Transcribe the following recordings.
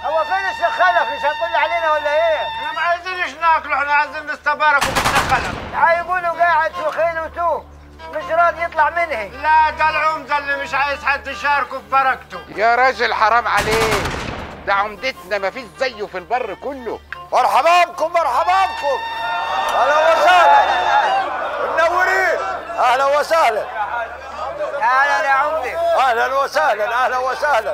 هو فين الشيخ خلف مش هتطل علينا ولا ايه؟ احنا ما عايزينش ناكل احنا عايزين نستبارك ونتخلف هيقولوا قاعد في خيلته مش راضي يطلع منه لا ده العمده اللي مش عايز حد يشاركه في بركته يا راجل حرام عليك ده عمدتنا مفيش زيه في البر كله مرحبا بكم مرحبا بكم اهلا وسهلا منورين اهلا وسهلا اهلا يا عمدي اهلا وسهلا اهلا وسهلا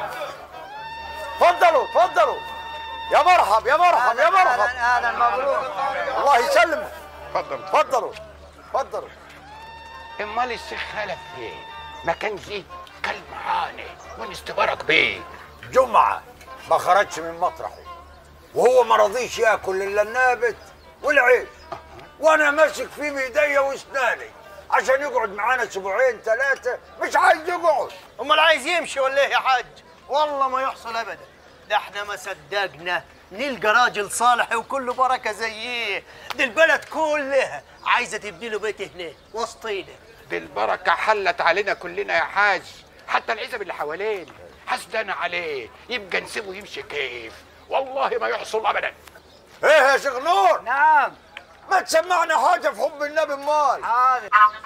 تفضلوا تفضلوا يا مرحب يا مرحب يا مرحب اهلا اهلا مبروك الله يسلمك اتفضل تفضلوا تفضلوا امال الشيخ خلف فين ما كان جه كل معانا ونستبارك بيه جمعة ما خرجش من مطرحه وهو ما رضيش ياكل الا النابت والعيش وانا ماسك فيه بايديا واسناني عشان يقعد معانا اسبوعين ثلاثة مش عايز يقعد امال عايز يمشي ولا ايه يا حاج والله ما يحصل ابدا ده احنا ما صدقنا نلقى راجل صالح وكله بركه زيه دي البلد كلها عايزه تبني له بيت هنا وسطينا دي البركة حلت علينا كلنا يا حاج حتى العزب اللي حوالينا حسدنا عليه يبقى نسيبه يمشي كيف والله ما يحصل ابدا ايه يا شيخ نور نعم ما تسمعنا حاجة في حب النبي مال حاضر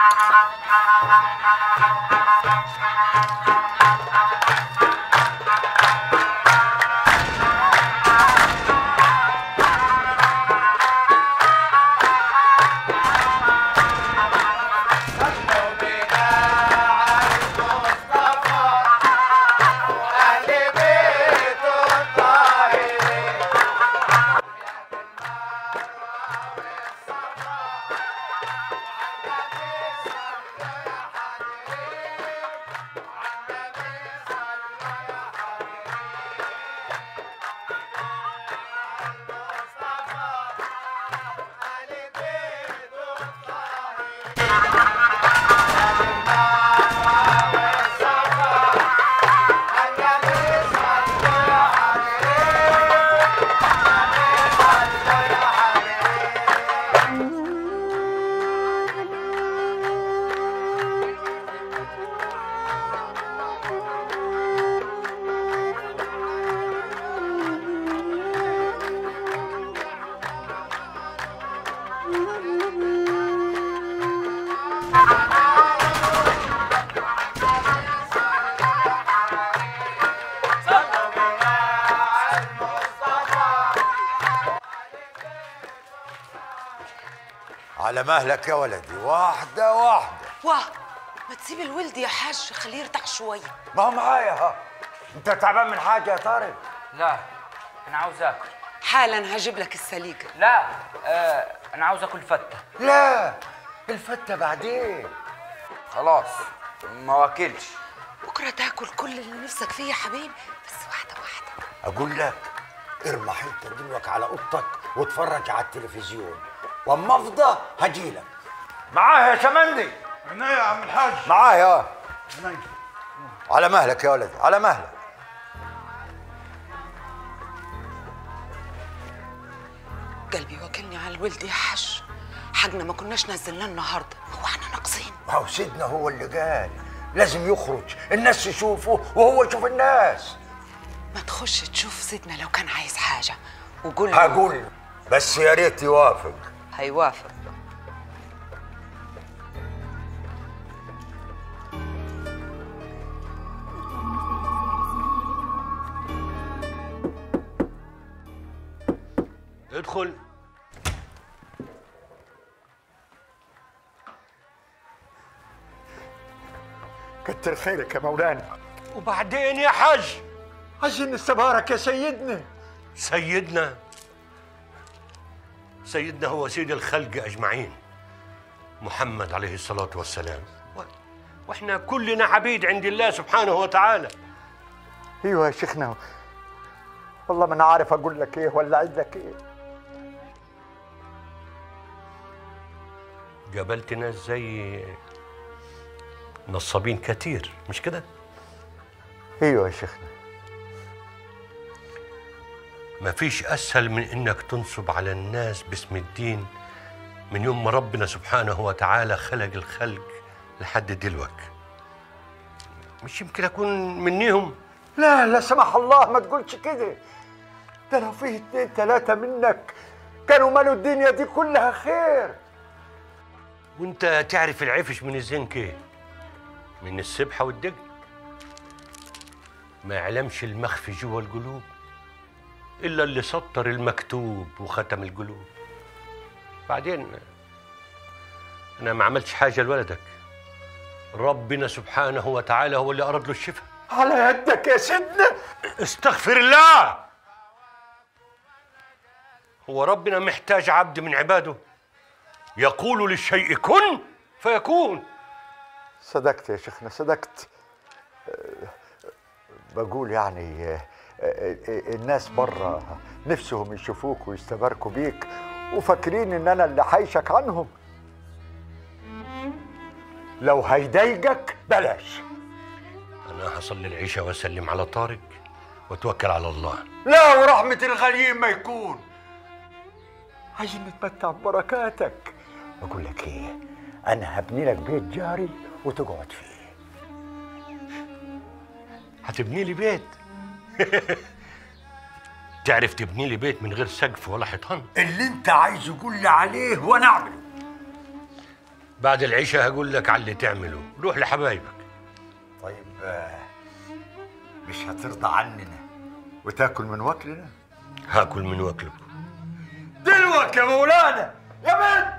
على مهلك يا ولدي واحدة واحدة واه ما تسيب الولد يا حاج خليه يرتاح شويه ما هو معايا ها انت تعبان من حاجة يا طارق لا انا عاوز اكل حالا هجيب لك السليقه لا آه انا عاوز اكل فته لا الفتة بعدين خلاص ما واكلش بكره تاكل كل اللي نفسك فيه يا حبيبي بس واحده واحده اقول لك ارمى حته دلوك على اوضتك واتفرج على التلفزيون واما افضى هجيلك معايا يا شمندي هنا يا عم الحاج معايا على مهلك يا ولدي على مهلك قلبي واكلني على الولد يا حاج حقنا ما كناش نزلناه النهارده هو احنا ناقصين هو سيدنا هو اللي قال لازم يخرج الناس تشوفه وهو يشوف الناس ما تخش تشوف سيدنا لو كان عايز حاجه وقول له هقول له بس يا ريت يوافق هيوافق ادخل كتر خيرك يا مولانا وبعدين يا حاج عايزين نستبارك يا سيدنا سيدنا سيدنا هو سيد الخلق اجمعين محمد عليه الصلاه والسلام و- واحنا كلنا عبيد عند الله سبحانه وتعالى ايوه يا شيخنا والله ما انا عارف اقول لك ايه ولا اعيد لك ايه قابلت ناس زي نصابين كتير مش كده ايوه يا شيخنا مفيش اسهل من انك تنصب على الناس باسم الدين من يوم ما ربنا سبحانه وتعالى خلق الخلق لحد دلوقتي مش يمكن اكون منيهم لا لا سمح الله ما تقولش كده ده لو فيه اتنين تلاتة منك كانوا مالوا الدنيا دي كلها خير وانت تعرف العفش من الزنك ايه من السبحه والدقن ما يعلمش المخفي جوا القلوب الا اللي سطر المكتوب وختم القلوب بعدين انا ما عملتش حاجه لولدك ربنا سبحانه وتعالى هو اللي اراد له الشفاء على يدك يا سيدنا استغفر الله هو ربنا محتاج عبد من عباده يقول للشيء كن فيكون صدقت يا شيخنا صدقت أه، بقول يعني أه، أه، الناس بره نفسهم يشوفوك ويستباركوا بيك وفاكرين ان انا اللي حايشك عنهم لو هيضايقك بلاش انا هصلي العشاء واسلم على طارق واتوكل على الله لا ورحمة الغليم ما يكون عايزين نتمتع ببركاتك بقول لك ايه انا هبني لك بيت جاري وتقعد فيه هتبني لي بيت تعرف تبني لي بيت من غير سقف ولا حيطان اللي انت عايز قول لي عليه وانا اعمله بعد العشاء هقول لك على اللي تعمله روح لحبايبك طيب آه، مش هترضى عننا وتاكل من وكلنا هاكل من واكلكم دلوك يا مولانا يا بنت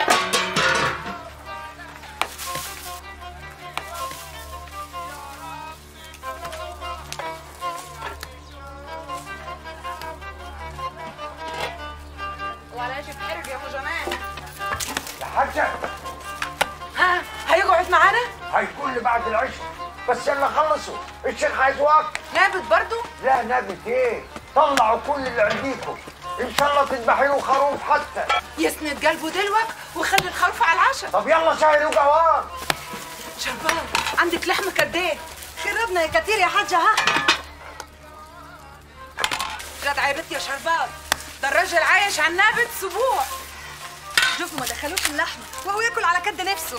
ولا شيء حرج يا ابو جمال يا حاجة ها هيقعد معانا هيكون لي بعد العشاء بس يلا خلصوا الشيخ عايز وقت نابت برضو لا نبت ايه طلعوا كل اللي عنديكم ان شاء الله تذبحي له خروف حتى يسند قلبه دلوك وخلي الخروف على العشاء طب يلا شاي وقوام شربان عندك لحمه قد ايه خربنا يا كتير يا حاجة ها جدع يا بنت يا شربان ده الراجل عايش على النابت اسبوع شوفوا ما دخلوش اللحمة وهو ياكل على كد نفسه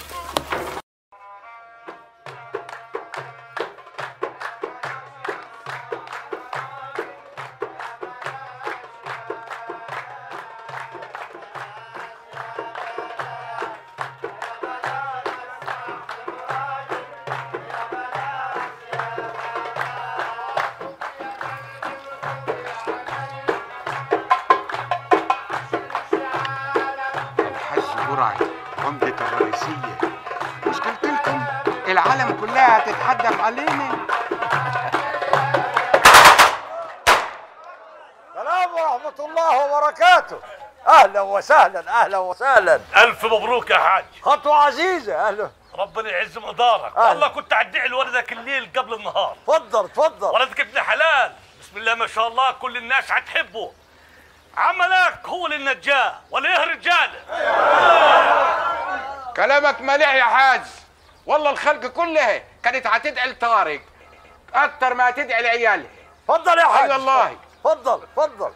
الحاج برعي عمدة الرئيسية مش قلت لكم العالم كلها هتتحدف علينا السلام ورحمة الله وبركاته أهلا وسهلا أهلا وسهلا ألف مبروك يا حاج خطوة عزيزة أهلا ربنا يعز مقدارك أهلا. والله كنت أدعي لولدك الليل قبل النهار تفضل تفضل ولدك ابن حلال بسم الله ما شاء الله كل الناس هتحبه عملك هو اللي نجاه ولا ايه رجاله كلامك مليح يا حاج والله الخلق كلها كانت هتدعي لطارق اكتر ما هتدعي لعيالها تفضل يا حاج اي والله تفضل تفضل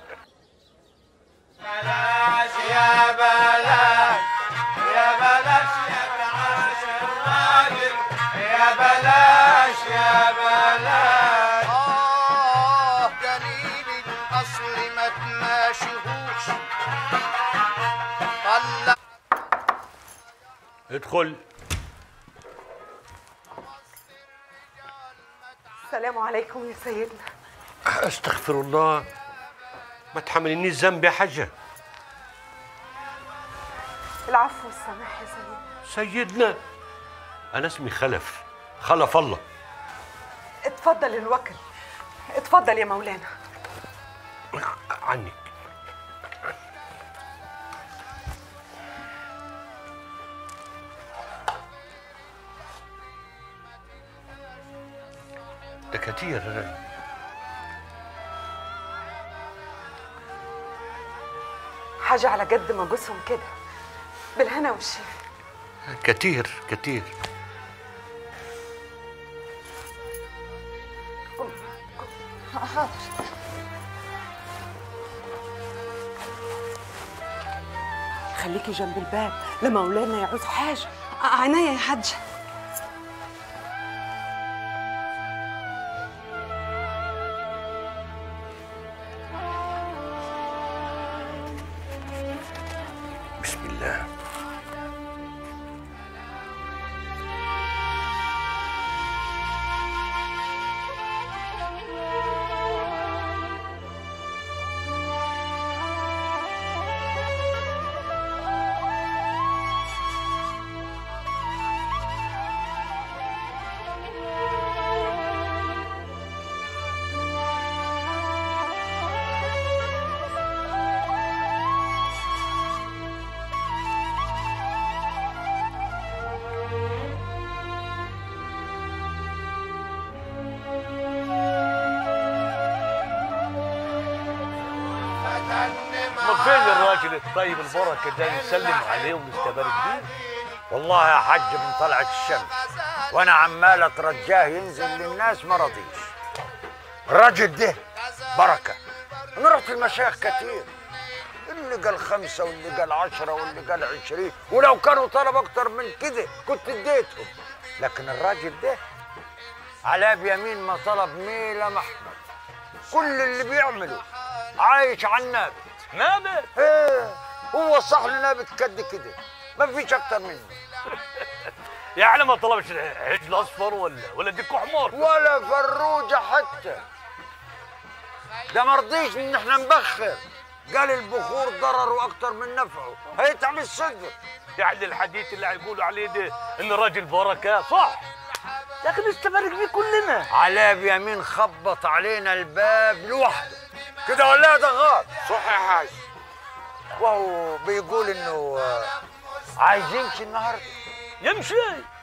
آه دليل الأصل ما تماشيهوش طلع ادخل السلام عليكم يا سيدنا استغفر الله ما تحملنيش ذنب يا حجه العفو والسماح يا سيدنا سيدنا انا اسمي خلف خلف الله اتفضل الوكل اتفضل يا مولانا عنك ده كتير حاجة على قد ما جوزهم كده بالهنا والشفا كتير كتير خليكي جنب الباب لما مولانا يعوز حاجة عينيا يا حاجة الله امال فين الراجل الطيب البركه ده نسلم عليه ونستبارك بيه والله يا حج من طلعت الشمس وانا عمال اترجاه ينزل للناس ما رضيش الراجل ده بركه انا رحت المشايخ كتير اللي قال خمسة واللي قال عشرة واللي قال عشرين ولو كانوا طلب أكتر من كده كنت اديتهم لكن الراجل ده على بيمين ما طلب ميلة محمد كل اللي بيعمله عايش على النابت نابت ايه هو صح لي نابت قد كده ما فيش أكتر منه يعني ما طلبش عجل اصفر ولا ولا ديك حمار ولا فروجة حتى ده مرضيش ان احنا نبخر قال البخور ضرره اكتر من نفعه هيتعب الصدر يعني الحديث اللي هيقولوا عليه ده ان الراجل بركه صح لكن نستبارك بيه كلنا على بيمين خبط علينا الباب لوحده كده ولا ده غلط صح يا حاج وهو بيقول انه آه، عايز يمشي النهارده يمشي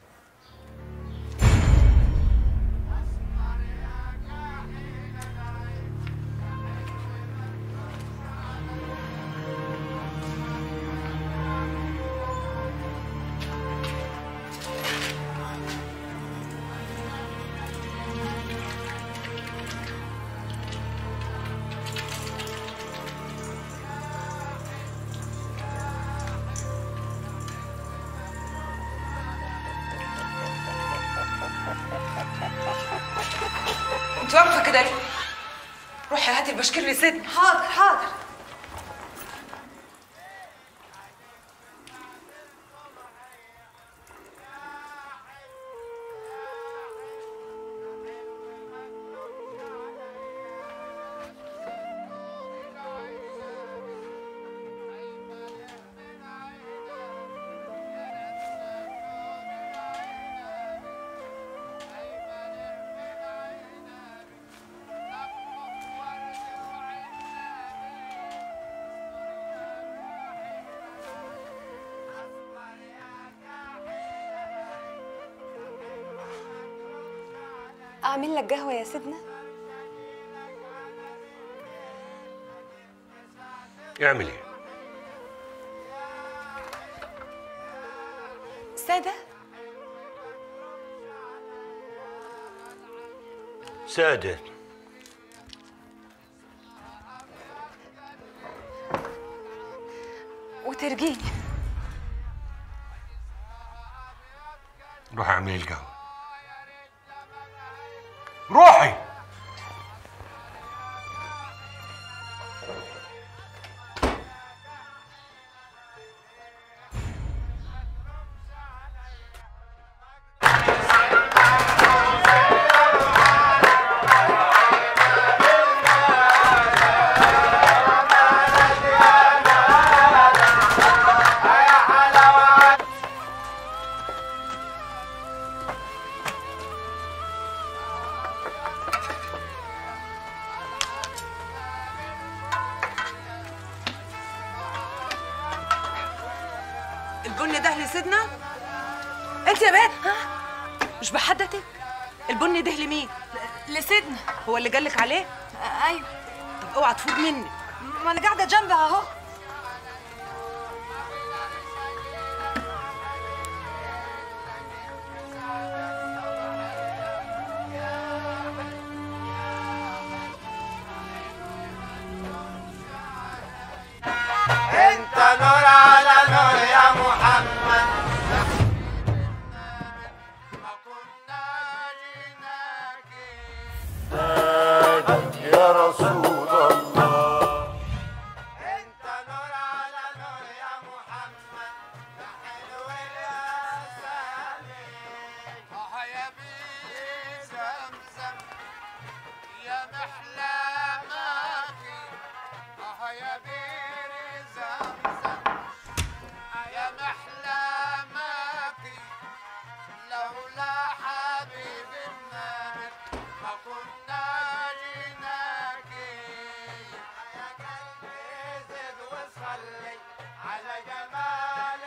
انت واقفه كده ليه؟ روحي هاتي البشكير لسيدنا حاضر حاضر أعمل لك قهوة يا سيدنا؟ اعمل ايه سادة؟ سادة وترجيني روح اعملي القهوة روحي البن ده لسيدنا انت يا بنت مش بحدتك البن ده لمين لسيدنا هو اللي قالك عليه آه، ايوه طب اوعى تفوت مني ما انا قاعده جنبي اهو انت نور على نور يا محمد يا رسول الله انت نور على نور يا محمد يا محلامك اه يا بير زمزم آه يا محلامك لولا حبيب النبي ما كنا جيناك يا قلبي زد وصلي على جمال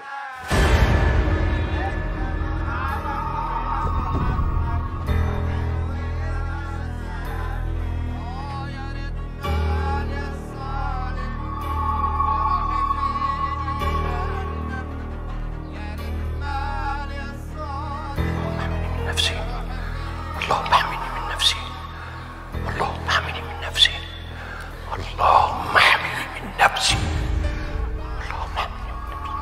من نفسي اللهم احمني من نفسي اللهم احمني من نفسي اللهم احمني من نفسي اللهم احمني من نفسي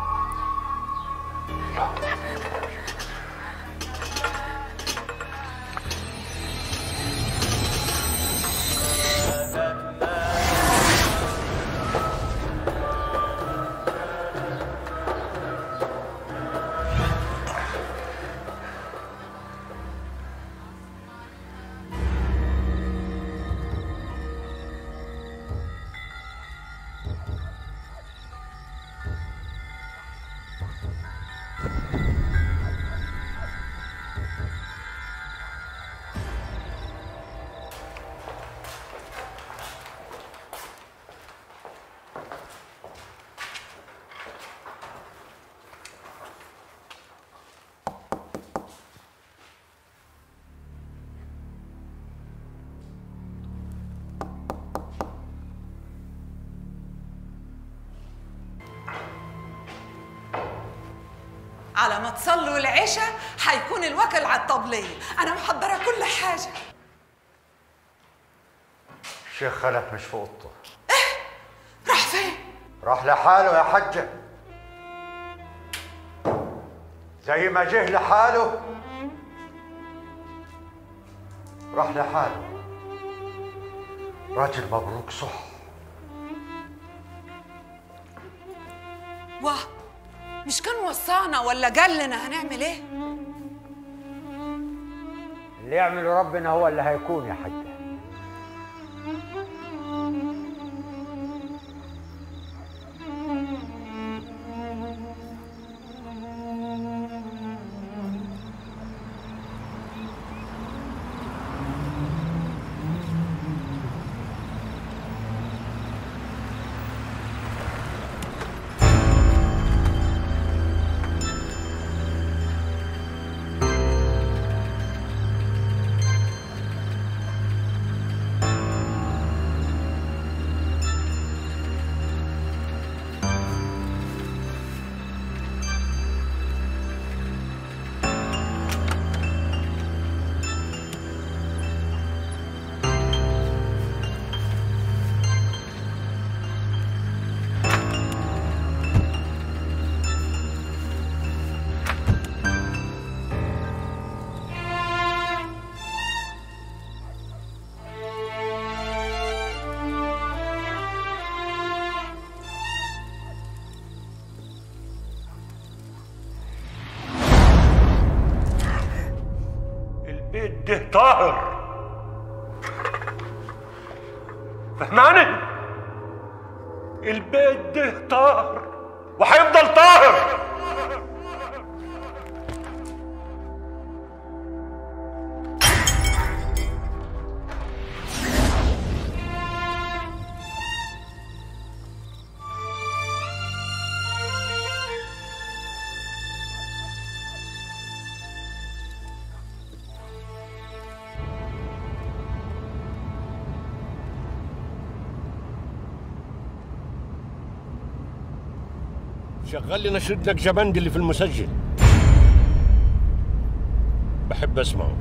اللهم احمني من نفسي على ما تصلوا العشاء هيكون الوكل على الطبلية أنا محضرة كل حاجة الشيخ خلف مش في اوضته راح فين؟ راح لحاله يا حجة زي ما جه لحاله راح لحاله راجل مبروك صح واه مش كان وصانا ولا قال لنا هنعمل ايه؟ اللي يعمله ربنا هو اللي هيكون يا حجة البيت ده طاهر فهماني البيت ده طاهر وهيفضل طاهر شغل لي نشد لك جبندي اللي في المسجل بحب اسمعه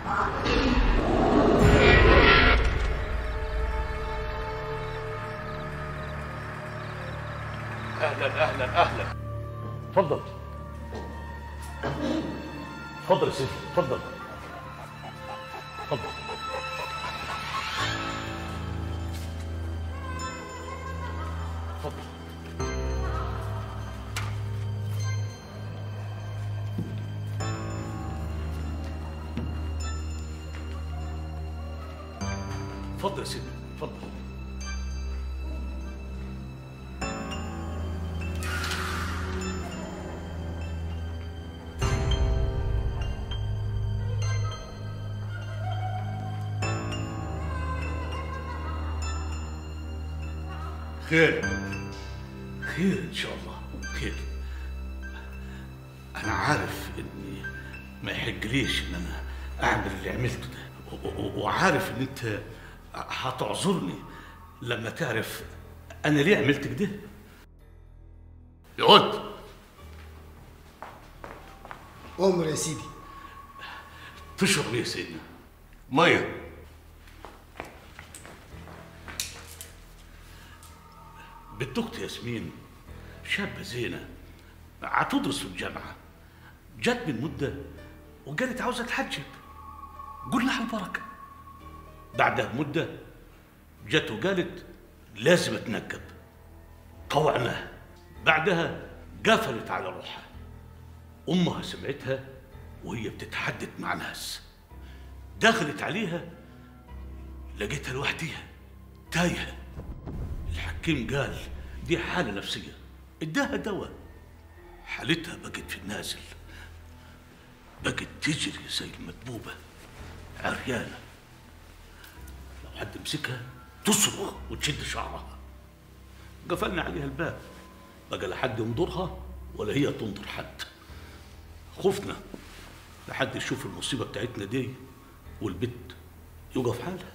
اهلا اهلا اهلا اتفضل اتفضل يا سيدي اتفضل اتفضل اتفضل اتفضل يا سيدي اتفضل خير خير ان شاء الله خير انا عارف اني ما يحقليش ان انا اعمل اللي عملته ده و- و- وعارف ان انت هتعذرني لما تعرف انا ليه عملت كده يقعد أمر يا سيدي تشرب ايه يا سيدنا ميه بنت اختي ياسمين شابه زينه هتدرس في الجامعه جت من مده وقالت عاوزه تحجب قلنا لها البركه بعدها بمده جت وقالت لازم اتنكب طوعناها بعدها قفلت على روحها امها سمعتها وهي بتتحدث مع ناس دخلت عليها لقيتها لوحديها تايهه الحكيم قال دي حالة نفسية اداها دواء حالتها بقت في النازل بقت تجري زي المدبوبة عريانة لو حد مسكها تصرخ وتشد شعرها قفلنا عليها الباب بقى لا حد ينظرها ولا هي تنظر حد خفنا لحد يشوف المصيبة بتاعتنا دي والبت يقف حالها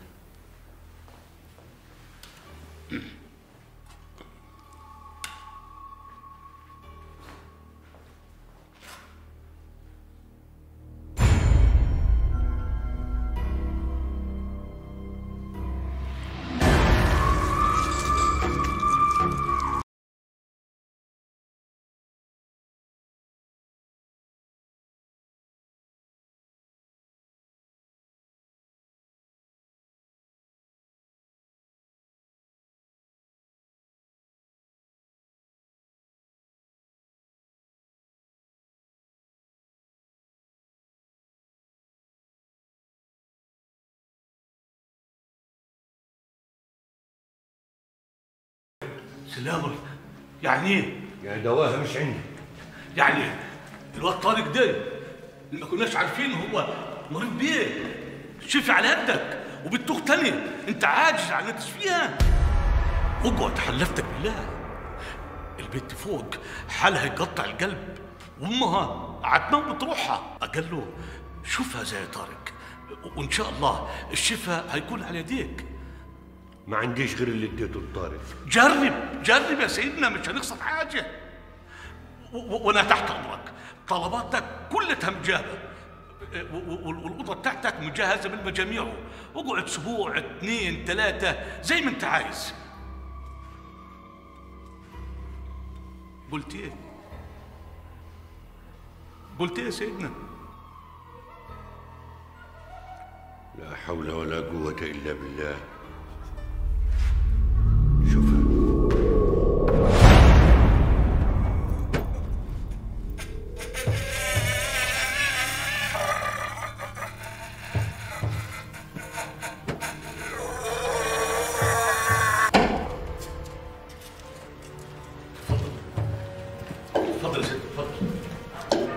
سلام يعني ايه؟ يعني دواها مش عندي يعني الواد طارق ده اللي ما كناش عارفين هو مريض بيه شفي على يدك وبتوخ تاني انت عاجز عن انك تشفيها اقعد حلفتك بالله البنت فوق حالها يقطع القلب وامها عتنومت روحها قال له شوفها زي طارق وان شاء الله الشفاء هيكون على يديك ما عنديش غير اللي اديته لطارق جرب جرب يا سيدنا مش هنخسر حاجه و- و- وانا تحت امرك طلباتك كلها مجابه و- و- والاوضه بتاعتك مجهزه بالمجاميع اقعد اسبوع اثنين ثلاثه زي ما انت عايز قلت ايه قلت ايه يا سيدنا لا حول ولا قوة إلا بالله اتفضل يا سيدنا اتفضل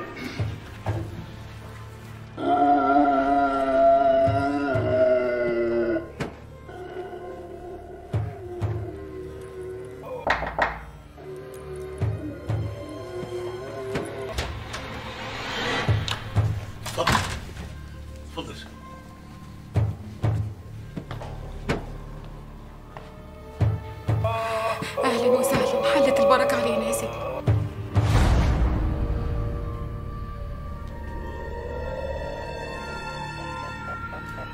اتفضل اتفضل يا سيدنا اهلا وسهلا حلت البركه علينا يا سيدي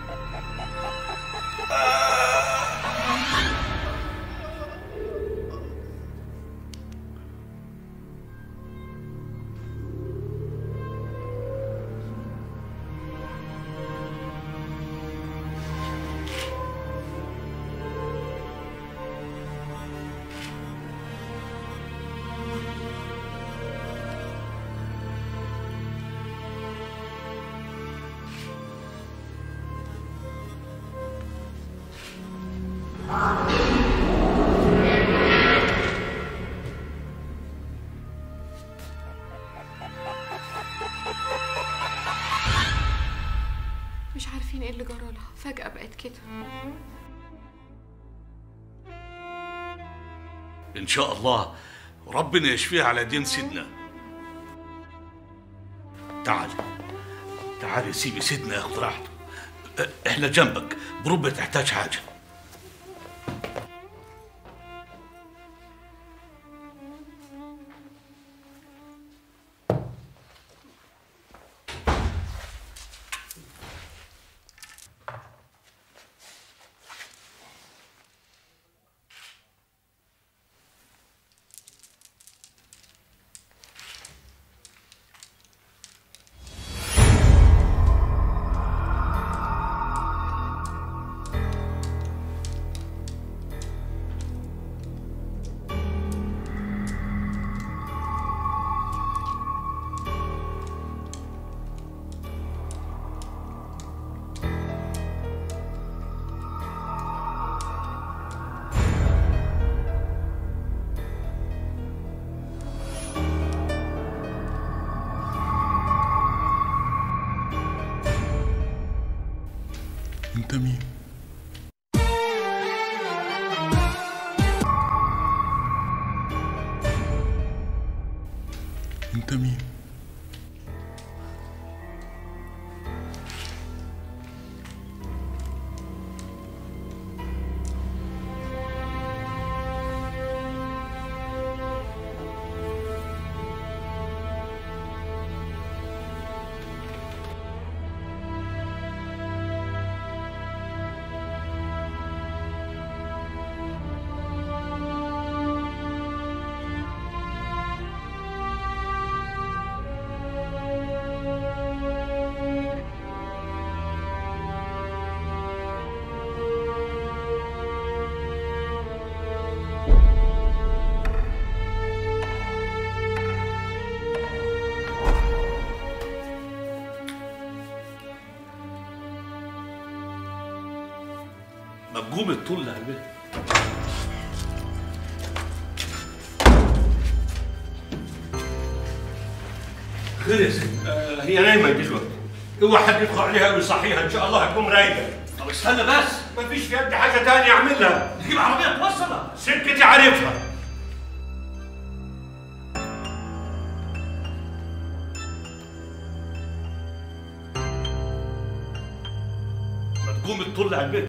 مش عارفين ايه اللي جرالها فجأة بقت كده ان شاء الله ربنا يشفيها على دين سيدنا تعال تعال يا سيدي سيدنا ياخد راحته اه، احنا جنبك بربع تحتاج حاجه انت مين انت مين ما تقوم الطول على البيت خير يا سيدي آه هي نايمه دلوقتي اوعى حد يدخل عليها ويصحيها ان شاء الله هتقوم رايقه طب استنى بس مفيش في يدي حاجه تانية اعملها نجيب عربيه توصلها سكتي عارفها ما تقوم الطول على البيت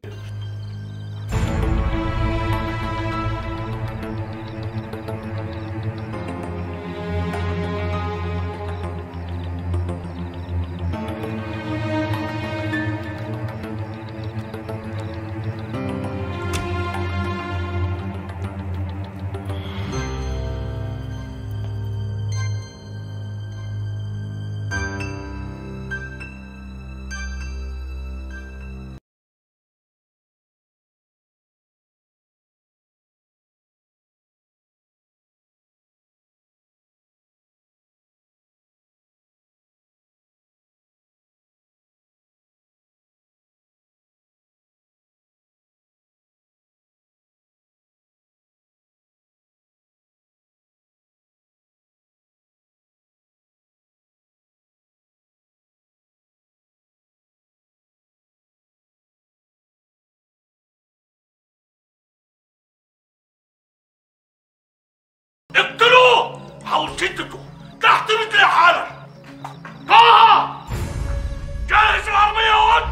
اقتلوه حاول شدته تحت رجلي حالا طه جهز العربية يا ولد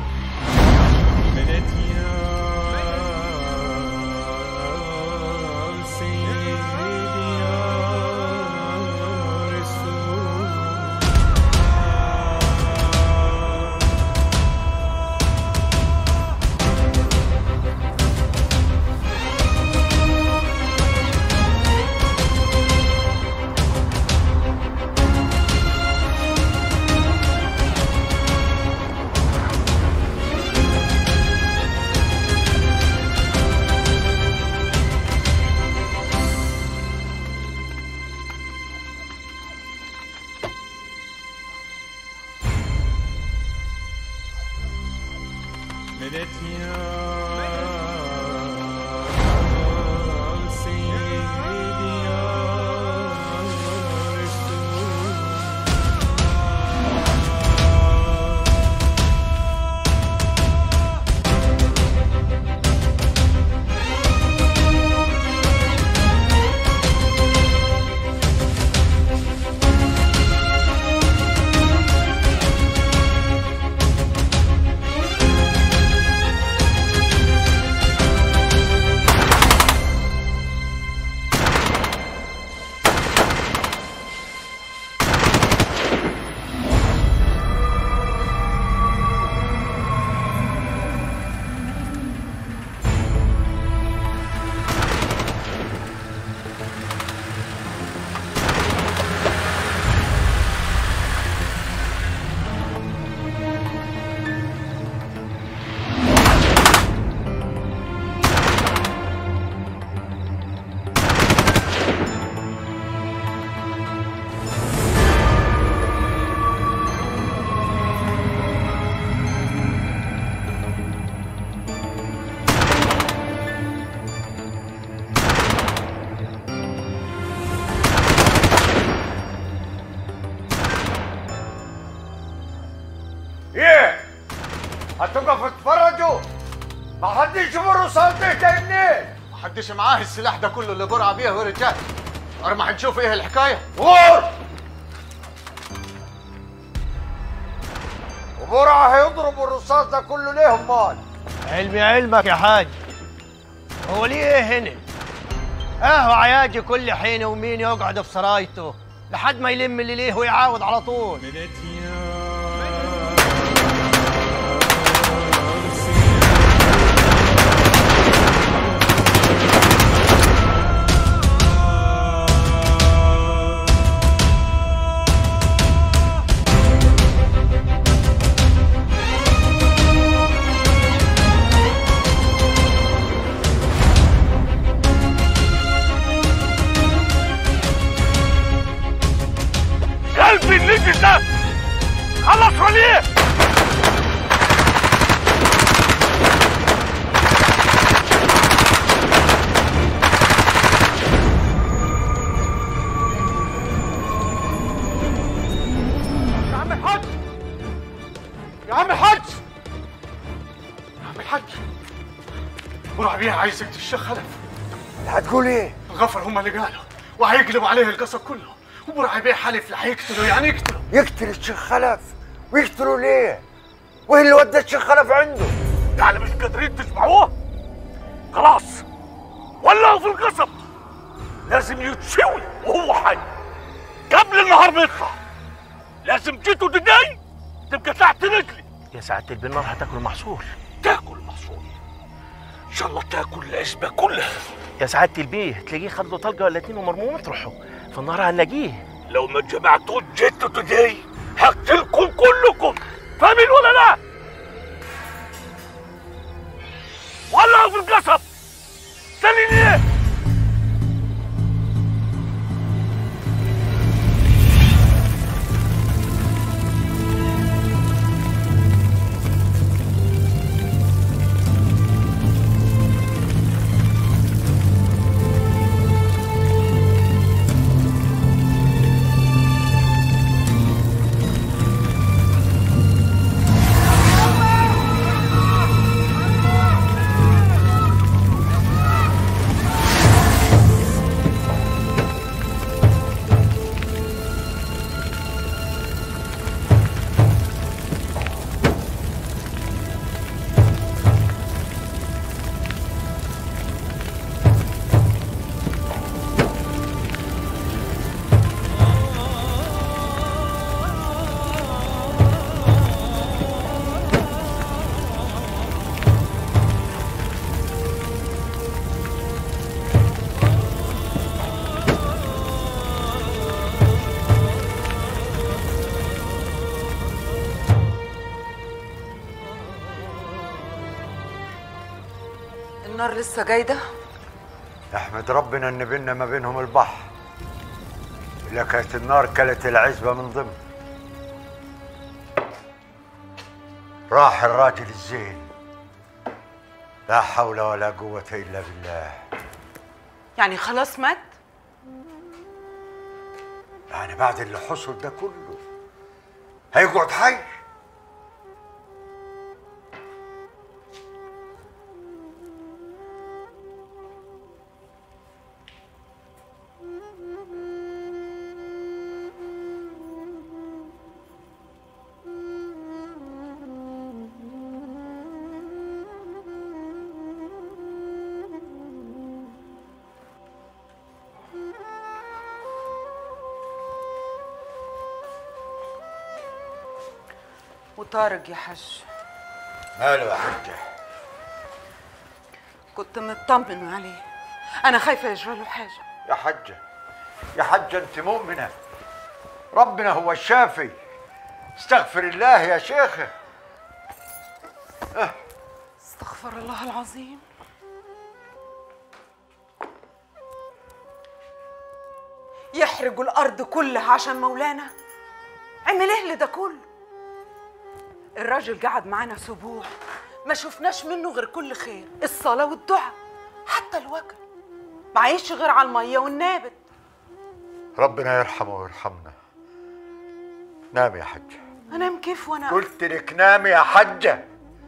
ايه هتقف تتفرجوا ما حدش يشوف الرصاص ده جاي منين محدش معاه السلاح ده كله اللي برع بيه يا رجال ارمى هنشوف ايه الحكايه غور وبرعه هيضربوا الرصاص ده كله ليه امال علمي علمك يا حاج هو ليه ايه هنا اهو عياجي كل حين ومين يقعد في سرايته لحد ما يلم اللي ليه ويعاود على طول قلبي النجس ده خلص وليه يا عم الحاج يا عم الحاج يا عم الحاج برع بيه عايز يقتل الشيخ خلف هتقول ايه غفر هم اللي قالوا وهيقلبوا عليه القصب كله وبرع بيه حلف لا هيقتله يعني يقتله يقتل الشيخ خلف ويقتلوا ليه وايه اللي ودى الشيخ خلف عنده يعني مش قادرين تسمعوه خلاص ولعوا في القصب لازم يتشوي وهو حي قبل النهار ما يطلع لازم جيتوا تداي تبقى تحت رجلي يا سعادة البنار هتاكل محصول تاكل محصول ان شاء الله تاكل العزبه كلها يا سعادة البيه تلاقيه خد له طلقة ولا اتنين ومرموم مطرحه في النهار هنلاقيه لو ما جمعتوش جيتوا تداي هقتلكم كلكم فاهمين ولا لا؟ ولعوا في القصب تاني ليه؟ النار لسه جايده احمد ربنا ان بينا ما بينهم البحر الا كانت النار كلت العزبه من ضمن راح الراجل الزين لا حول ولا قوة إلا بالله يعني خلاص مات يعني بعد اللي حصل ده كله هيقعد حي وطارق يا حاج ماله يا حجة كنت مطمن عليه انا خايفه يجرى له حاجه يا حجة يا حجة أنت مؤمنة ربنا هو الشافي استغفر الله يا شيخة استغفر الله العظيم يحرقوا الارض كلها عشان مولانا عمل ايه لده كله الراجل قعد معانا اسبوع ما شفناش منه غير كل خير الصلاه والدعاء حتى الوكل معيش غير على الميه والنابت ربنا يرحمه ويرحمنا نام يا حجة انام كيف وانا قلت لك نام يا حجة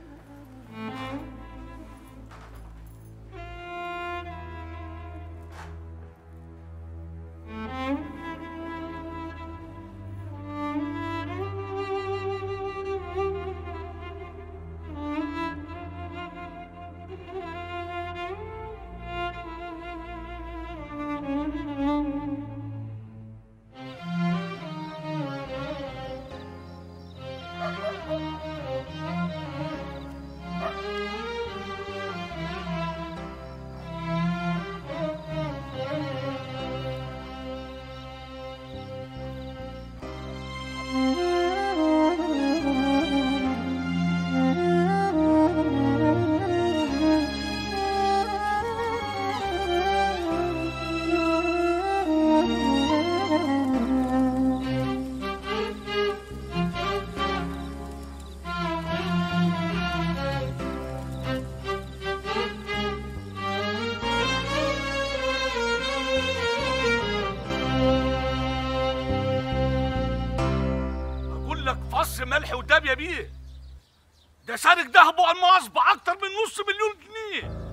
اقول لك فص ملح وداب يا بيه ده سارق دهبه الماس باكتر من نص مليون جنيه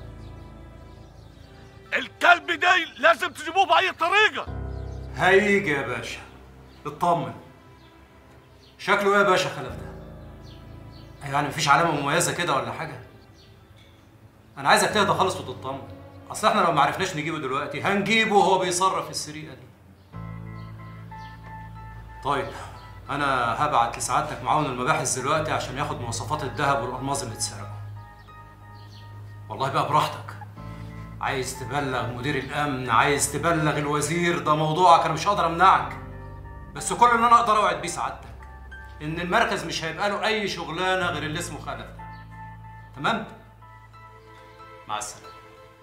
الكلب ده لازم تجيبوه باي طريقه هيجي يا باشا اطمن شكله ايه يا باشا خلف ده يعني مفيش علامه مميزه كده ولا حاجه انا عايزك تهدى خالص وتطمن اصل احنا لو ما عرفناش نجيبه دلوقتي هنجيبه وهو بيصرف السرقه دي طيب انا هبعت لسعادتك معاون المباحث دلوقتي عشان ياخد مواصفات الذهب والالماظ اللي اتسرقوا والله بقى براحتك عايز تبلغ مدير الامن عايز تبلغ الوزير ده موضوعك انا مش هقدر امنعك بس كل اللي انا اقدر اوعد بيه سعادتك ان المركز مش هيبقى له اي شغلانه غير اللي اسمه خلف ده تمام مع السلامه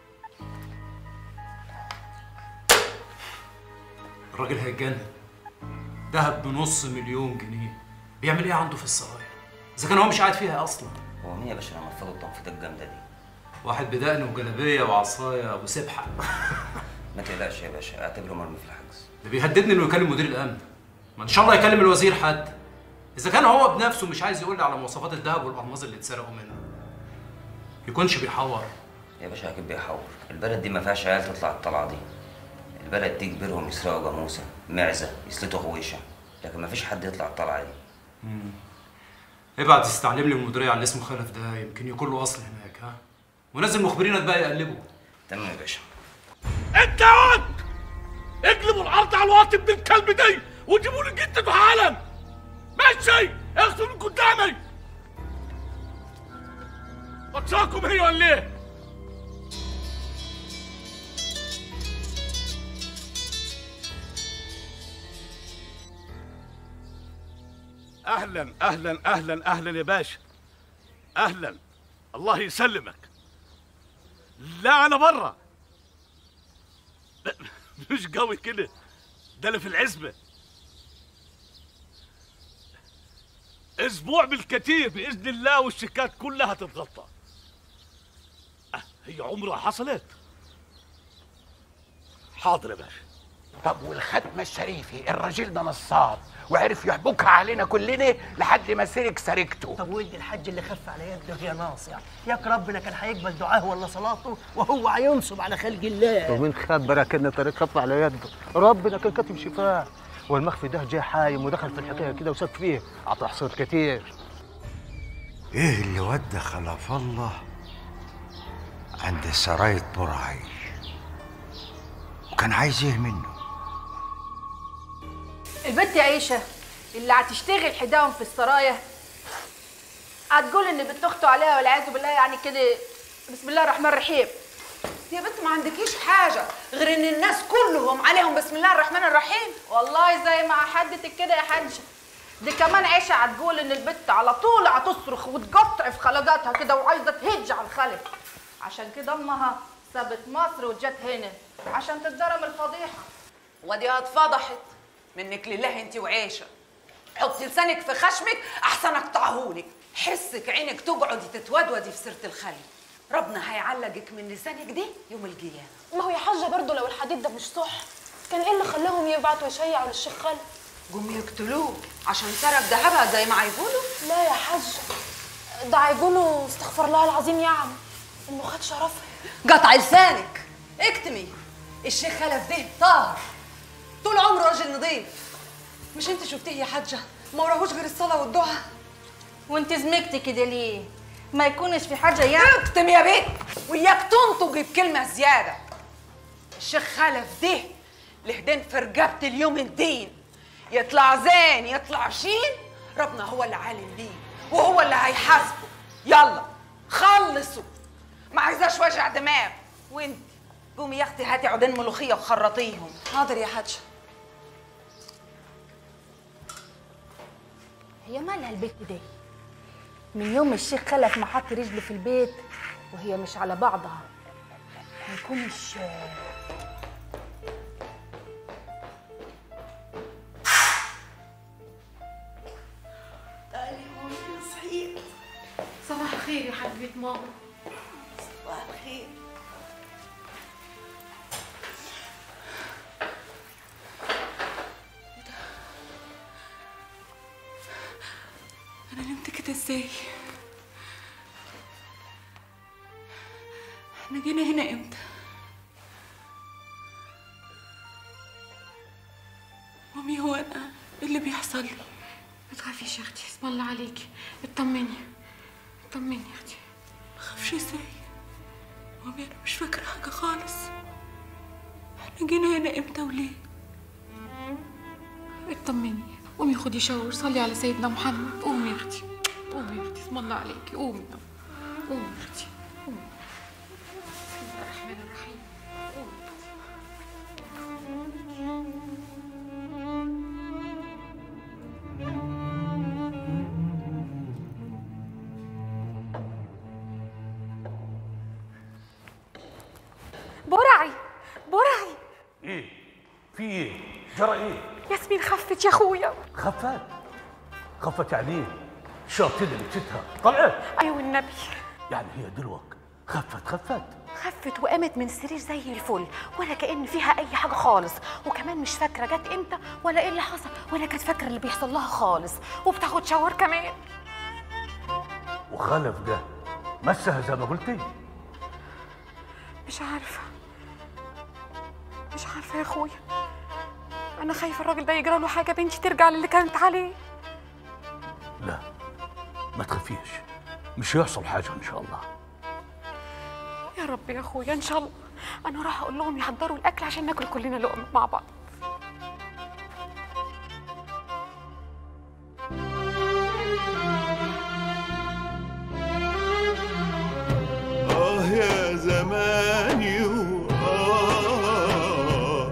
الراجل هيتجنن دهب بنص مليون جنيه بيعمل ايه عنده في السرايا اذا كان هو مش قاعد فيها اصلا هو مين يا باشا اللي نفضوا التنفيضه الجامده دي؟ واحد بدقن وجلابيه وعصايه وسبحه ما تقلقش يا باشا اعتبره مرمي في الحجز ده بيهددني انه يكلم مدير الامن ما ان شاء الله يكلم الوزير حتى اذا كان هو بنفسه مش عايز يقول لي على مواصفات الذهب والالماظ اللي اتسرقوا منه يكونش بيحور يا باشا اكيد بيحور البلد دي ما فيهاش عيال تطلع الطلعه دي البلد دي كبيرهم يسرقوا جاموسه معزه يسلتوا غويشه لكن ما فيش حد يطلع الطلعه دي مم. ابعت استعلم لي المديريه على اللي اسمه خلف ده يمكن يكون له اصل هناك ها ونزل مخبرينك بقى يقلبوا تمام يا باشا انت يا واد اقلبوا الارض على الواطي ابن الكلب دي وجيبوا لي جدته حالا ماشي اخذوا من قدامي بطشاكم هي ولا ايه؟ اهلا اهلا اهلا اهلا يا باشا اهلا الله يسلمك لا انا برا لا، مش قوي كده ده انا في العزبه اسبوع بالكتير باذن الله والشيكات كلها تتغطى هي عمرها حصلت حاضر يا باشا طب والختمة الشريفي الراجل ده نصاب وعرف يحبكها علينا كلنا لحد ما سرق سرقته طب ولد الحج اللي خف على يده يا ناصع ياك ربنا كان هيقبل دعاه ولا صلاته وهو هينصب على خلق الله ومن خبرك ان طريق خف على يده ربنا كان كاتب شفاه والمخفي ده جه حايم ودخل في الحكايه كده وساب فيه عطى حصول كتير ايه اللي ودى خلف الله عند سراية برعي وكان عايز ايه منه البنت يا عيشة اللي هتشتغل حداهم في السرايا هتقول ان بنت اخته عليها والعياذ بالله يعني كده بسم الله الرحمن الرحيم يا بنت ما عندكيش حاجه غير ان الناس كلهم عليهم بسم الله الرحمن الرحيم والله زي ما حدتك كده يا حاجة دي كمان عيشة هتقول ان البنت على طول هتصرخ وتقطع في خلقاتها كده وعايزة تهج على الخلق عشان كده امها سابت مصر وجت هنا عشان تتضرب الفضيحة ودي اتفضحت منك لله انت وعيشه حطي لسانك في خشمك احسن اقطعهولك حسك عينك تقعدي تتودودي في سيره الخلي ربنا هيعلقك من لسانك دي يوم القيامه ما هو يا حاجه برضه لو الحديد ده مش صح كان ايه اللي خلاهم يبعتوا يشيعوا للشيخ خالد قوم يقتلوه عشان سرق ذهبها زي ما هيقولوا لا يا حاج ده هيقولوا استغفر الله العظيم يا عم انه خد شرفها قطع لسانك اكتمي الشيخ خلف ده طاهر طول عمره راجل نظيف مش انت شفتيه يا حاجه ما وراهوش غير الصلاه والدعاء وانت زمكتي كده ليه ما يكونش في حاجه يعني اكتم يا بنت وياك تنطقي بكلمه زياده الشيخ خلف ده لهدين في رقبه اليوم الدين يطلع زين يطلع شين ربنا هو اللي عالم بيه وهو اللي هيحاسبه يلا خلصوا ما عايزاش وجع دماغ وانت قومي يا اختي هاتي عودين ملوخيه وخرطيهم حاضر يا حاجه هي مالها البيت ده من يوم الشيخ خلف ما حط رجله في البيت وهي مش على بعضها ما يكونش تعالي هون صحيت صباح الخير يا حبيبة ماما صباح الخير انا نمت كده ازاي احنا جينا هنا امتى مامي هو انا ايه اللي بيحصل لي ما تخافيش يا اختي اسم الله عليكي اطمني اطمني يا اختي ما اخافش ازاي مامي انا مش فاكره حاجه خالص احنا جينا هنا امتى وليه اطمني قومي خدي شاور صلي على سيدنا محمد قومي يا اختي قومي يا اختي اسم الله عليكي قومي قومي يا اختي قومي بسم الله الرحمن الرحيم قومي يا اختي برعي برعي ايه في ايه جرى ايه ياسمين خفت يا اخويا خفت خفت يعني ايه الشياطين اللي بتتها طلعت ايوه النبي يعني هي دلوك خفت خفت خفت وقامت من السرير زي الفل ولا كأن فيها أي حاجة خالص وكمان مش فاكرة جت إمتى ولا إيه اللي حصل ولا كانت فاكرة اللي بيحصل لها خالص وبتاخد شاور كمان وخلف ده مسها زي ما قلتي مش عارفة مش عارفة يا أخويا أنا خايفة الراجل ده يجرى له حاجة بنتي ترجع للي كانت عليه لا ما تخافيش مش هيحصل حاجه ان شاء الله يا رب يا أخويا إن شاء الله أنا راح أقول لهم يحضروا الأكل عشان ناكل كلنا لقمة مع بعض آه يا زماني وآه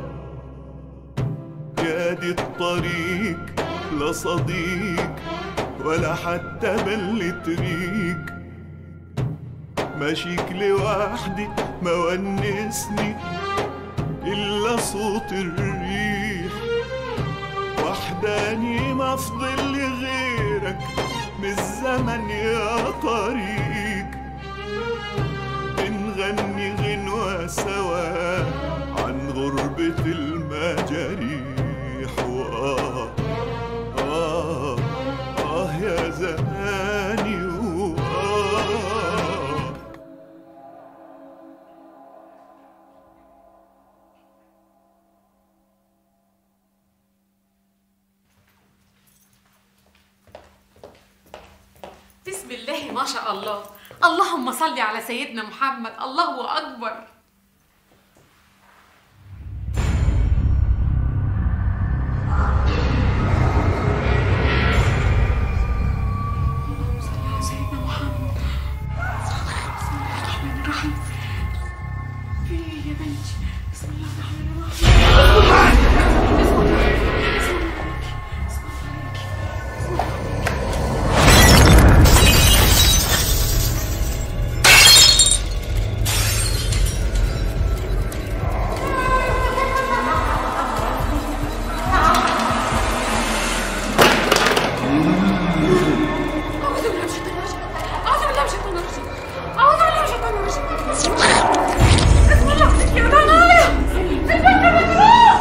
يا دي الطريق لا صديق ولا حتى بلة ريق ماشيك لوحدي ما ونسني إلا صوت الريح وحداني ما فضل لي غيرك من الزمن يا طريق بنغني بسم الله ما شاء الله اللهم صل على سيدنا محمد الله اكبر اللهم صل على سيدنا محمد بسم الله الرحمن الرحيم في ايه يا بنتي بسم الله الرحمن الرحيم بسم الله بسم الله بسم الله بسم الله أعوذ بالله من الشيطان الرجيم أعوذ بالله من الشيطان الرجيم أعوذ بالله من الشيطان الرجيم بسم الله يا ضنايا البنت مجنون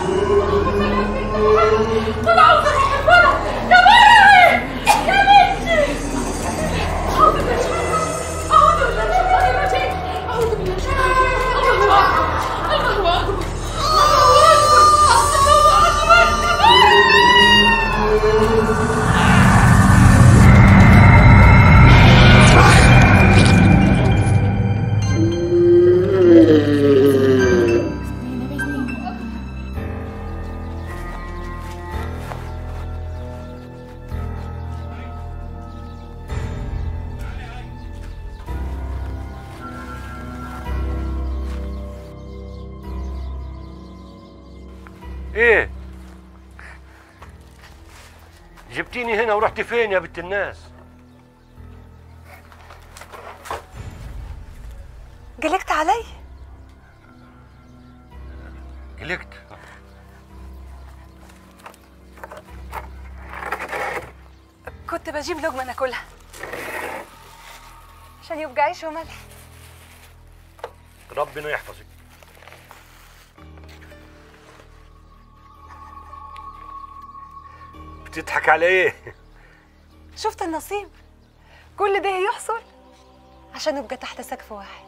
قل أعوذ برب الفلق يا مريم يا بنتي أعوذ بالله من الشيطان الرجيم أعوذ بالله من الشيطان الرجيم أعوذ بالله من الشيطان الرجيم الله أكبر الله أكبر الله أكبر الله أكبر يا مريم ايه جبتيني هنا ورحتي فين يا بنت الناس قلقت علي قلقت كنت بجيب لقمة ناكلها عشان يبقى عيش وملح ربنا يحفظك بتضحك على ايه شفت النصيب كل ده يحصل عشان نبقى تحت سقف واحد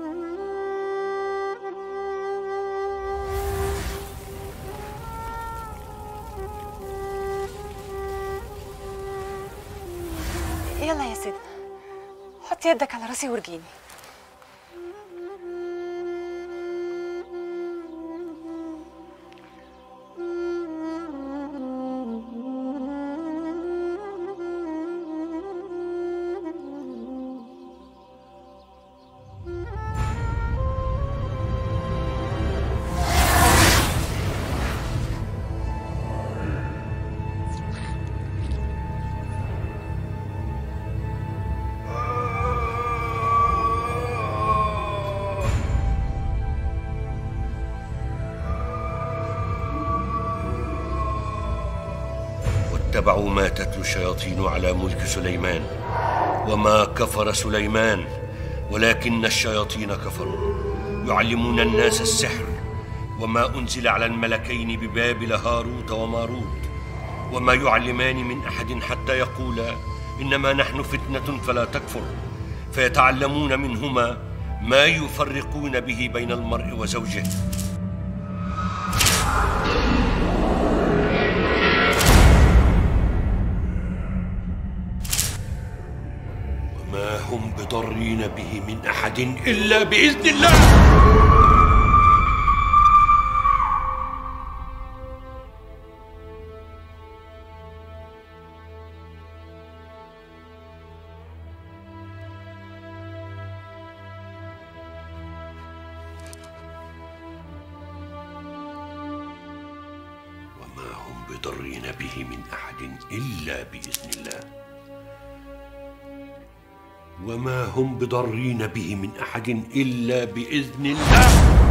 يلا يا سيدنا حط يدك على راسي وارجيني واتبعوا ما تتلو الشياطين على ملك سليمان وما كفر سليمان ولكن الشياطين كفروا يعلمون الناس السحر وما انزل على الملكين ببابل هاروت وماروت وما يعلمان من احد حتى يقولا انما نحن فتنه فلا تكفر فيتعلمون منهما ما يفرقون به بين المرء وزوجه وما هم بضارين به من احد الا باذن الله وما هم بضارين به من احد الا باذن الله وما هم بضارين به من احد الا باذن الله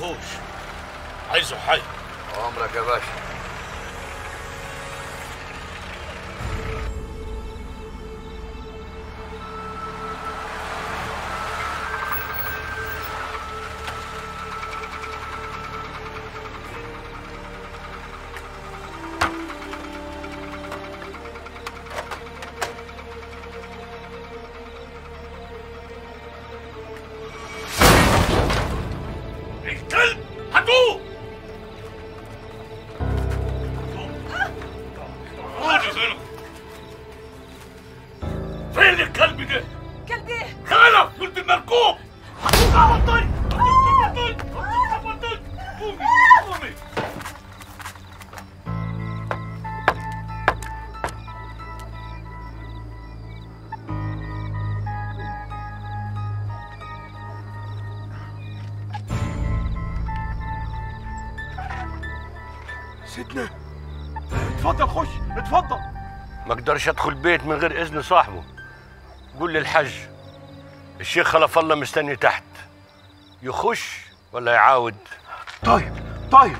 يخش عايزه حي امرك يا باشا الكلب هاتوه خرجوا هنا فين الكلب ده؟ كلب ايه؟ خلف ولد المركوب هاتوه على الطريق هاتوه على الطريق هاتوه على الطريق قومي قومي سيدنا اتفضل خش اتفضل ما اقدرش ادخل بيت من غير اذن صاحبه قول للحج الشيخ خلف الله مستني تحت يخش ولا يعاود طيب طيب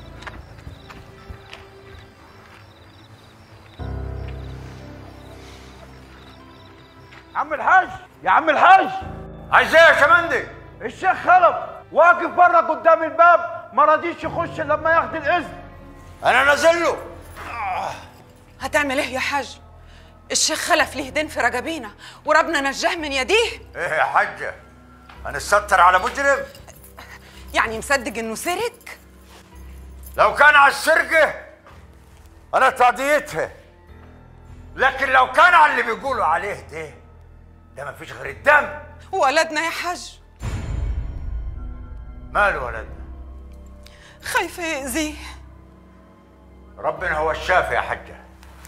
عم الحاج يا عم الحاج عايز ايه يا شمندي الشيخ خلف واقف بره قدام الباب ما رضيش يخش إلا لما ياخد الاذن انا نازل له هتعمل ايه يا حاج الشيخ خلف ليه دين في رجبينا وربنا نجاه من يديه ايه يا حاجه هنستر على مجرم يعني مصدق انه سرق لو كان على السرقه انا تقضيتها لكن لو كان على اللي بيقولوا عليه ده ده مفيش غير الدم ولدنا يا حاج ماله ولدنا خايفه يأذيه ربنا هو الشافي يا حجه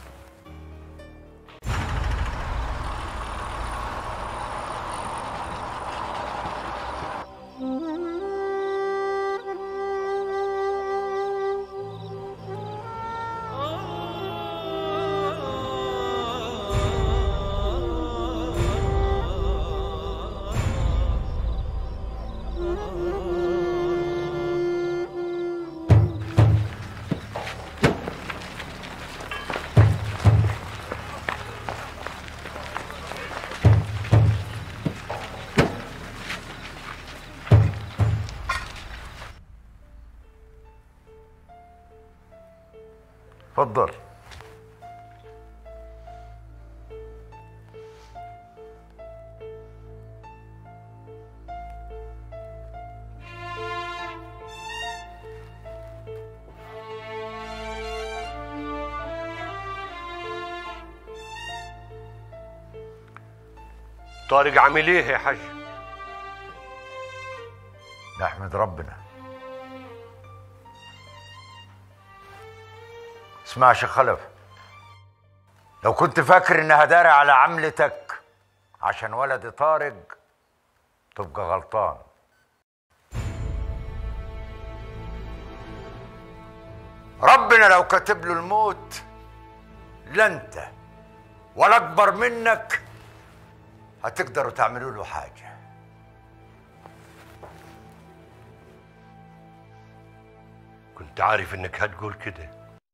اتفضل طارق عامل ايه يا حاج نحمد ربنا اسمع يا شيخ خلف لو كنت فاكر انها داري على عملتك عشان ولدي طارق تبقى غلطان ربنا لو كاتب له الموت لا انت ولا اكبر منك هتقدروا تعملوا له حاجه كنت عارف انك هتقول كده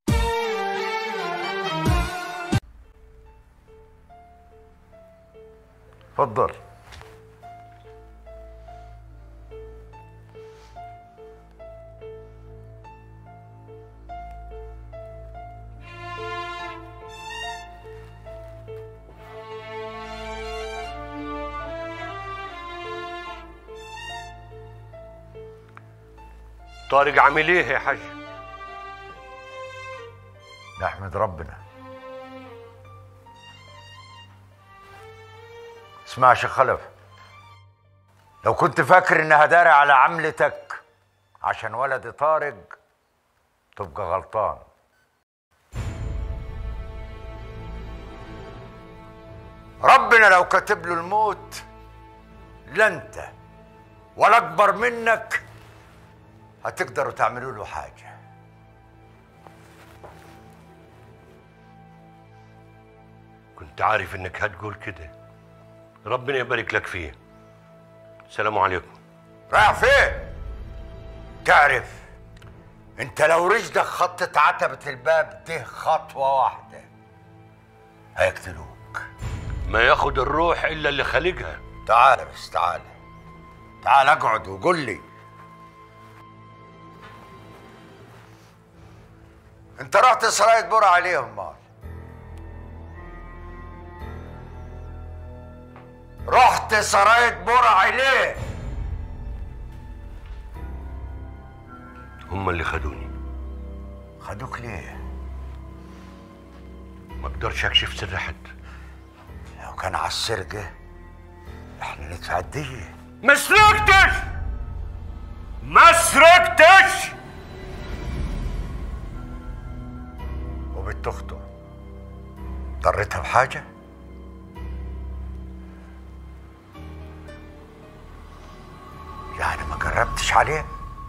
اتفضل طارق عامل ايه يا حاج نحمد ربنا اسمع يا شيخ خلف لو كنت فاكر انها داري على عملتك عشان ولدي طارق تبقى غلطان ربنا لو كاتب له الموت لا انت ولا اكبر منك هتقدروا تعملوا له حاجه كنت عارف انك هتقول كده ربنا يبارك لك فيه السلام عليكم رايح فين تعرف انت لو رجلك خطت عتبة الباب ده خطوة واحدة هيقتلوك ما ياخد الروح الا اللي خالقها تعال بس تعال تعال اقعد وقول لي انت رحت سراية برع عليهم مال رحت سراية برع ليه هم اللي خدوني خدوك ليه ما اقدرش اكشف سر حد لو كان على السرقة احنا ندفع الدية ما سرقتش ما سرقتش وبنت اخته ضرتها بحاجة يعني ما قربتش عليه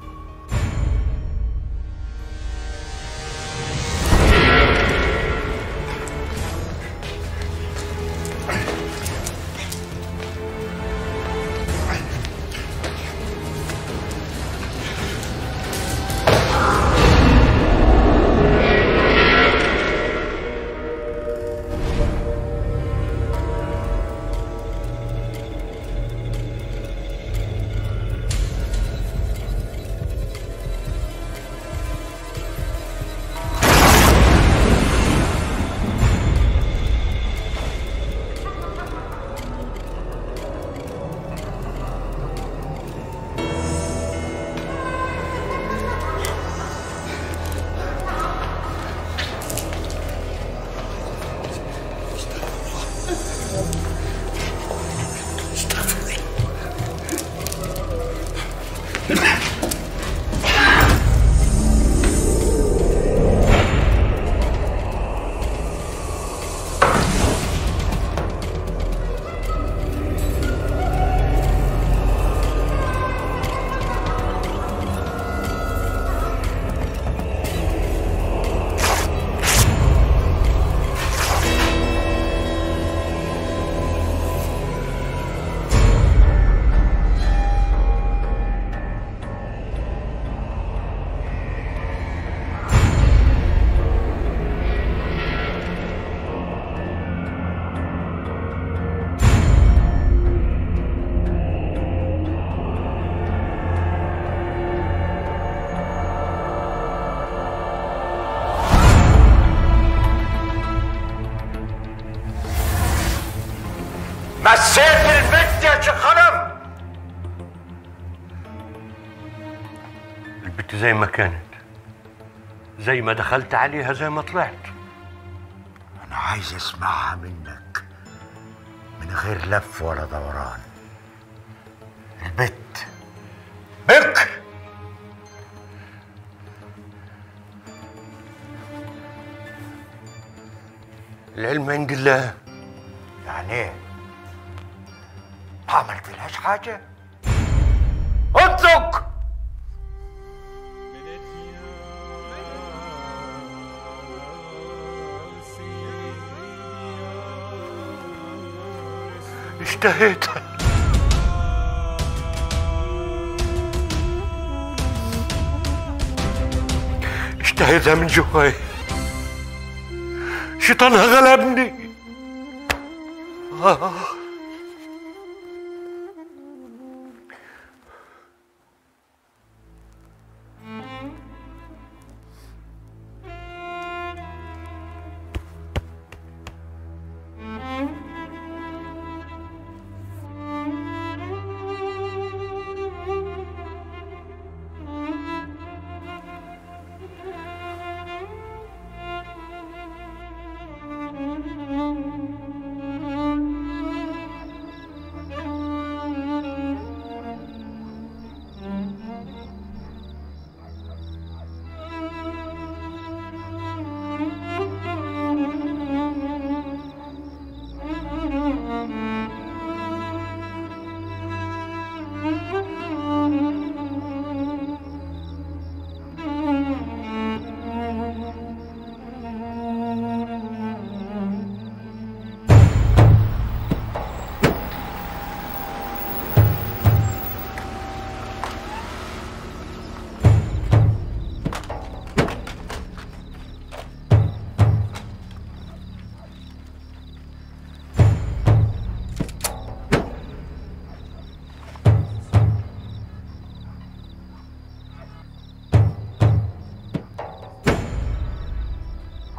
مسيت البنت يا شيخ خلف البت زي ما كانت زي ما دخلت عليها زي ما طلعت انا عايز اسمعها منك من غير لف ولا دوران البت بك العلم عند الله يعني ايه ما عملت لهاش حاجه انطق اشتهيت اشتهيتها من جواي شيطانها غلبني آه.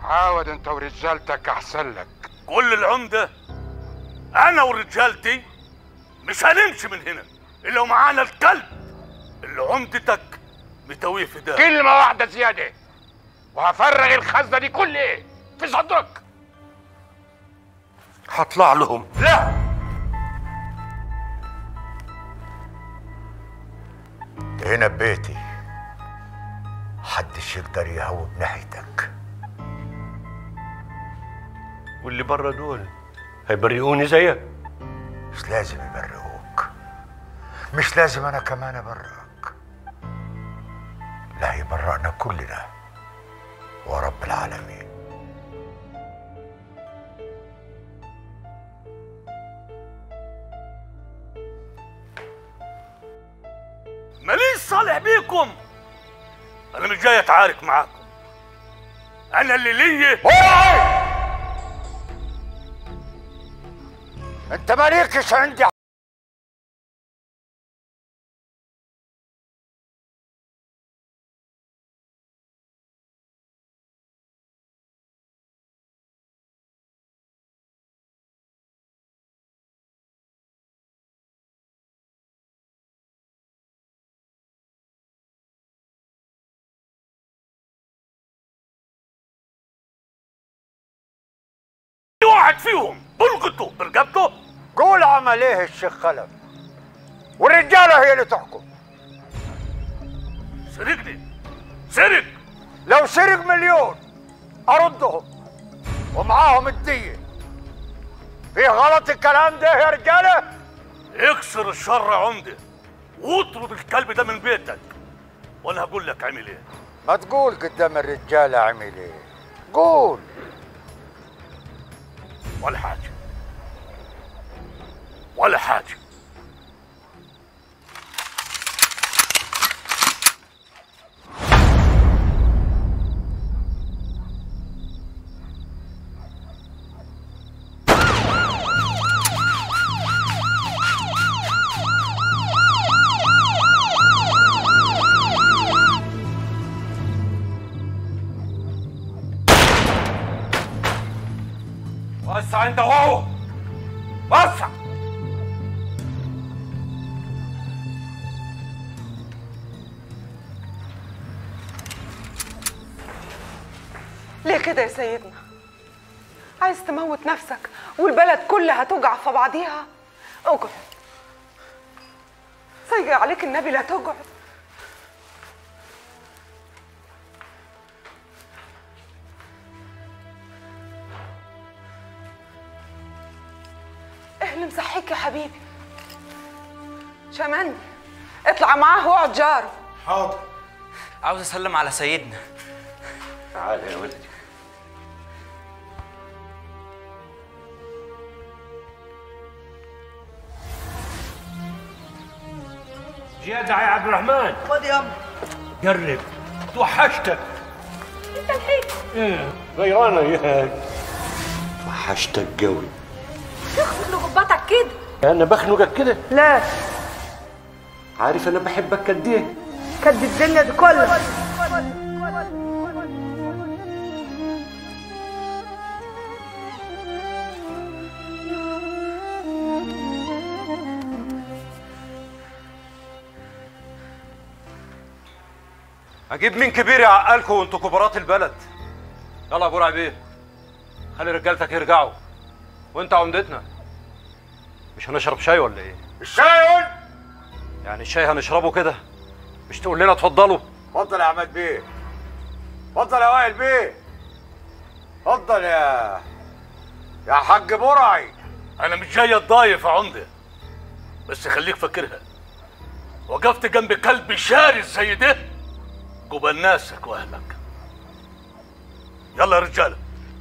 عاود انت ورجالتك احسن لك كل العمدة أنا ورجالتي مش هنمشي من هنا إلا ومعانا الكلب اللي عمدتك متويه في ده كلمة واحدة زيادة وهفرغ الخزنة دي كلها في صدرك هطلع لهم لا هنا ببيتي محدش يقدر يهوب ناحيتك واللي بره دول هيبرئوني زيك مش لازم يبرئوك مش لازم انا كمان ابرئك لا يبرئنا كلنا ورب العالمين ماليش صالح بيكم أنا مش جاي أتعارك معاكم أنا اللي ليا انت مالكش عندي في واحد فيهم بلقطه برقبته قول عمل ايه الشيخ خلف والرجاله هي اللي تحكم سرقني سرق لو سرق مليون اردهم ومعاهم الدية في غلط الكلام ده يا رجاله اكسر الشر عمده واطرد الكلب ده من بيتك وانا هقول لك عمل ايه ما تقول قدام الرجاله عمل ايه قول ولا حاجه ولا حاجه وسع انت وهو وسع ليه كده يا سيدنا عايز تموت نفسك والبلد كلها تقع في بعضيها اقعد سيجي عليك النبي لا تقعد ايه اللي مصحيك يا حبيبي شمندي اطلع معاه واقعد جاره حاضر عاوز اسلم على سيدنا تعال يا ولدي جدع يا عبد الرحمن خد يا أم. قرب توحشتك انت الحين ايه غيرانه ياك توحشتك قوي تخبط لغباتك كده انا بخنقك كده لا عارف انا بحبك قد ايه كد الدنيا دي كلها اجيب مين كبير يعقلكم وانتوا كبارات البلد يلا يا ابو رعبيه خلي رجالتك يرجعوا وانت عمدتنا مش هنشرب شاي ولا ايه الشاي قول يعني الشاي هنشربه كده مش تقول لنا اتفضلوا اتفضل يا عماد بيه اتفضل يا وائل بيه اتفضل يا يا حاج برعي انا مش جاي اتضايف يا عمده بس خليك فاكرها وقفت جنب كلب شارس زي ده جبال ناسك واهلك يلا يا رجاله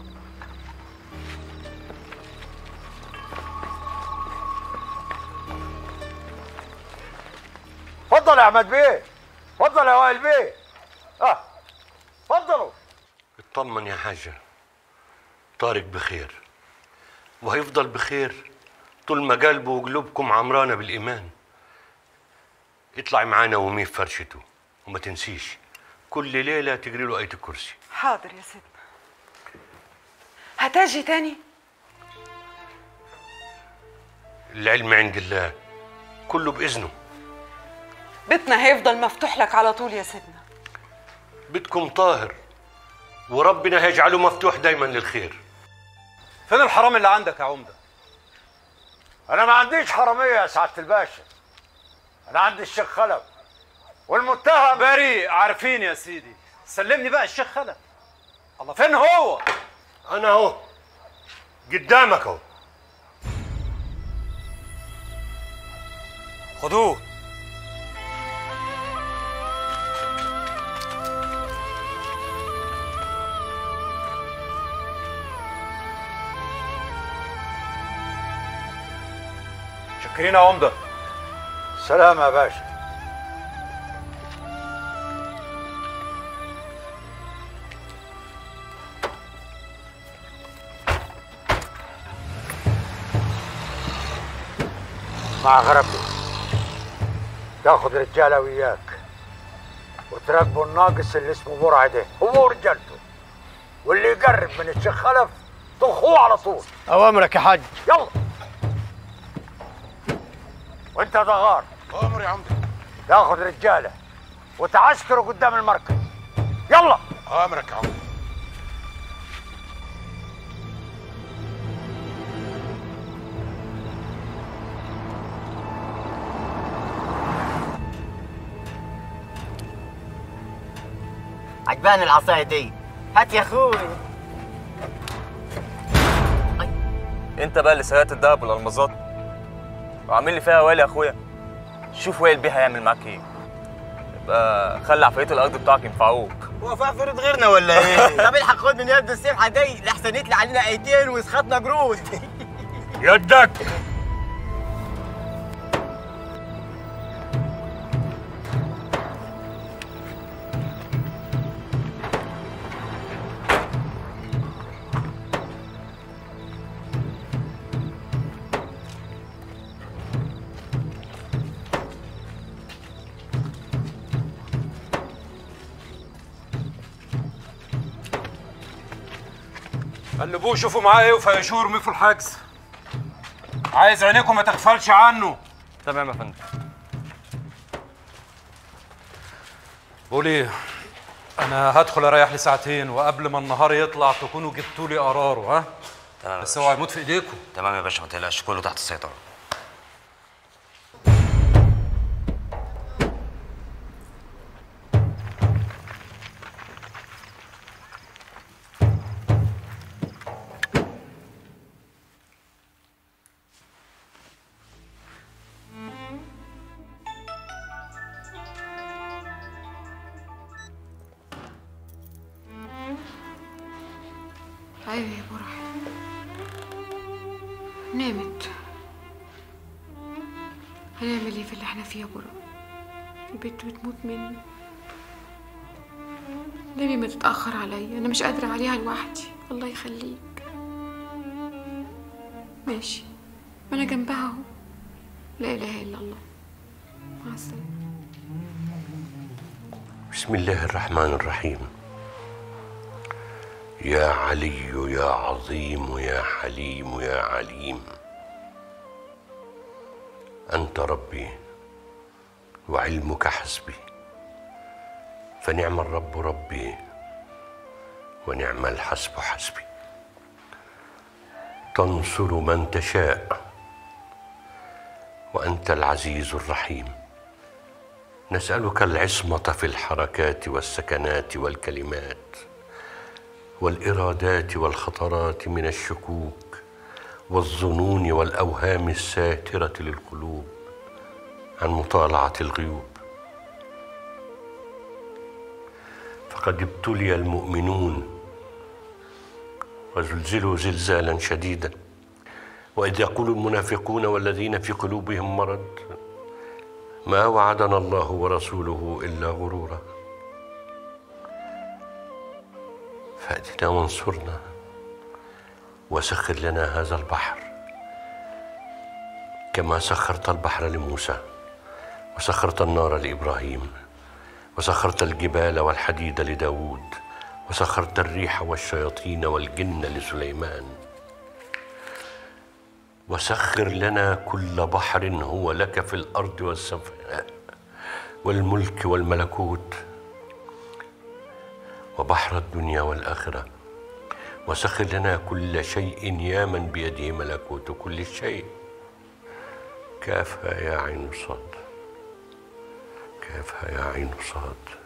اتفضل يا عماد بيه اتفضل يا وائل بيه اه اتفضلوا اطمن يا حاجة طارق بخير وهيفضل بخير طول ما قلبه وقلوبكم عمرانة بالإيمان اطلعي معانا وميه في فرشته وما تنسيش كل ليلة تجري له آية الكرسي حاضر يا سيدنا هتجي تاني العلم عند الله كله باذنه بيتنا هيفضل مفتوح لك على طول يا سيدنا بيتكم طاهر وربنا هيجعله مفتوح دايما للخير فين الحرام اللي عندك يا عمده انا ما عنديش حراميه يا سعاده الباشا انا عندي الشيخ خلف والمتهم بريء عارفين يا سيدي سلمني بقى الشيخ خلف الله فين هو انا اهو قدامك اهو خدوه شكرين يا عمده سلام يا باشا مع غربي تاخد رجاله وياك وتراقبوا الناقص اللي اسمه برعه ده هو ورجالته واللي يقرب من الشيخ خلف طخوه على طول اوامرك يا حاج يلا وانت يا ضغار امر يا عمده تاخد رجاله وتعسكروا قدام المركز يلا امرك يا عمده عجباني العصايه دي هات يا اخوي انت بقى اللي سرقت الدهب والالمازات وعامل لي فيها وائل يا اخويا شوف وائل بيه هيعمل معاك ايه يبقى خلي عفريت الارض بتاعك ينفعوك هو في عفريت غيرنا ولا ايه؟ طب الحق خد من يد السمحه دي لحسن يطلع علينا ايتين ويسخطنا جرود يدك قلبوه شوفوا معاه ايه وفيشوه ارميه في الحجز عايز عينيكم ما تغفلش عنه تمام يا فندم بقول ايه انا هدخل اريح لي ساعتين وقبل ما النهار يطلع تكونوا جبتوا لي قراره ها تمام يا بس باشا. اوعى يموت في ايديكم تمام يا باشا ما تقلقش كله تحت السيطره ايوه يا برع نامت هنعمل ايه في اللي احنا فيه يا برع البنت بتموت مني نبي ما تتأخر عليا أنا مش قادرة عليها لوحدي الله يخليك ماشي ما أنا جنبها أهو لا إله إلا الله مع السلامة بسم الله الرحمن الرحيم يا علي يا عظيم يا حليم يا عليم انت ربي وعلمك حسبي فنعم الرب ربي ونعم الحسب حسبي تنصر من تشاء وانت العزيز الرحيم نسالك العصمه في الحركات والسكنات والكلمات والارادات والخطرات من الشكوك والظنون والاوهام الساتره للقلوب عن مطالعه الغيوب فقد ابتلي المؤمنون وزلزلوا زلزالا شديدا واذ يقول المنافقون والذين في قلوبهم مرض ما وعدنا الله ورسوله الا غرورا فاتنا وانصرنا وسخر لنا هذا البحر كما سخرت البحر لموسى وسخرت النار لابراهيم وسخرت الجبال والحديد لداود وسخرت الريح والشياطين والجن لسليمان وسخر لنا كل بحر هو لك في الارض والسماء والملك والملكوت وبحر الدنيا والاخره وسخر لنا كل شيء يا من بيده ملكوت كل شيء كافها يا عين صاد كافها يا عين صاد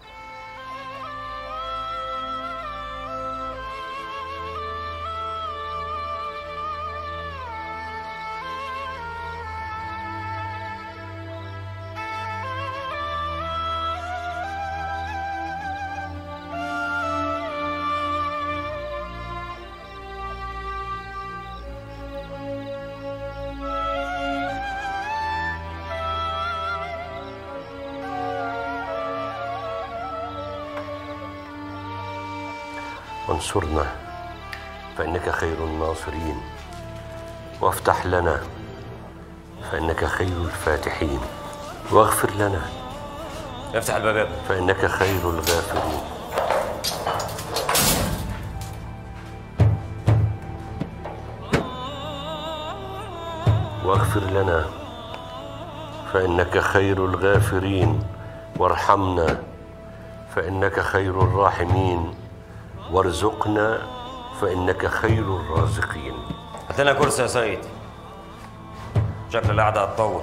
وانصرنا فإنك خير الناصرين وافتح لنا فإنك خير الفاتحين واغفر لنا افتح الباب يا ابني. فإنك خير الغافرين واغفر لنا فإنك خير الغافرين وارحمنا فإنك خير الراحمين وارزقنا فإنك خير الرازقين هات لنا كرسي يا سيد شكل القعدة هتطول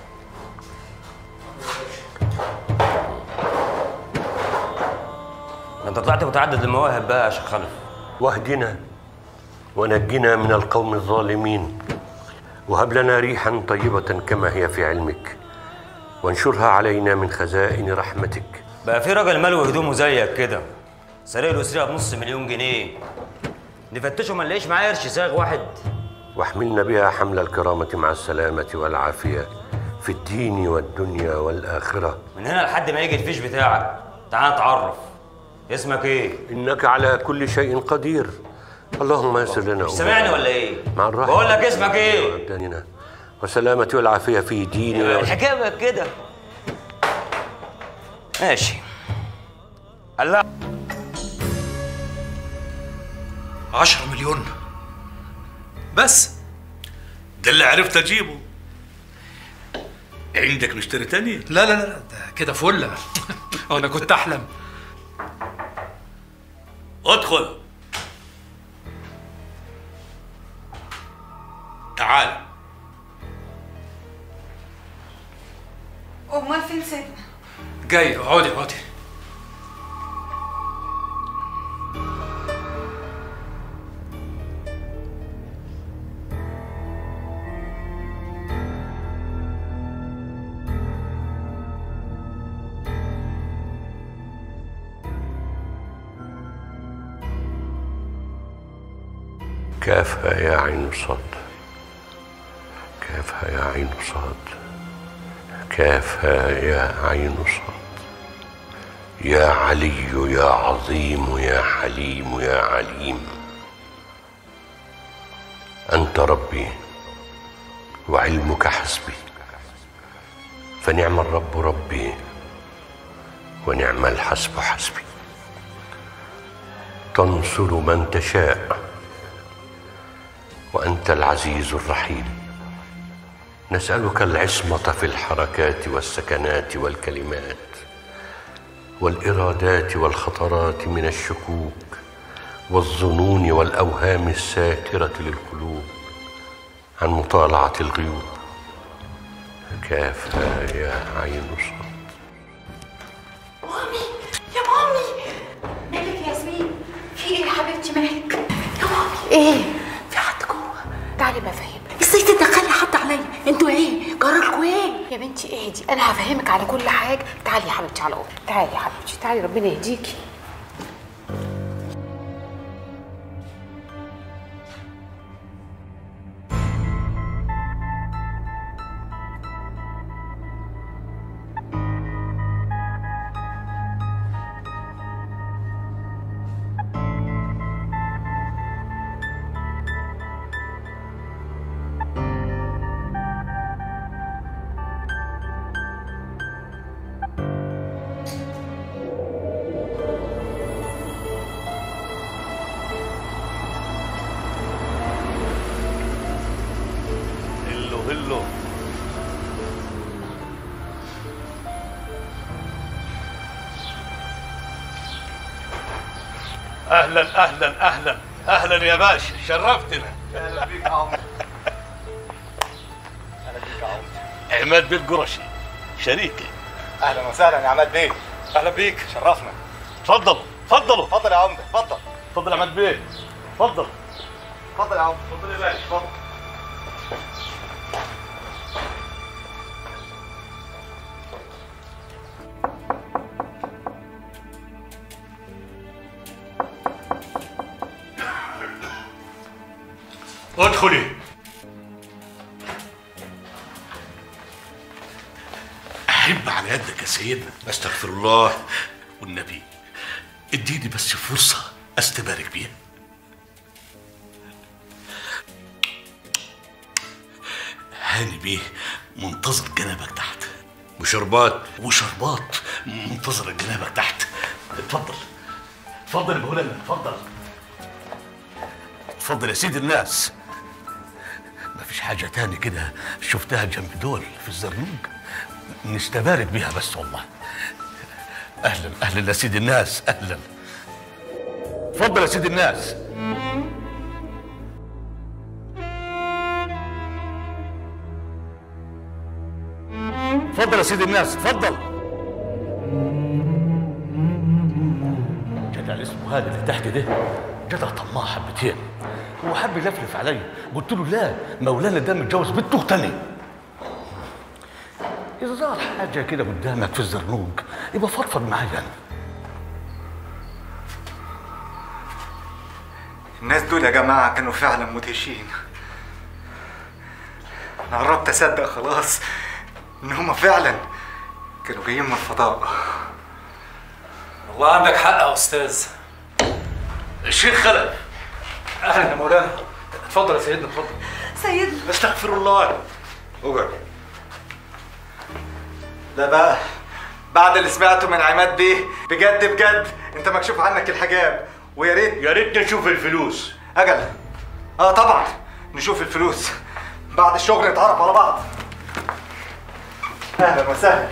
ده انت طلعت متعدد المواهب بقى يا شيخ خلف واهدنا ونجنا من القوم الظالمين وهب لنا ريحا طيبة كما هي في علمك وانشرها علينا من خزائن رحمتك بقى في راجل ملوي هدومه زيك كده سرق له سرقه بنص مليون جنيه نفتشه ما نلاقيش معاه قرش ساغ واحد واحملنا بها حمل الكرامة مع السلامة والعافية في الدين والدنيا والآخرة من هنا لحد ما يجي الفيش بتاعك تعال نتعرف اسمك ايه إنك على كل شيء قدير اللهم يسر لنا مش سامعني ولا ايه مع الراحة بقول لك اسمك ايه وأبداننا والسلامة والعافية في ديننا الحكايه بقت كده ماشي الله 10 مليون بس ده اللي عرفت اجيبه عندك نشتري تاني لا لا لا ده كده فل انا كنت احلم ادخل تعال امال فين سيدنا جاي اقعدي اقعدي كافها يا عين صاد كافها يا عين صاد كافها يا عين صاد يا علي يا عظيم يا حليم يا عليم أنت ربي وعلمك حسبي فنعم الرب ربي ونعم الحسب حسبي تنصر من تشاء وانت العزيز الرحيم نسالك العصمه في الحركات والسكنات والكلمات والارادات والخطرات من الشكوك والظنون والاوهام الساكره للقلوب عن مطالعه الغيوب كافها يا عين صاد مامي يا مامي مالك يا ياسمين في ايه يا حبيبتي مالك يا مامي ايه في حد جوه تعالي ما افهمك ازاي تدخلي حد عليا انتوا ايه جرالكوا ايه يا بنتي اهدي انا هفهمك على كل حاجه تعالي يا حبيبتي على اوضتك تعالي يا حبيبتي تعالي ربنا يهديكي بالله اهلا اهلا اهلا اهلا يا باشا شرفتنا اهلا بيك يا عمرو اهلا بيك يا عمرو عماد بيه القرشي شريكي اهلا وسهلا يا عماد بيه اهلا بيك شرفنا تفضلوا تفضلوا اتفضل يا عمده اتفضل اتفضل يا عماد بيه اتفضل اتفضل يا عمده اتفضل يا باشا اتفضل ادخلي احب على يدك يا سيدنا استغفر الله والنبي اديني بس فرصه استبارك بيها هاني بيه منتظر جنابك تحت وشربات وشربات منتظر جنابك تحت اتفضل اتفضل يا مولانا اتفضل اتفضل يا سيد الناس مفيش حاجة تاني كده شفتها جنب دول في الزرنوج نستبارك بيها بس والله أهلا أهلا يا سيد الناس أهلا اتفضل يا سيد الناس اتفضل يا سيد الناس اتفضل جدع اللي اسمه هذا اللي تحت ده جدع طماع حبتين هو حب يلفلف عليا قلت له لا مولانا ده متجوز بنته تاني اذا ظهر حاجه كده قدامك في الزرنوج يبقى فضفض معايا انا الناس دول يا جماعه كانوا فعلا مدهشين انا قربت اصدق خلاص ان هما فعلا كانوا جايين من الفضاء والله عندك حق يا استاذ الشيخ خلف اهلا يا مولانا اتفضل يا سيدنا اتفضل سيدنا استغفر الله اقعد لا بقى بعد اللي سمعته من عماد بيه بجد بجد انت مكشوف عنك الحجاب ويا ريت يا ريت نشوف الفلوس اجل اه طبعا نشوف الفلوس بعد الشغل نتعرف على بعض اهلا وسهلا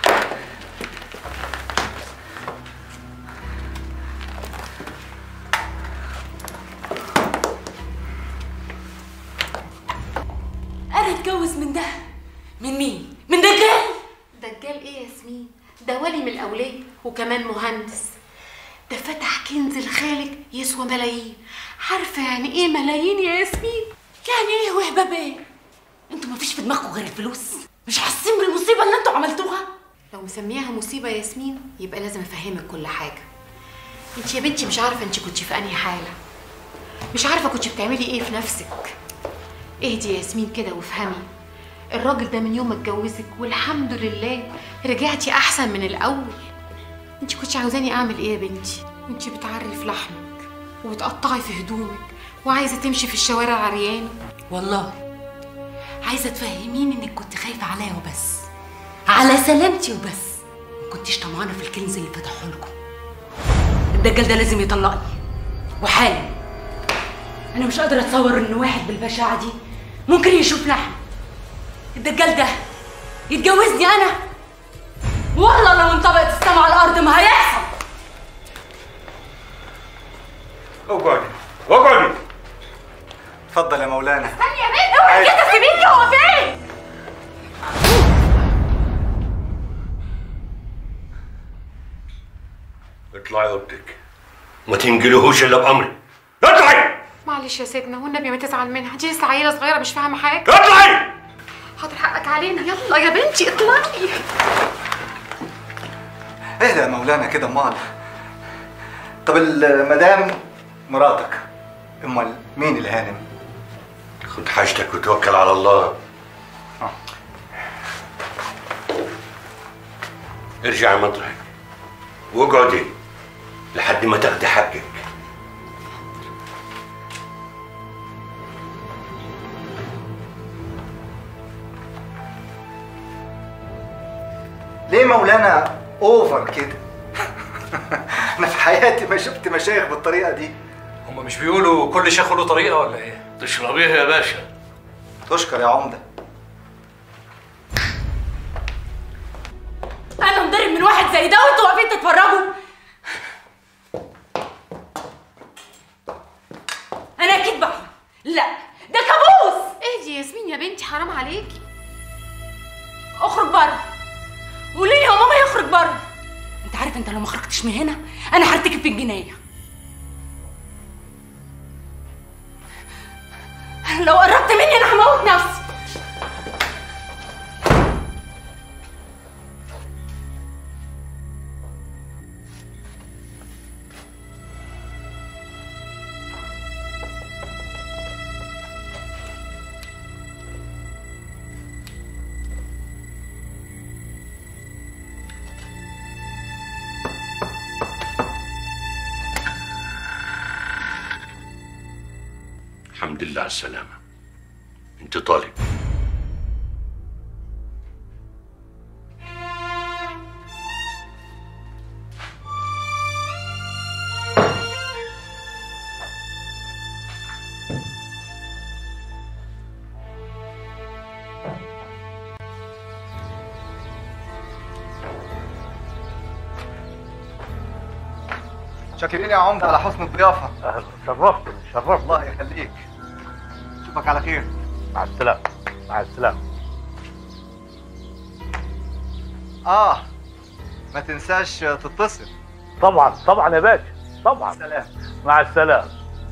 انا اتجوز من ده من مين من دجال دجال ايه يا ياسمين ده ولي من الاولياء وكمان مهندس ده فتح كنز لخالك يسوى ملايين عارفه يعني ايه ملايين يا ياسمين يعني ايه وهبه بيه انتوا مفيش في دماغكم غير الفلوس مش حاسين بالمصيبه اللي انتوا عملتوها لو مسمياها مصيبه يا ياسمين يبقى لازم افهمك كل حاجه انت يا بنتي مش عارفه انت كنت في انهي حاله مش عارفه كنت بتعملي ايه في نفسك اهدي يا ياسمين كده وافهمي الراجل ده من يوم ما اتجوزك والحمد لله رجعتي احسن من الاول انت كنت عاوزاني اعمل ايه يا بنتي انت بتعري في لحمك وبتقطعي في هدومك وعايزه تمشي في الشوارع عريانه والله عايزه تفهميني انك كنت خايفه عليا وبس على سلامتي وبس ما كنتيش طمعانه في الكنز اللي فتحه لكم الدجال ده لازم يطلقني وحالا انا مش قادره اتصور ان واحد بالبشاعه دي ممكن يشوف لحم الدجال ده يتجوزني انا والله لو انطبقت السما على الارض ما هيحصل اقعدي اقعدي اتفضل يا مولانا استني يا بنت اوعي كده سيبيني هو فين اطلعي اوضتك ما تنجلهوش الا بامري اطلعي معلش يا سيدنا والنبي ما تزعل منها دي لسه عيله صغيره مش فاهمه حاجه اطلعي حاضر حقك علينا يلا يا بنتي اطلعي اهدى يا مولانا كده امال طب المدام مراتك امال مين الهانم خد حاجتك وتوكل على الله ارجعي مطرحك واقعدي لحد ما تاخدي حقك ليه مولانا اوفر كده انا في حياتي ما شفت مشايخ بالطريقه دي هما مش بيقولوا كل شيخ له طريقه ولا ايه؟ تشربيها يا باشا تشكر يا عمده واحد زي ده وانتوا واقفين تتفرجوا انا اكيد بحلم لا ده كابوس اهدي يا ياسمين يا بنتي حرام عليكي اخرج بره قولي لي يا ماما يخرج بره انت عارف انت لو ما خرجتش من هنا انا هرتكب في الجنايه لو قربت مني انا هموت نفسي الحمد لله على السلامة انت طالب شاكرين يا عمده على حسن الضيافه شرفتني شرفت الله يخليك اشوفك على خير مع السلامة مع السلامة اه ما تنساش تتصل طبعا طبعا يا باشا طبعا سلام مع السلامة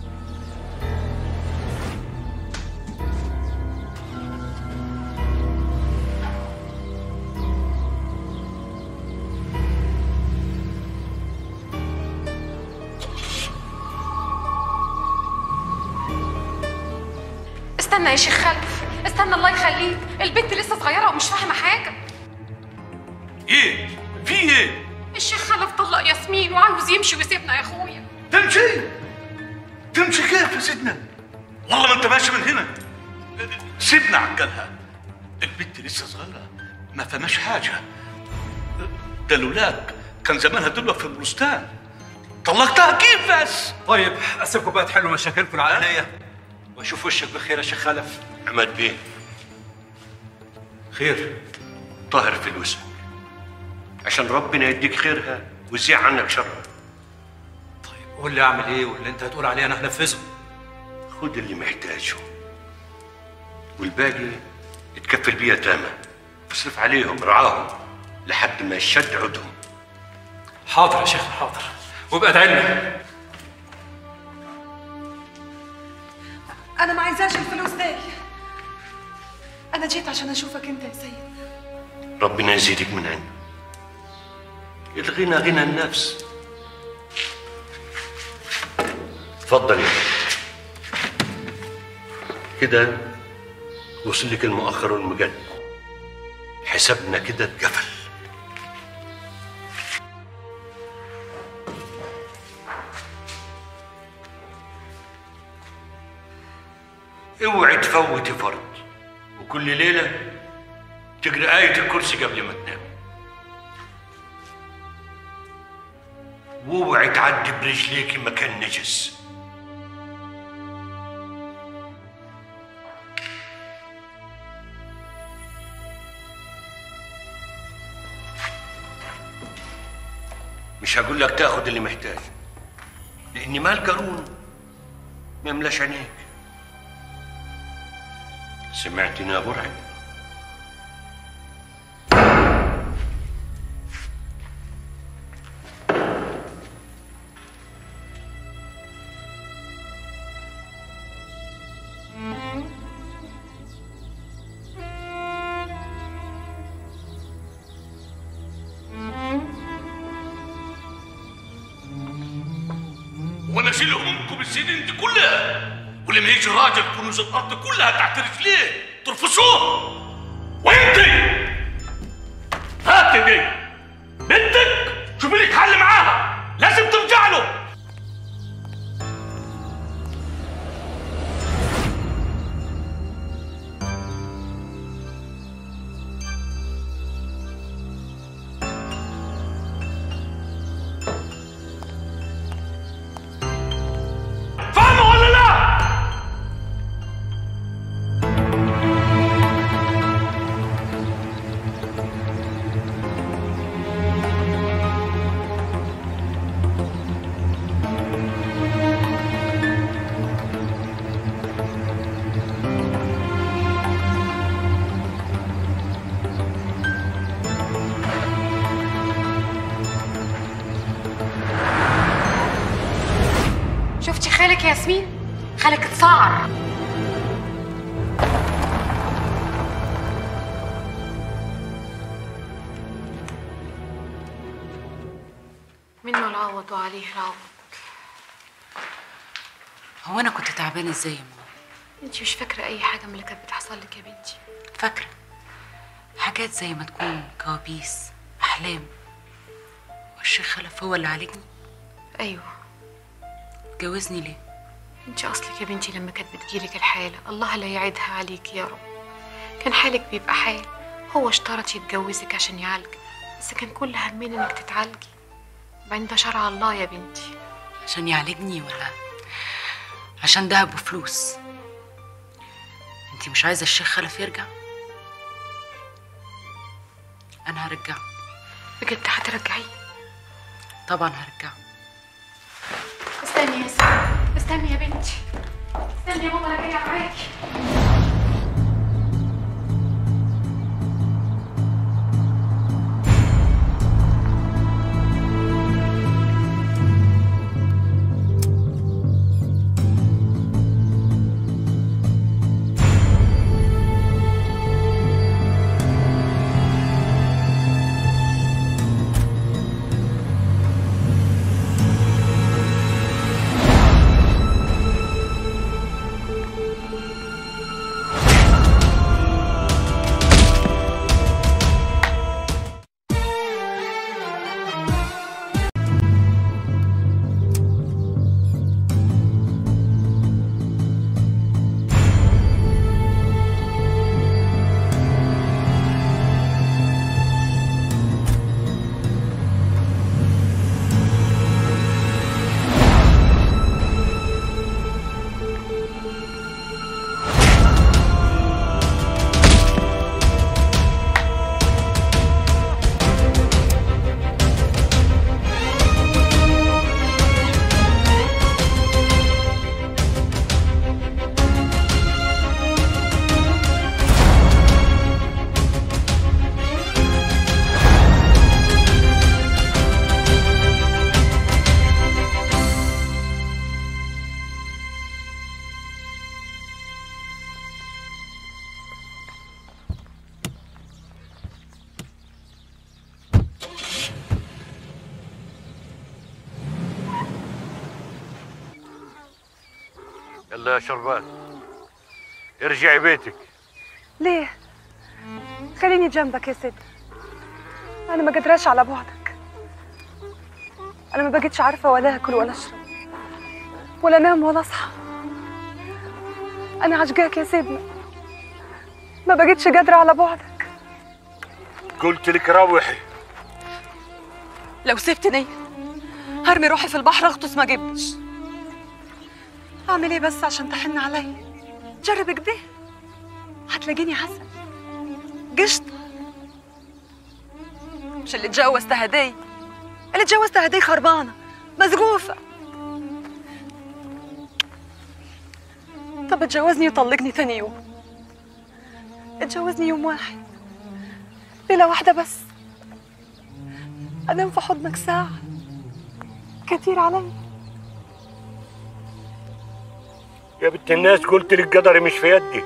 استنى يا شيخ خلف استنى الله يخليك البنت لسه صغيره ومش فاهمه حاجه ايه في ايه الشيخ خلف طلق ياسمين وعاوز يمشي ويسيبنا يا اخويا تمشي تمشي كيف يا سيدنا والله ما انت ماشي من هنا سيبنا عقلها البنت لسه صغيره ما فهمش حاجه ده لولاك كان زمانها دلوقتي في البستان طلقتها كيف بس طيب اسيبكم بقى تحلوا مشاكلكم العائليه واشوف وشك بخير يا شيخ خلف عماد بيه خير طاهر فلوسك عشان ربنا يديك خيرها ويزيع عنك شرها قول لي اعمل ايه واللي انت هتقول عليه انا هنفذه خد اللي محتاجه والباقي اتكفل بيه يتامى اصرف عليهم رعاهم لحد ما يشد عودهم حاضر يا شيخ حاضر وابقى ادعي لنا انا ما عايزاش الفلوس دي انا جيت عشان اشوفك انت يا سيد ربنا يزيدك من عنده الغنى غنى النفس اتفضل يا كده وصل لك المؤخر والمجد حسابنا كده اتقفل اوعي تفوتي فرض وكل ليله تقرا آية الكرسي قبل ما تنام واوعي تعدي برجليكي مكان نجس مش هقول لك تاخد اللي محتاج لان مال قارون ما يملاش عينيك سمعتني يا برعي وانا اشيل همومكم السنين دي كلها ولما يجي راجل كنوز الارض كلها تحت رجليه ترفسوه وانت هات دي بنتك شوفي لك حل معاها لازم ترجع له فاهمة ولا لا؟ منه العوض وعليه العوض هو انا كنت تعبانه ازاي يا ماما انت مش فاكره اي حاجه من اللي كانت بتحصل لك يا بنتي فاكره حاجات زي ما تكون كوابيس احلام والشيخ خلف هو اللي عالجني ايوه اتجوزني ليه انت اصلك يا بنتي لما كانت بتجيلك الحاله الله لا يعيدها عليك يا رب كان حالك بيبقى حال هو اشترط يتجوزك عشان يعالجك بس كان كل همنا انك تتعالجي بعدين ده شرع الله يا بنتي عشان يعالجني ولا عشان دهب وفلوس انتي مش عايزه الشيخ خلف يرجع انا هرجعه بجد هترجعيه طبعا هرجعه استني يا سيدي استني يا بنتي استني يا ماما انا جايه معاكي يلا يا شربات ارجعي بيتك ليه؟ خليني جنبك يا سيد أنا ما قدراش على بعدك أنا ما بقيتش عارفة ولا آكل ولا أشرب ولا أنام ولا أصحى أنا عشقاك يا سيدنا ما بقيتش قادرة على بعدك قلت لك روحي لو سبتني هرمي روحي في البحر أغطس ما جبتش أعمل إيه بس عشان تحن عليا جرب كده هتلاقيني عسل قشطة مش اللي اتجوزت هدية اللي اتجوزت هدية خربانة مزقوفة طب اتجوزني وطلقني تاني يوم اتجوزني يوم واحد ليلة واحدة بس أنام في حضنك ساعة كتير علي يا بنت الناس قلت لك قدري مش في يدي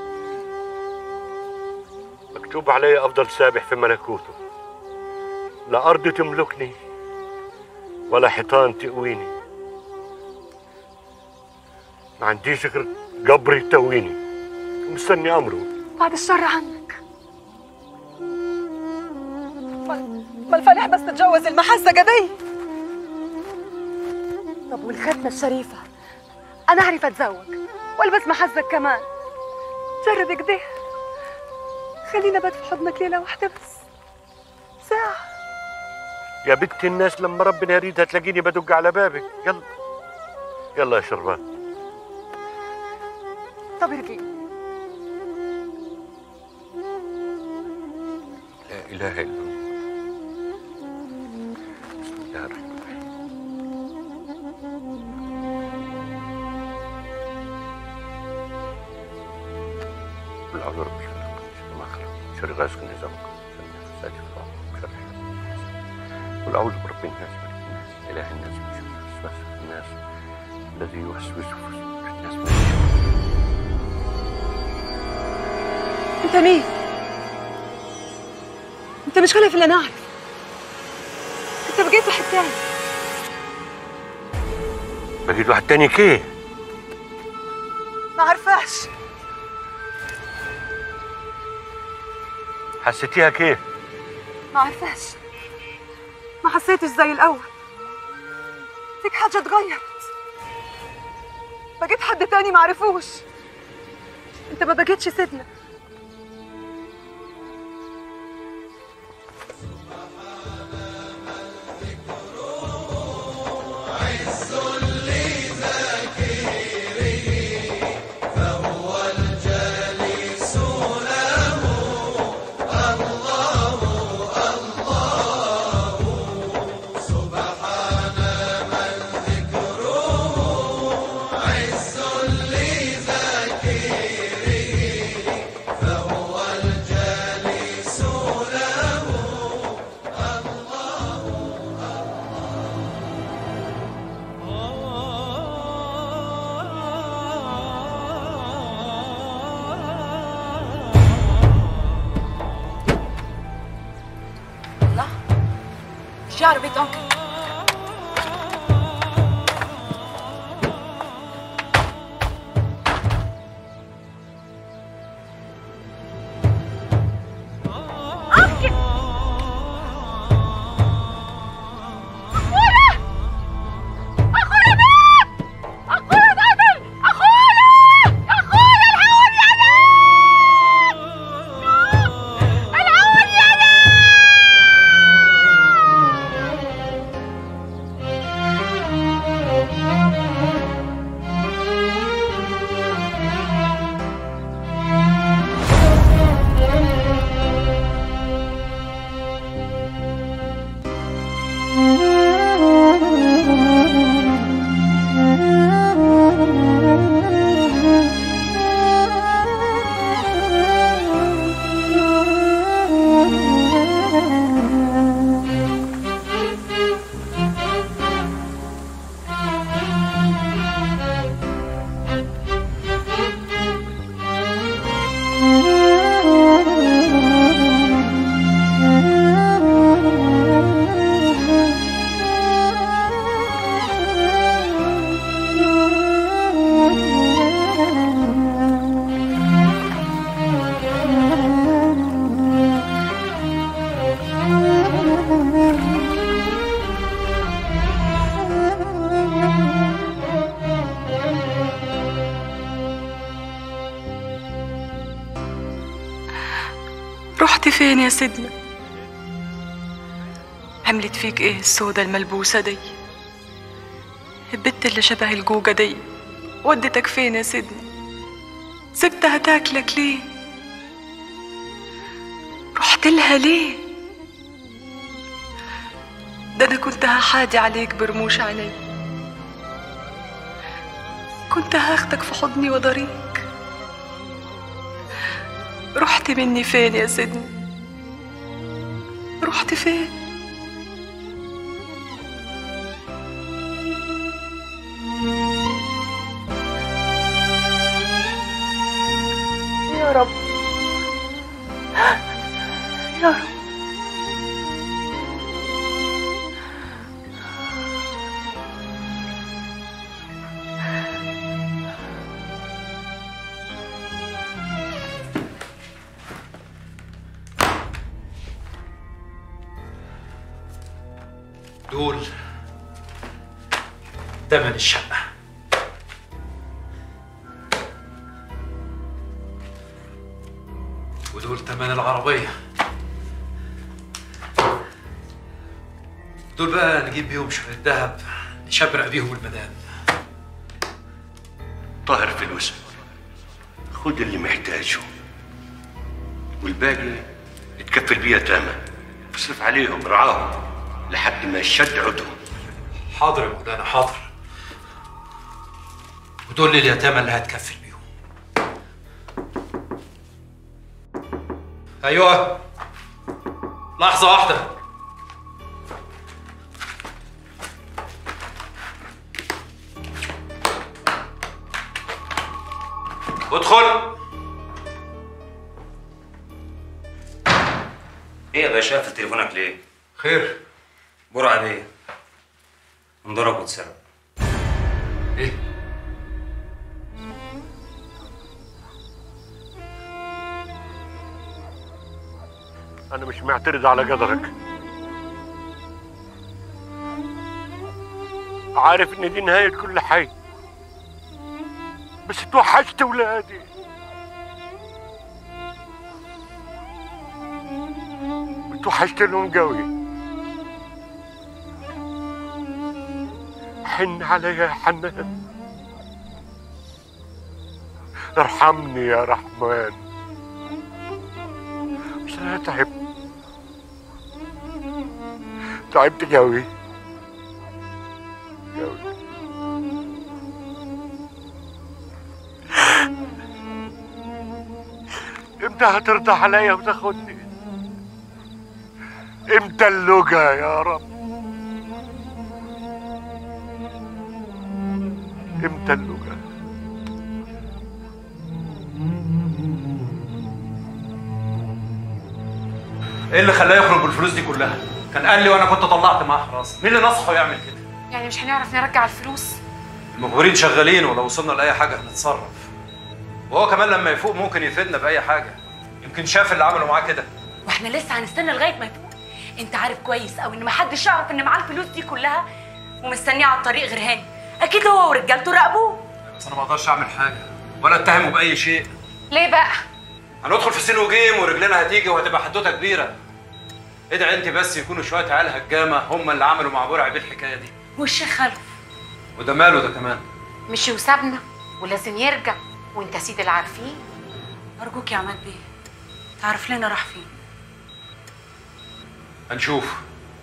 مكتوب علي افضل سابح في ملكوته لا ارض تملكني ولا حيطان تقويني ما عنديش غير قبر يتويني مستني امره بعد الشر عنك ما- ما الفلاح بس تتجوز المحزقة دي طب والختمة الشريفة أنا أعرف أتزوج وألبس محزق كمان جرب كده خلينا بات في حضنك ليلة واحدة بس ساعة يا بنت الناس لما ربنا يريدها تلاقيني بدق على بابك يلا يلا يا شربات طب ارجعي لا اله الا الله بسم الله الرحمن الرحيم قل اعوذ برب الفلق شر ما خلق شر غاسق اذا وقب شر النفاثات في العقد شر حاسد قل اعوذ برب الناس ملك الناس اله الناس من شر الوسواس الناس الذي يوسوس في صدور انت مين؟ انت مش خلف اللي نعرف انت بقيت واحد تاني بقيت واحد تاني كيه ما عرفاش حسيتيها كيف ما عرفاش ما حسيتش زي الاول فيك حاجه اتغيرت بقيت حد تاني ما عرفوش انت ما بقيتش سيدنا الله شو عربية أنكل رحت فين يا سيدنا عملت فيك ايه السودة الملبوسة دي البت اللي شبه الجوجة دي ودتك فين يا سيدنا سبتها تاكلك ليه رحت لها ليه ده انا كنت هحادي عليك برموش عيني كنت هاخدك في حضني وضريك رحت مني فين يا سيدنا رحت فين يا رب يا رب دول تمن الشقة ودول تمن العربية دول بقى نجيب بيهم شوية ذهب نشبرق بيهم المدام طاهر فلوسك خد اللي محتاجه والباقي اتكفل بيه تامة اصرف عليهم رعاهم لحد ما يشد عدهم حاضر يا مولانا حاضر ودول اليتامى اللي هتكفل بيهم ايوه لحظة واحدة ادخل ايه يا باشا في تليفونك ليه؟ خير برعة بيه انضرب واتسرق ايه؟ انا مش معترض على قدرك عارف ان دي نهاية كل حي بس توحشت ولادي توحشت لهم قوي حن علي يا حنان ارحمني يا رحمن بس انا تعبت تعبت قوي قوي امتى هترضى عليا وتاخدني امتى اللقا يا رب امتى اللقا ايه اللي خلاه يخرج بالفلوس دي كلها؟ كان قال لي وانا كنت طلعت معاه حراسه، مين اللي نصحه يعمل كده؟ يعني مش هنعرف نرجع الفلوس المخبرين شغالين ولو وصلنا لاي حاجه هنتصرف. وهو كمان لما يفوق ممكن يفيدنا باي حاجه. يمكن شاف اللي عملوا معاه كده. واحنا لسه هنستنى لغايه ما يفوق انت عارف كويس قوي ان محدش يعرف ان معاه الفلوس دي كلها ومستنيه على الطريق غير هاني اكيد هو ورجالته راقبوه بس انا ما اقدرش اعمل حاجه ولا اتهمه باي شيء. ليه بقى هندخل في سين وجيم ورجلنا هتيجي وهتبقى حدوته كبيره. ادعي انت بس يكونوا شويه عيال هجامه هم اللي عملوا مع برع بيه الحكايه دي. والشيخ خلف وده ماله ده كمان؟ مشي وسابنا ولازم يرجع وانت سيد العارفين ارجوك يا عماد بيه تعرف لنا راح فين هنشوف.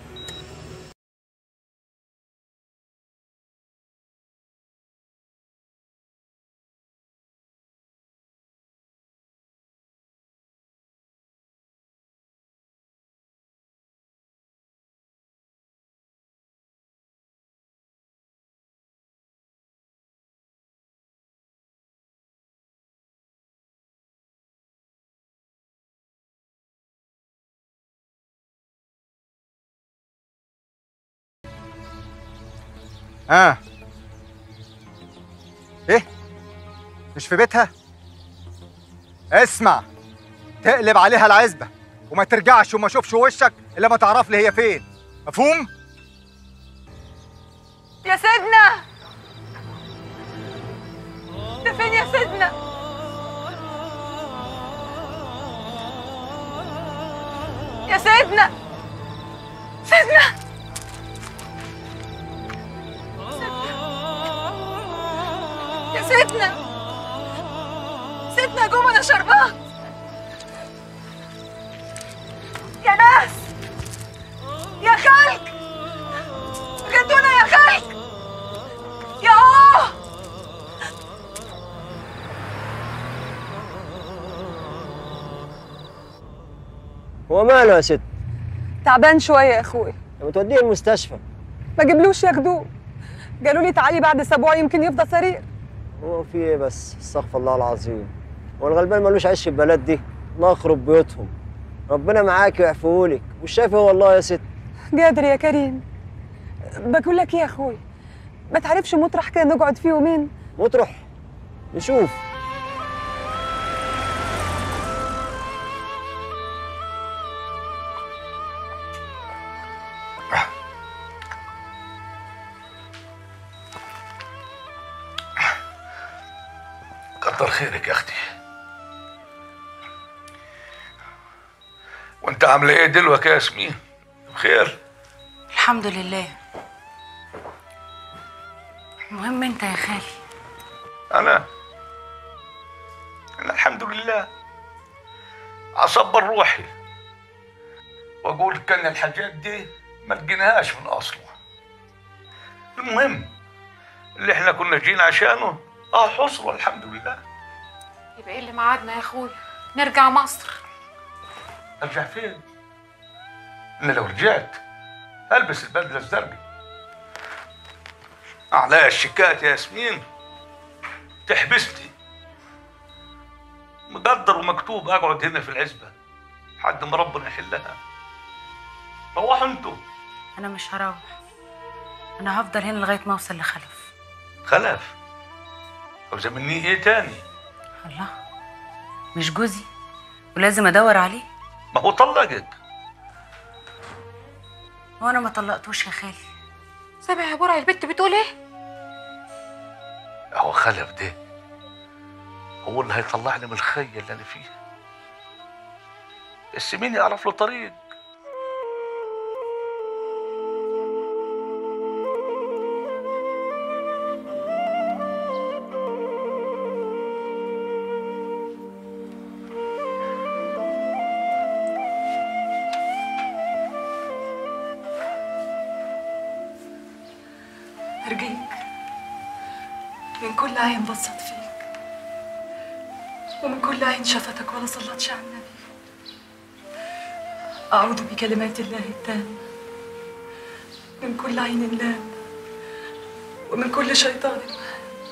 اه ايه مش في بيتها اسمع تقلب عليها العزبه وما ترجعش وما اشوفش وشك الا ما تعرف لي هي فين مفهوم يا سيدنا انت فين يا سيدنا يا سيدنا سيدنا يا سيدنا سيدنا قوم انا شربان يا ناس يا خلق غدونا يا خلق يا اوه هو ماله يا ست؟ تعبان شويه يا اخوي لما توديه المستشفى ما جبلوش ياخدوه قالوا لي تعالي بعد اسبوع يمكن يفضى سرير هو في ايه بس؟ استغفر الله العظيم هو الغلبان ملوش عيش في البلد دي الله يخرب بيوتهم ربنا معاك ويعفوهولك مش شايفه والله يا ست قادر يا كريم بقول لك ايه يا اخوي ما تعرفش مطرح كده نقعد فيه يومين مطرح نشوف كتر خيرك يا اختي وانت عامله ايه دلوقتي يا ياسمين بخير الحمد لله المهم انت يا خالي انا انا الحمد لله اصبر روحي واقول كان الحاجات دي ما لقيناهاش من اصله المهم اللي احنا كنا جينا عشانه اه حصل الحمد لله يبقى ايه اللي معادنا يا اخويا نرجع مصر ارجع فين انا لو رجعت البس البدله الزرقاء عليا الشيكات يا ياسمين تحبسني مقدر ومكتوب اقعد هنا في العزبه لحد ما ربنا يحلها روحوا انتوا انا مش هروح انا هفضل هنا لغايه ما اوصل لخلف خلف عاوزه مني ايه تاني الله مش جوزي ولازم ادور عليه ما هو طلقك وانا ما طلقتوش يا خالي سامع يا برع البت بتقول ايه هو خلف ده هو اللي هيطلعني من الخية اللي انا فيها بس مين يعرف له طريق أرجيك من كل عين بصت فيك ومن كل عين شفتك ولا صلتش على النبي أعوذ بكلمات الله التامة من كل عين لام ومن كل شيطان مهين.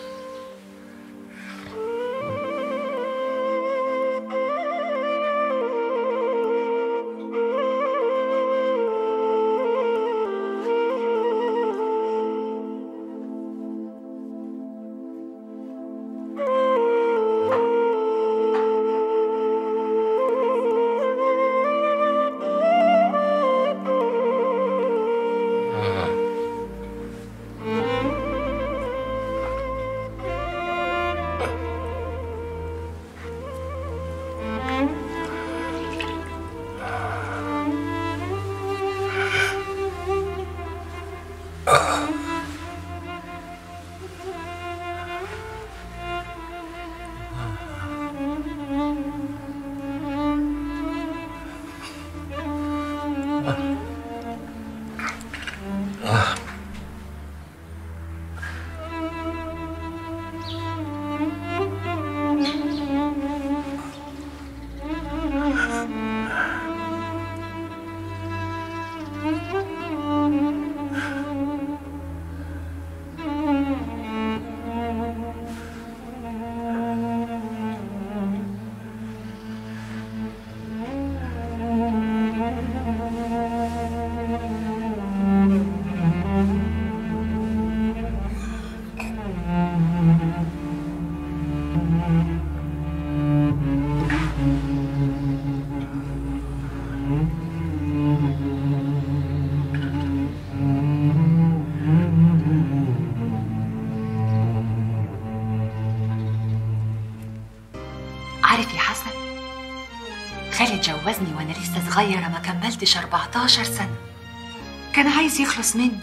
عارف يا حسن خالد جوزني وانا لسه صغيره ما كملتش 14 سنه كان عايز يخلص مني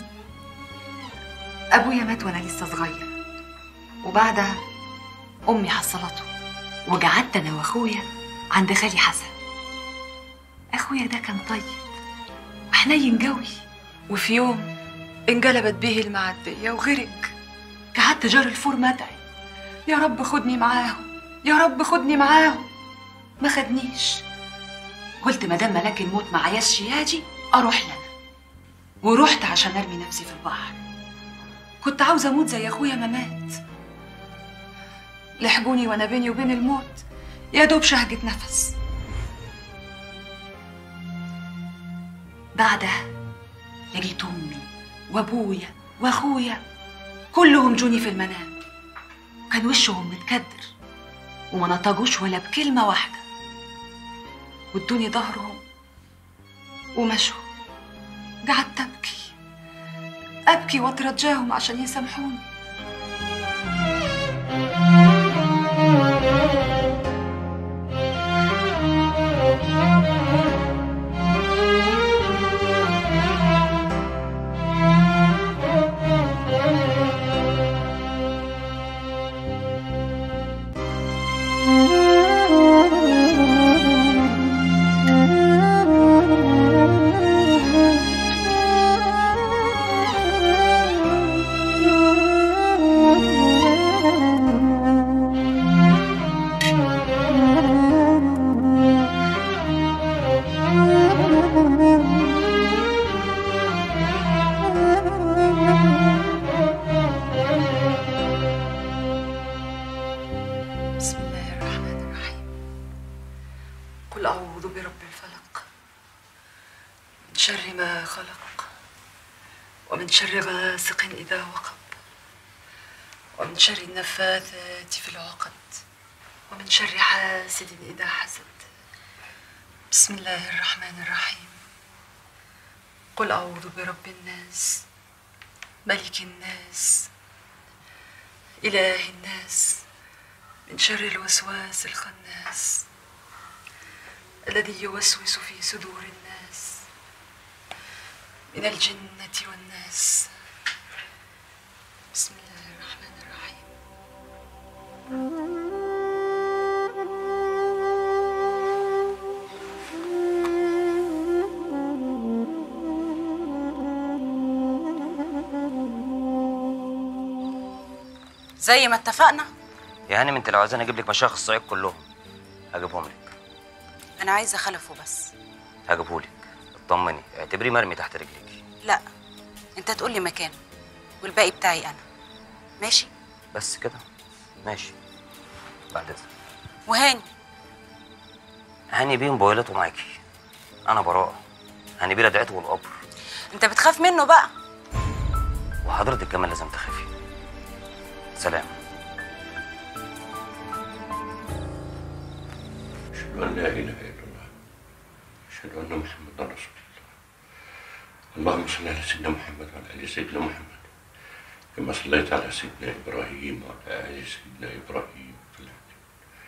ابويا مات وانا لسه صغير وبعدها امي حصلته وقعدت انا واخويا عند خالي حسن اخويا ده كان طيب وحنين قوي وفي يوم انقلبت بيه المعدية وغرق قعدت جار الفور مدعي يا رب خدني معاهم يا رب خدني معاهم ما خدنيش قلت مدام ملاك الموت ما عياش ياجي اروح لنا ورحت عشان ارمي نفسي في البحر كنت عاوزة أموت زي أخويا ما مات لحقوني وأنا بيني وبين الموت يا دوب شهقة نفس بعدها لقيت امي وابويا واخويا كلهم جوني في المنام كان وشهم متكدر وما نطقوش ولا بكلمه واحده وادوني ظهرهم ومشوا قعدت أبكي أبكي وأترجاهم عشان يسامحوني بسم الله الرحمن أعوذ برب الفلق من شر ما خلق ومن شر غاسق إذا وقب ومن شر النفاثات في العقد ومن شر حاسد إذا حسد بسم الله الرحمن الرحيم قل أعوذ برب الناس ملك الناس إله الناس من شر الوسواس الخناس الذي يوسوس في صدور الناس من الجنة والناس بسم الله الرحمن الرحيم زي ما اتفقنا يا هانم انت لو عايزاني اجيب لك مشايخ الصعيد كلهم هجيبهم لك انا عايزه خلفه بس هجيبه لك اطمني اعتبريه مرمي تحت رجليك لا انت تقول لي مكانه والباقي بتاعي انا ماشي بس كده ماشي بعد اذنك وهاني هاني بيه موبايلاته معاكي انا براءة هاني بيه لدعته والقبر انت بتخاف منه بقى وحضرتك كمان لازم تخافي سلام أشهد أن لا إله إلا الله أشهد أن محمدا رسول الله اللهم صل على سيدنا محمد وعلى آل سيدنا محمد كما صليت على سيدنا إبراهيم وعلى آل سيدنا إبراهيم في العالمين.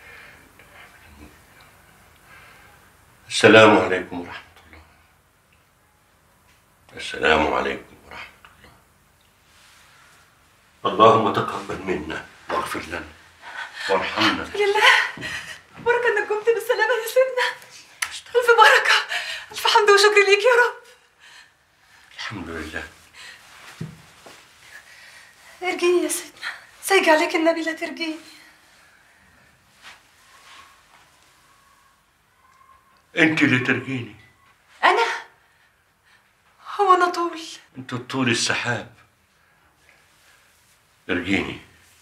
السلام عليكم ورحمة الله السلام عليكم ورحمة الله اللهم تقبل منا واغفر لنا وارحمنا لله بركة انك قمت بالسلامة يا سيدنا ألف بركة ألف حمد وشكر ليك يا رب الحمد لله ارجيني يا سيدنا سيجي عليك النبي لا ترجيني انت اللي ترجيني أنا هو أنا طول انت طول السحاب ارجيني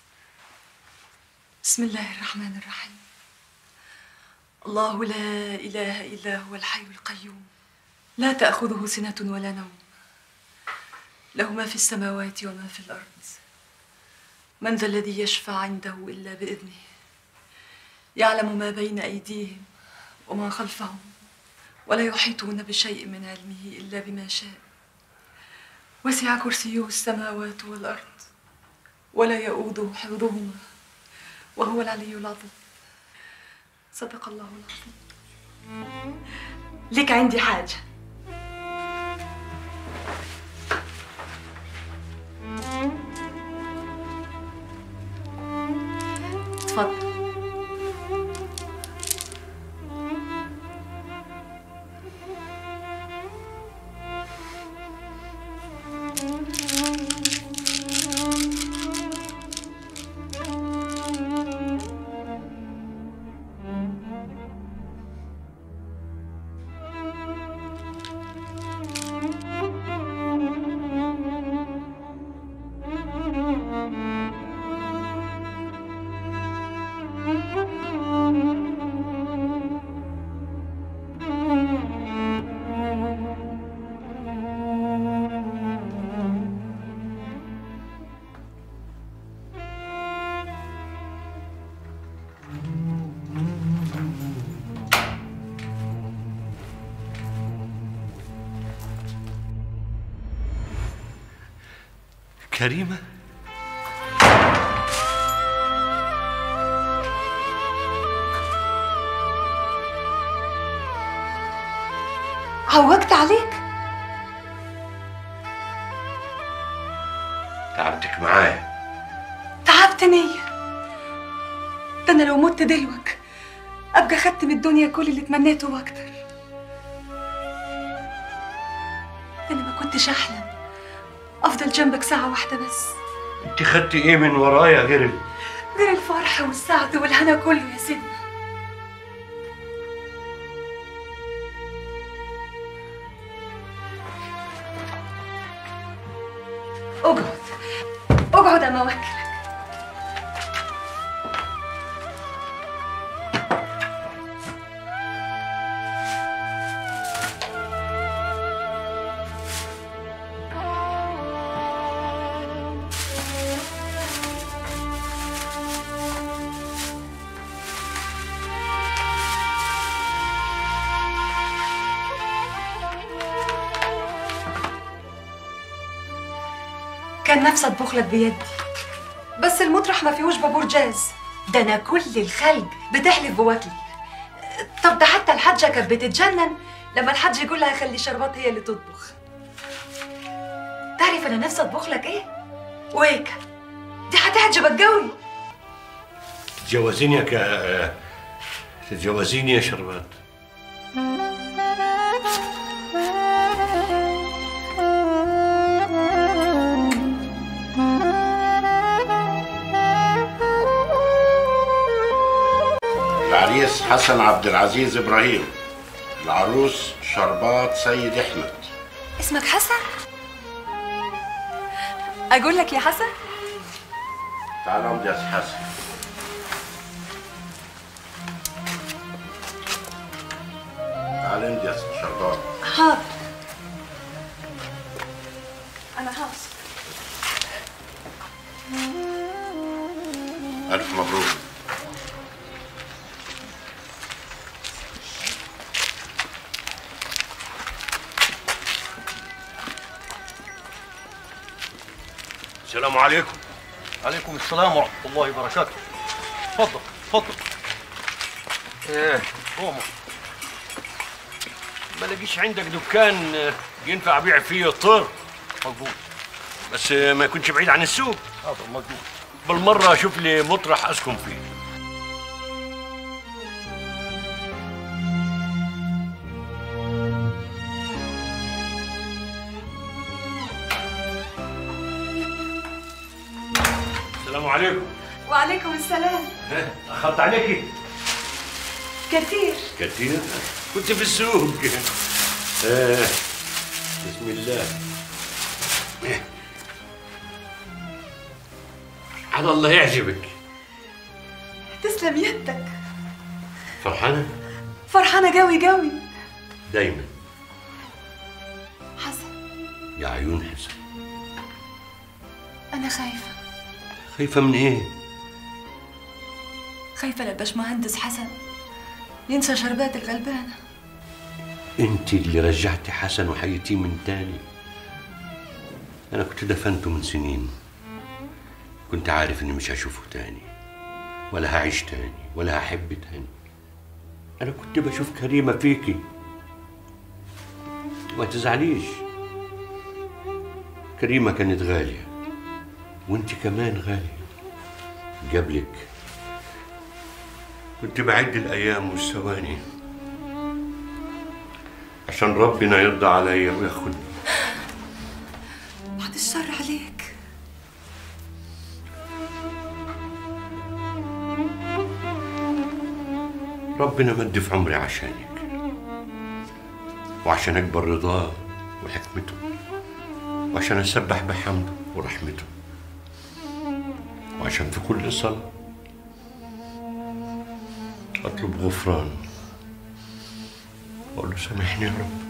بسم الله الرحمن الرحيم الله لا إله إلا هو الحي القيوم لا تأخذه سنة ولا نوم له ما في السماوات وما في الأرض من ذا الذي يشفع عنده إلا بإذنه يعلم ما بين أيديهم وما خلفهم ولا يحيطون بشيء من علمه إلا بما شاء وسع كرسيه السماوات والأرض ولا يؤوده حفظهما وهو العلي العظيم صدق الله العظيم لك عندي حاجة اتفضل كريمة عوجت عليك تعبتك معايا تعبتني ده انا لو مت دلوك ابقى خدت من الدنيا كل اللي تمنيته واكتر ده انا ما كنتش احلم افضل جنبك ساعه واحده بس انت خدتي ايه من ورايا غير ال- غير الفرح والسعد والهنا كله يا سيدنا اقعد اقعد اما اوكلك كان نفسي اطبخ لك بيدي بس المطرح ما فيهوش بابور جاز ده انا كل الخلق بتحلف بواكلي طب ده حتى الحاجه كانت بتتجنن لما الحاج يقول لها خلي شربات هي اللي تطبخ تعرف انا نفسي اطبخ لك ايه ويك دي هتعجبك قوي تتجوزيني يا ك... تتجوزيني يا شربات العريس حسن عبد العزيز ابراهيم العروس شربات سيد احمد اسمك حسن اقول لك يا حسن تعال امضي يا سي حسن تعال امضي يا سي شربات حاضر انا حاضر الف مبروك السلام عليكم عليكم السلام ورحمة الله وبركاته تفضل تفضل ايه قوموا ما لقيش عندك دكان آه، ينفع ابيع فيه الطير مظبوط بس آه، ما يكونش بعيد عن السوق حاضر مظبوط بالمره اشوف لي مطرح اسكن فيه السلام عليكم وعليكم السلام ها، اخذت عليكي كتير كتير كنت في السوق آه. بسم الله على الله يعجبك تسلم يدك فرحانة فرحانة قوي قوي دايما حسن يا عيون حسن أنا خايفة خايفة من ايه؟ خايفة للبشمهندس حسن ينسى شربات الغلبانة انت اللي رجعتي حسن وحيتيه من تاني انا كنت دفنته من سنين كنت عارف اني مش هشوفه تاني ولا هعيش تاني ولا هحب تاني انا كنت بشوف كريمه فيكي ما تزعليش كريمه كانت غاليه وانت كمان غاليه قبلك كنت بعد الايام والثواني عشان ربنا يرضى عليا وياخدني بعد الشر عليك ربنا مد في عمري عشانك وعشان اكبر رضاه وحكمته وعشان اسبح بحمده ورحمته وعشان في كل صلاة اطلب غفران واقول له سامحني يا رب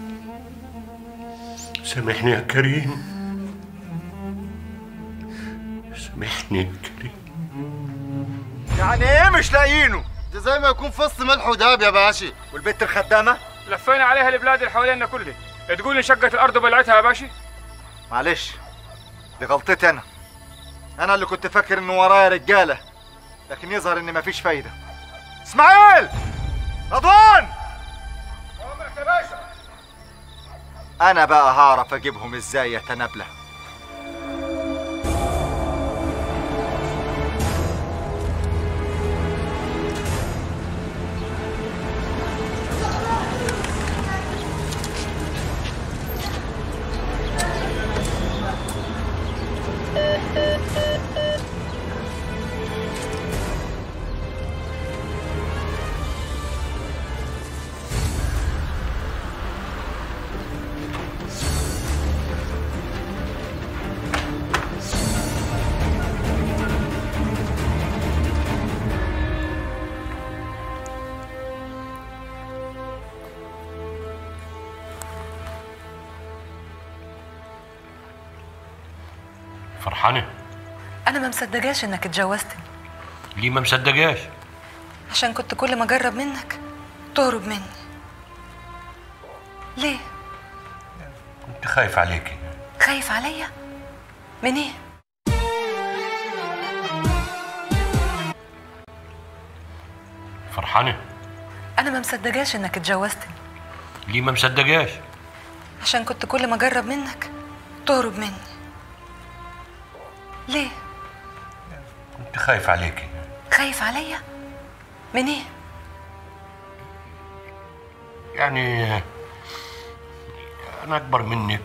سامحني يا كريم سامحني يا كريم يعني ايه مش لاقيينه؟ ده زي ما يكون فص ملح ودهب يا باشا والبت الخدامة؟ لفينا عليها البلاد اللي حوالينا كلها تقول انشقت الارض وبلعتها يا باشا معلش دي غلطتي انا انا اللي كنت فاكر ان ورايا رجالة لكن يظهر ان مفيش فايدة اسماعيل رضوان انا بقى هعرف اجيبهم ازاي يا تنابله فرحانة أنا ما مصدقاش إنك اتجوزتني ليه ما مصدقاش عشان كنت كل ما أجرب منك تهرب مني ليه؟ كنت خايف عليكي خايف عليا؟ من إيه؟ فرحانه انا ما مصدقاش انك اتجوزتني ليه ما مصدقاش عشان كنت كل ما اجرب منك تهرب مني ليه كنت خايف عليكي خايف عليا من ايه يعني انا اكبر منك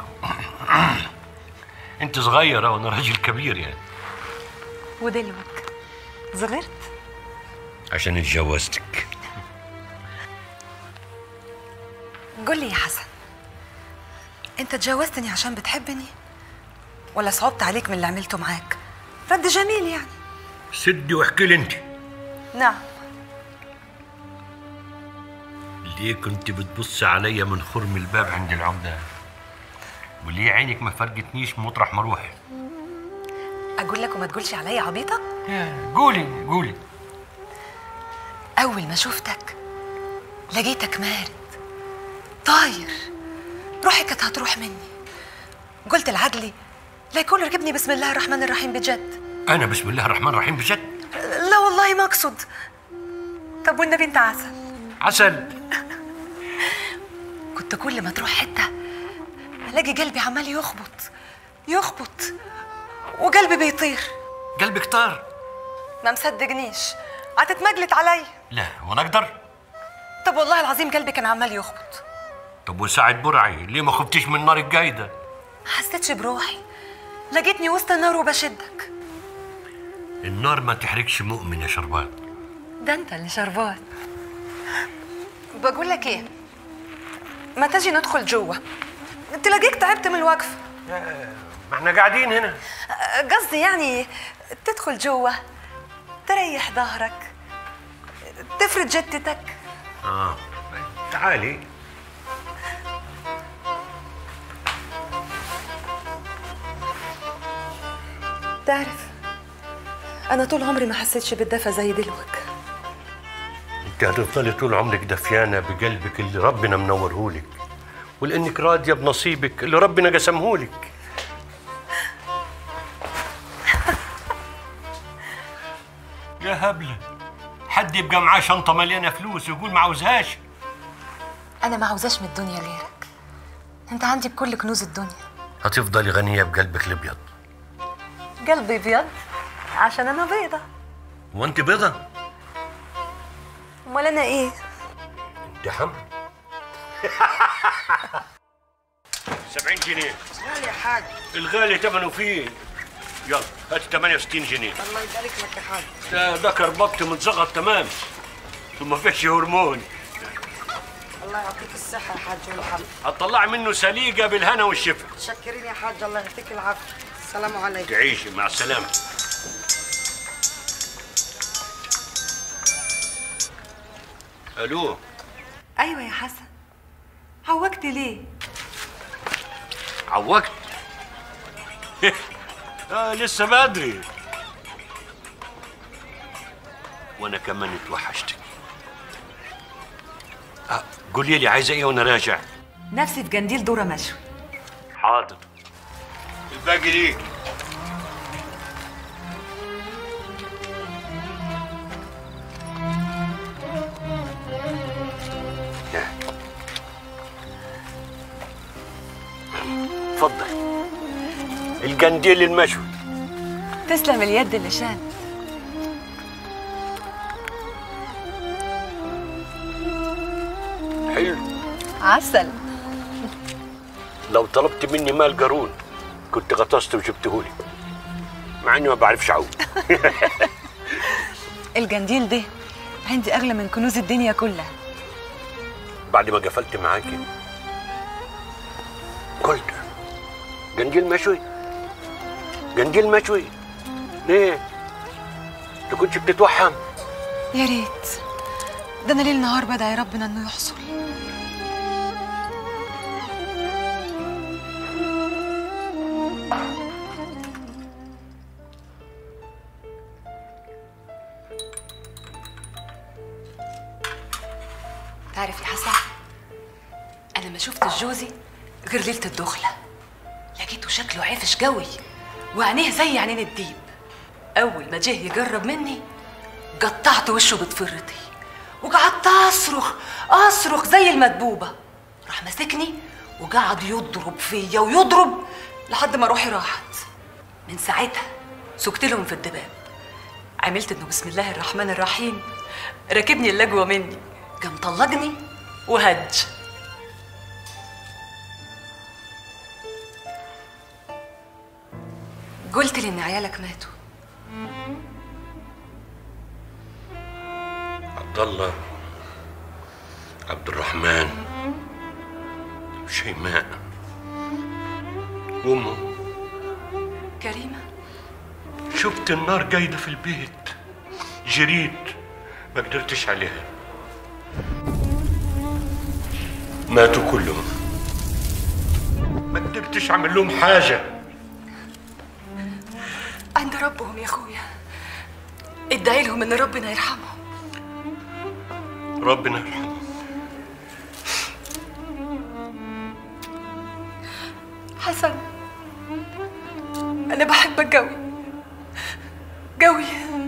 انت صغيره وانا راجل كبير يعني ودلوك صغرت عشان اتجوزتك قول لي يا حسن انت اتجوزتني عشان بتحبني ولا صعبت عليك من اللي عملته معاك رد جميل يعني سدي واحكي لي انت نعم ليه كنت بتبص عليا من خرم الباب عند العمدة وليه عينك ما فرقتنيش مطرح ما اروح اقول لك وما تقولش عليا عبيطه قولي قولي اول ما شفتك لقيتك مارد طاير روحي كانت هتروح مني قلت لعدلي لا يكون ركبني بسم الله الرحمن الرحيم بجد انا بسم الله الرحمن الرحيم بجد لا والله ما اقصد طب والنبي انت عسل عسل كنت كل ما تروح حته الاقي قلبي عمال يخبط يخبط وقلبي بيطير قلبك طار ما مصدقنيش هتتمجلت عليا لا وانا اقدر طب والله العظيم قلبي كان عمال يخبط طب وساعة برعي ليه ما خفتيش من النار الجايدة ما حسيتش بروحي لقيتني وسط النار وبشدك النار ما تحرقش مؤمن يا شربات ده انت اللي شربات بقول لك ايه ما تجي ندخل جوه تلاقيك تعبت من الوقفه ما احنا قاعدين هنا قصدي يعني تدخل جوه تريح ظهرك تفرد جتتك اه تعالي تعرف انا طول عمري ما حسيتش بالدفى زي دلوك انت هتفضلي طول عمرك دفيانة بقلبك اللي ربنا منورهولك ولانك راضية بنصيبك اللي ربنا قسمهولك يا هبلة حد يبقى معاه شنطة مليانة فلوس ويقول ما عاوزهاش انا ما عاوزاش من الدنيا غيرك انت عندي بكل كنوز الدنيا هتفضلي غنية بقلبك الابيض قلبي ابيض عشان انا بيضه وانت بيضة امال انا ايه انت حمل 70 جنيه لا يا حاج الغالي ثمنه فيه يلا هات 68 جنيه الله يبارك لك يا حاج ده ده كربكت متزغط تمام ثم فيش هرمون الله يعطيك الصحة يا حاج والحمد هتطلع منه سليقة بالهنا والشفا متشكرين يا حاج الله يعطيك العافية السلام عليكم تعيشي مع السلامة الو ايوه يا حسن عوجت ليه عوجت آه لسه بدري وانا كمان اتوحشتك آه قولي لي عايزه ايه وانا راجع نفسي في جنديل دوره مشوي حاضر الباقي ليك اتفضل الجنديل المشوي تسلم اليد اللي شان حلو عسل لو طلبت مني مال قارون كنت غطسته وجبتهولي مع اني ما بعرفش اعوم الجنديل ده عندي اغلى من كنوز الدنيا كلها بعد ما قفلت معاكي قلت جنجيل مشوي جنجيل مشوي ليه؟ انت كنتش بتتوحم يا ريت ده انا ليل نهار بدعي ربنا انه يحصل تعرف يا حسن انا ما شفتش جوزي غير ليله الدخله لقيته شكله عفش قوي وعينيه زي عينين الديب اول ما جه يجرب مني قطعت وشه بضفرتي وقعدت اصرخ اصرخ زي المدبوبه راح ماسكني وقعد يضرب فيا ويضرب لحد ما روحي راحت من ساعتها سكت لهم في الدباب عملت انه بسم الله الرحمن الرحيم راكبني اللجوه مني قام طلقني وهج قلت لي ان عيالك ماتوا عبد الله عبد الرحمن شيماء وامه كريمه شفت النار جايده في البيت جريت ما قدرتش عليها ماتوا كلهم ما قدرتش اعمل لهم حاجه عند ربهم يا اخويا ادعي لهم ان ربنا يرحمهم ربنا يرحمه حسن انا بحبك قوي قوي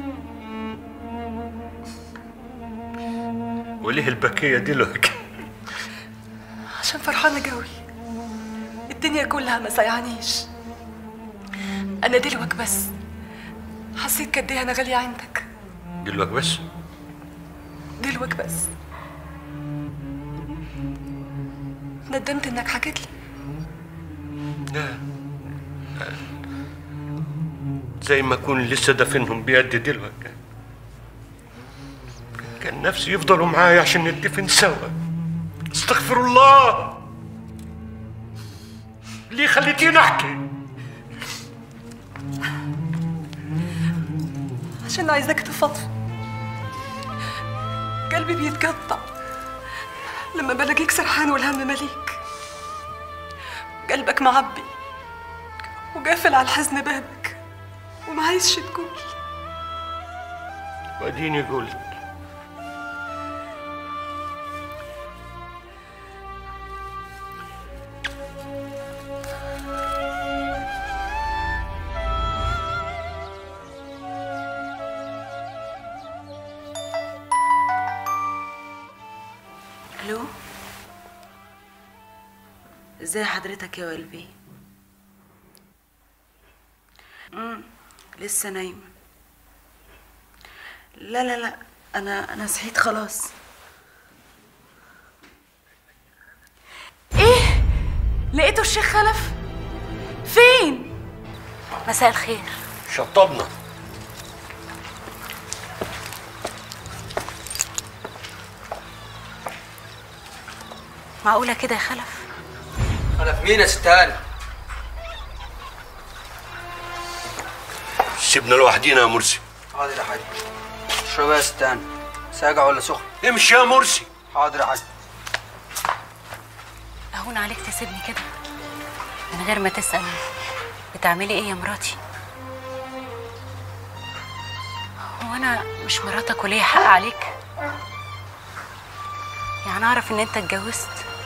وليه البكيه دلوقتي عشان فرحانه قوي الدنيا كلها ما سايعانيش انا دلوك بس حسيت قد ايه انا غاليه عندك دلوقتي بس دلوك بس ندمت انك حكيت لي لا زي ما اكون لسه دافنهم بيدي دلوقتي كان نفسي يفضلوا معايا عشان ندفن سوا استغفر الله ليه خليتيني احكي عشان عايزاك تفضفض قلبي بيتقطع لما بلاقيك سرحان والهم مليك قلبك معبي وقافل على الحزن بابك وما عايزش تقول واديني قلت الو ازاي حضرتك يا قلبي امم لسه نايمه لا لا لا انا انا صحيت خلاص ايه لقيتوا الشيخ خلف فين مساء الخير شطبنا معقوله كده يا خلف خلف مين يا ستان؟ سيبنا لوحدينا يا مرسي حاضر يا حاج اشرب يا ستان ساقع ولا سخن؟ امشي يا مرسي حاضر يا حاج اهون عليك تسيبني كده من غير ما تسأل بتعملي ايه يا مراتي هو انا مش مراتك وليا حق عليك يعني اعرف ان انت اتجوزت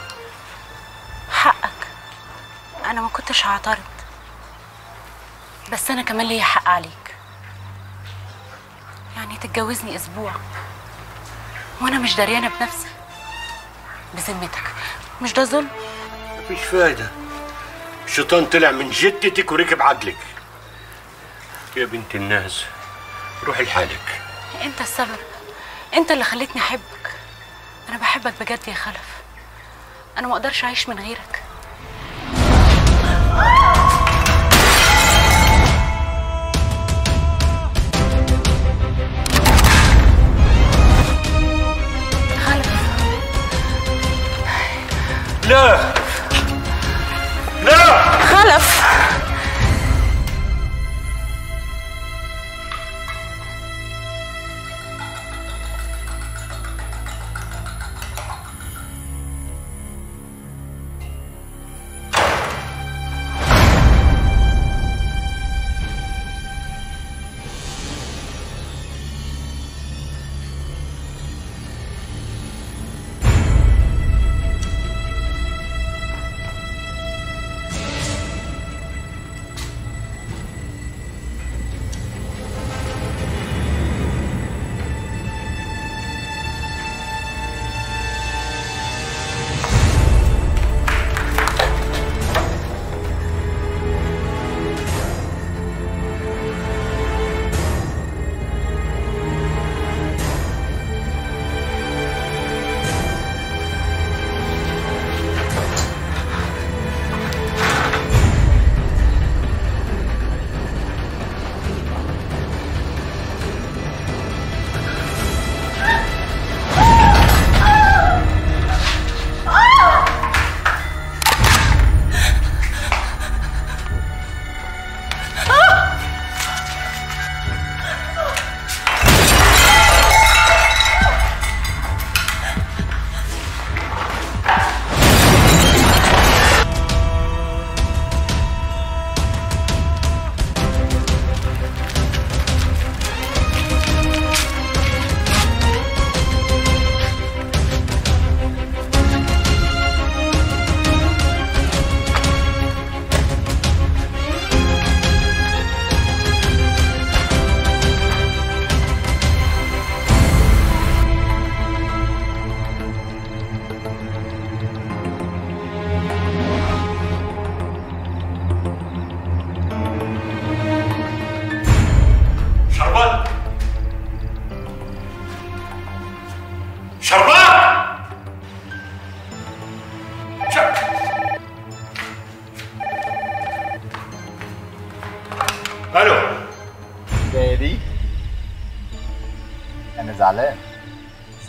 حقك انا ما كنتش هعترض بس انا كمان ليا حق عليك يعني تتجوزني اسبوع وانا مش دريانه بنفسي بذمتك مش ده ظلم مفيش فايدة الشيطان طلع من جدتك وركب عقلك يا بنت الناس روحي لحالك انت السبب انت اللي خلتني احبك انا بحبك بجد يا خلف انا ما اقدرش اعيش من غيرك لا لا خلف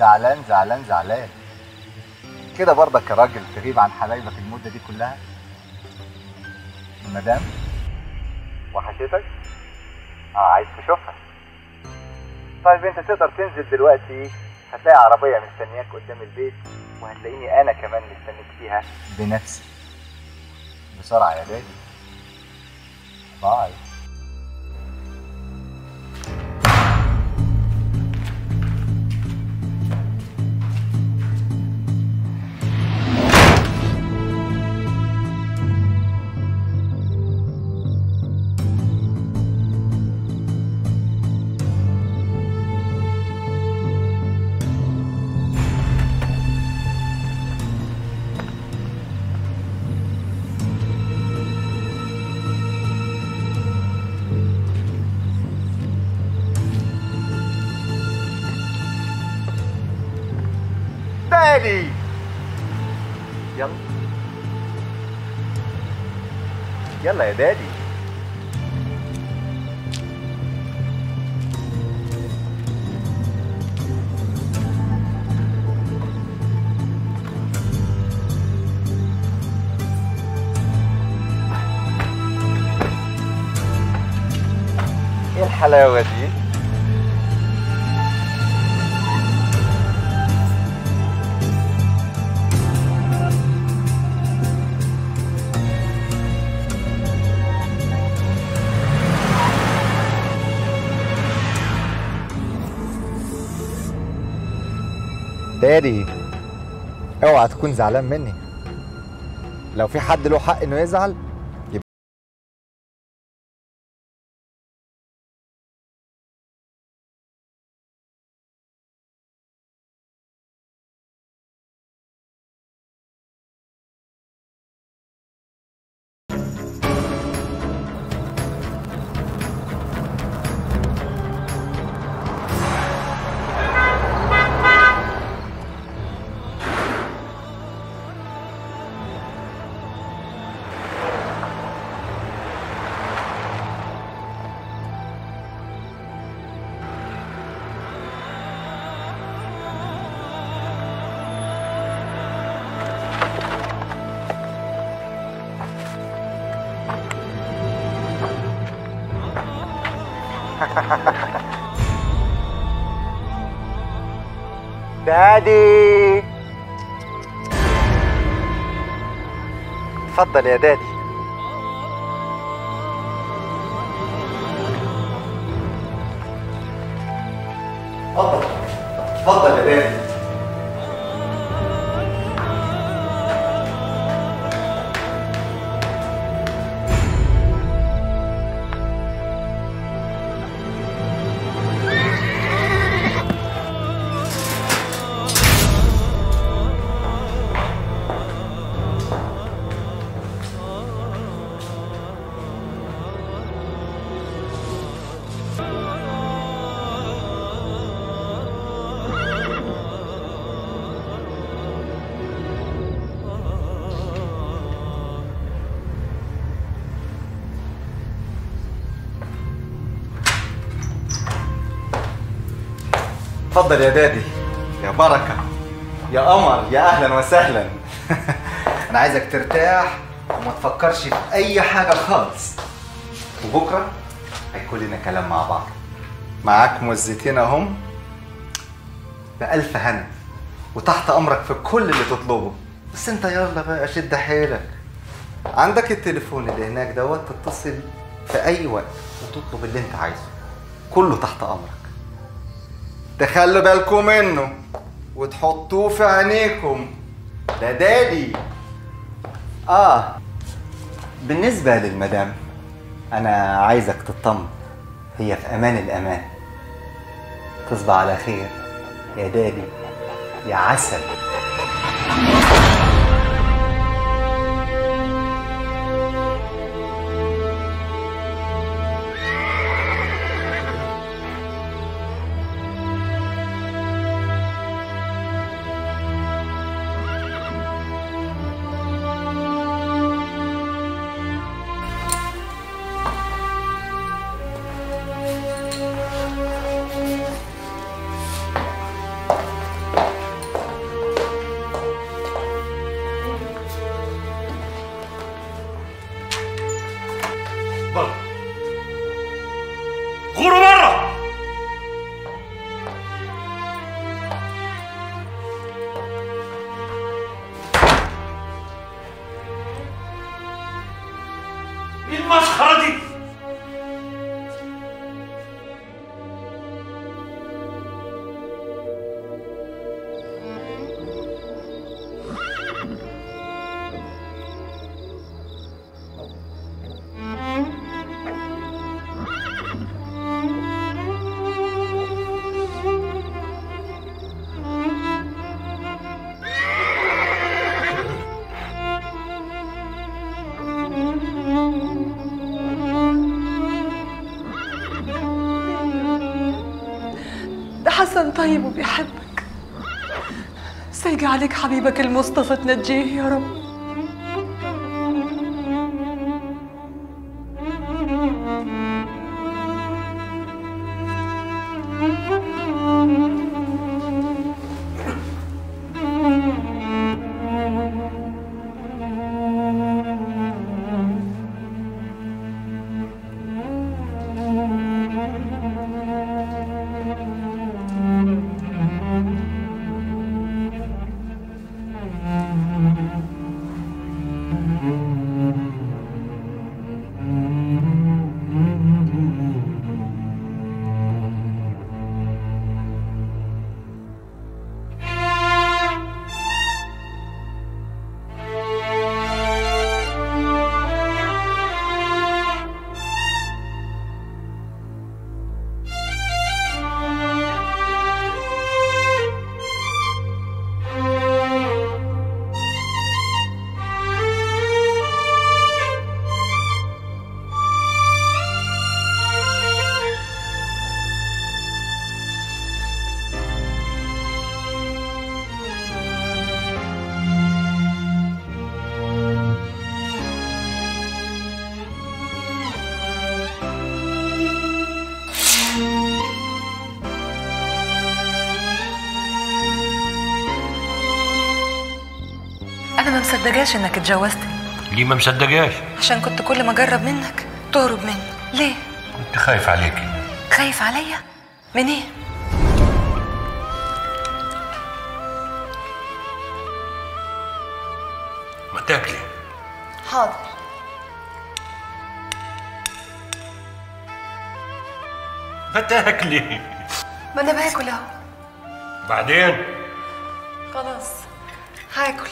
زعلان زعلان زعلان كده برضك يا راجل تغيب عن حبايبك المدة دي كلها المدام وحشتك؟ اه عايز تشوفها طيب انت تقدر تنزل دلوقتي هتلاقي عربية مستنياك قدام البيت وهتلاقيني انا كمان مستنيك فيها بنفسي بسرعة يا دادي باي دادي يلا يلا يا دادي ايه الحلاوة دي؟ دادي اوعى تكون زعلان مني لو في حد له حق انه يزعل يبقى دادي اتفضل يا دادي اتفضل اتفضل يا دادي اتفضل يا دادي يا بركة يا قمر يا أهلا وسهلا أنا عايزك ترتاح وما تفكرش في أي حاجة خالص وبكرة هيكون لنا كلام مع بعض معاك مزتين أهم بألف هنا وتحت أمرك في كل اللي تطلبه بس أنت يلا بقى شد حيلك عندك التليفون اللي هناك دوت تتصل في أي وقت وتطلب اللي أنت عايزه كله تحت أمرك تخلوا بالكم منه وتحطوه في عينيكم ده دادي اه بالنسبة للمدام أنا عايزك تطمن هي في أمان الأمان تصبح على خير يا دادي يا عسل طيب وبيحبك سيجي عليك حبيبك المصطفى تنجيه يا رب انا ما مصدقاش انك اتجوزتني ليه ما مصدقاش عشان كنت كل ما اجرب منك تهرب مني ليه كنت خايف عليكي خايف عليا من ايه ما تاكلي حاضر ما تاكلي ما انا باكل اهو بعدين خلاص هاكل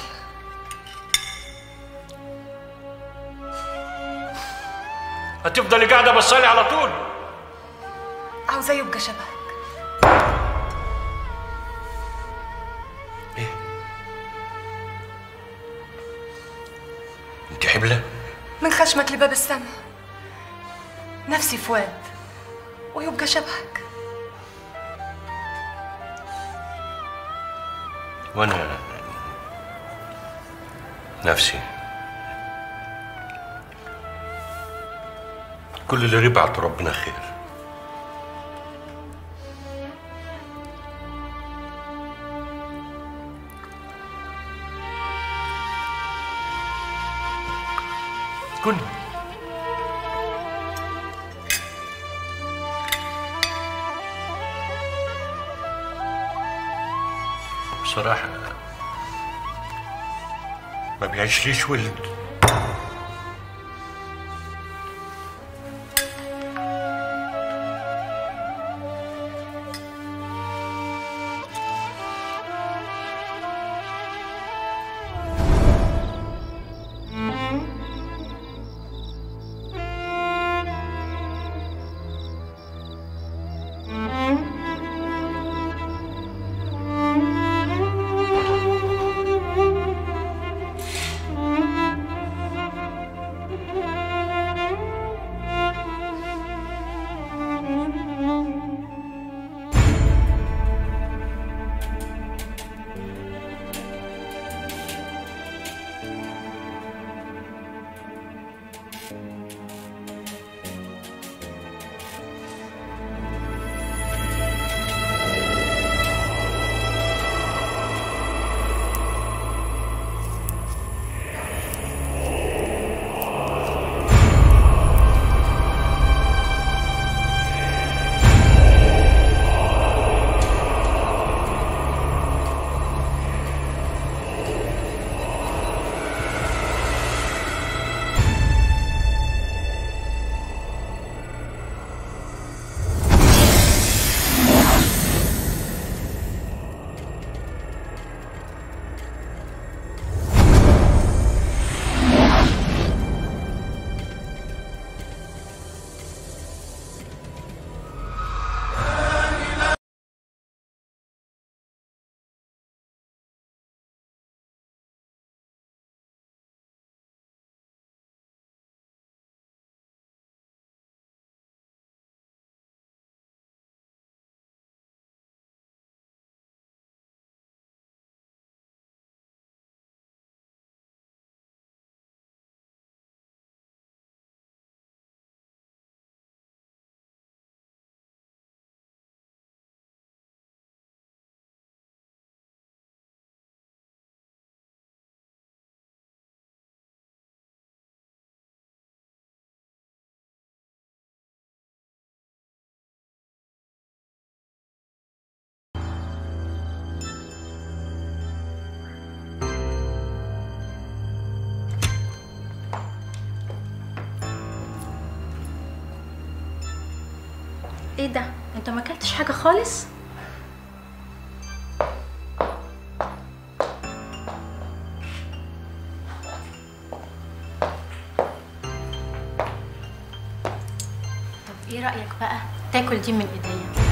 هتفضلي قاعده بصالي على طول عاوزاه يبقى شبهك انت حبله من خشمك لباب السما نفسي فؤاد ويبقى شبهك وانا نفسي كل اللي ربعته ربنا خير كن بصراحة ما بيعيشليش ولد ايه ده انت ما اكلتش حاجه خالص طب ايه رايك بقى تاكل دي من ايديا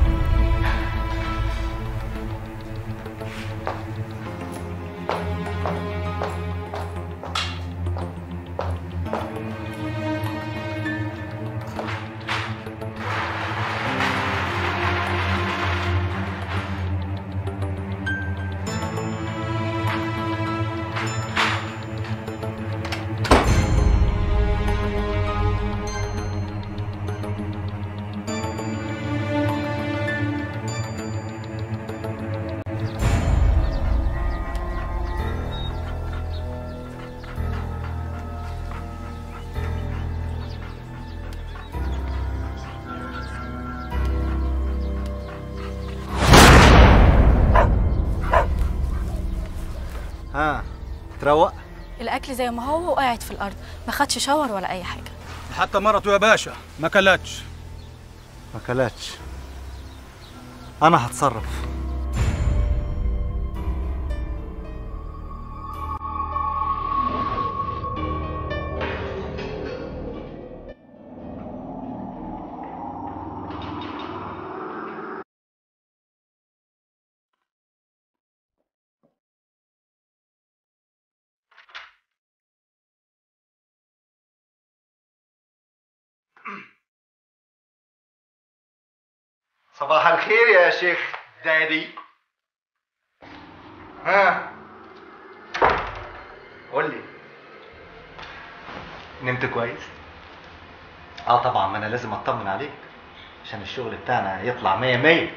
ها تروق الاكل زي ما هو وقاعد في الارض ما خدش شاور ولا اي حاجه حتى مرته يا باشا ما كلتش ما كلتش انا هتصرف صباح الخير يا شيخ دادي ها قول لي نمت كويس اه طبعا ما انا لازم اطمن عليك عشان الشغل بتاعنا يطلع مية مية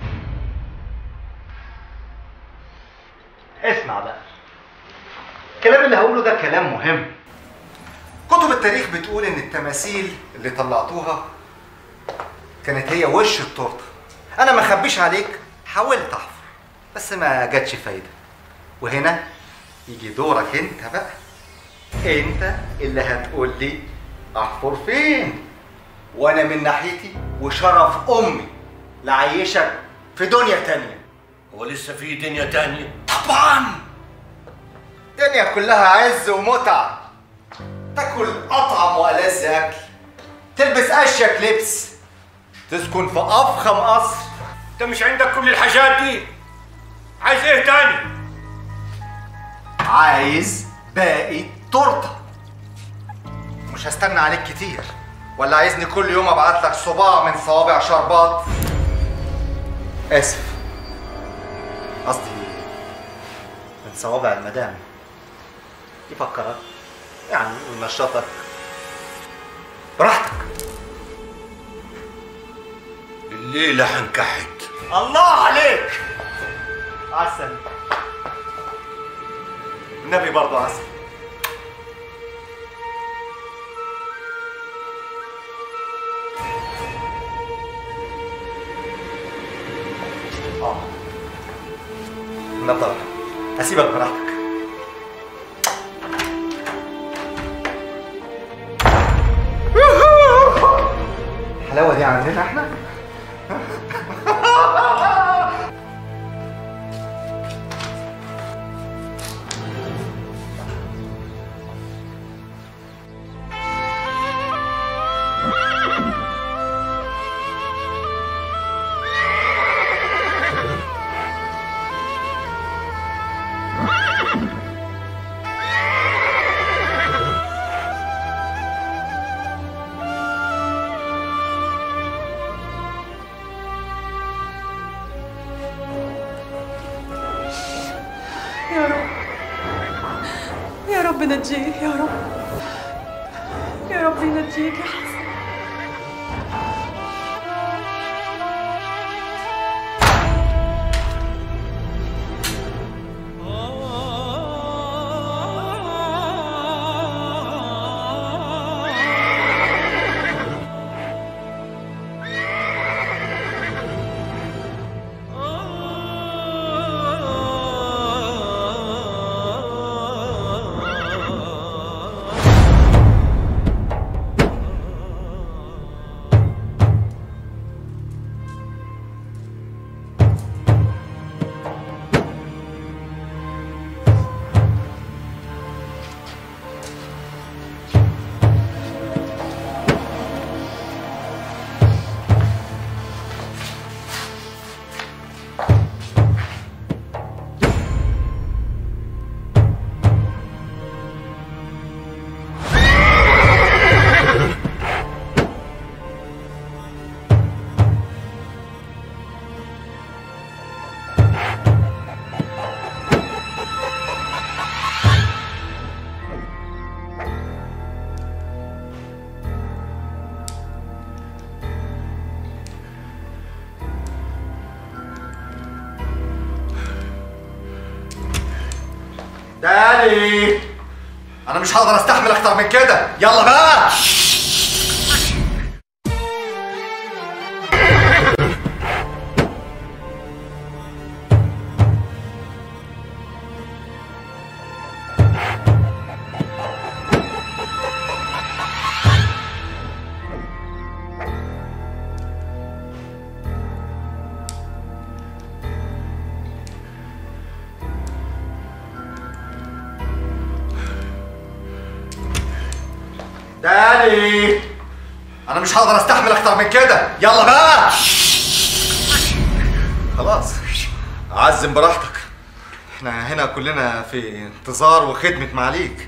اسمع بقى الكلام اللي هقوله ده كلام مهم كتب التاريخ بتقول ان التماثيل اللي طلعتوها كانت هي وش التورته انا ما اخبيش عليك حاولت احفر بس ما جاتش فايده وهنا يجي دورك انت بقى انت اللي هتقول لي احفر فين وانا من ناحيتي وشرف امي لعيشك في دنيا تانية هو لسه في دنيا تانية طبعا دنيا كلها عز ومتعة تاكل اطعم والذ اكل تلبس اشيك لبس تسكن في افخم قصر انت مش عندك كل الحاجات دي عايز ايه تاني عايز باقي تورته مش هستنى عليك كتير ولا عايزني كل يوم ابعت لك صباع من صوابع شربات اسف قصدي من صوابع المدام يفكرك يعني ينشطك براحتك الليلة هنكحت الله عليك عسل النبي برضه عسل اه نطر هسيبك براحتك الحلاوه دي عندنا احنا يا رب يا رب نجيك يا رب يا رب ينجيك يا حسن داني انا مش هقدر استحمل اكتر من كده يلا بقى داني انا مش هقدر استحمل اكتر من كده يلا بقى خلاص عزم براحتك احنا هنا كلنا في انتظار وخدمة معاليك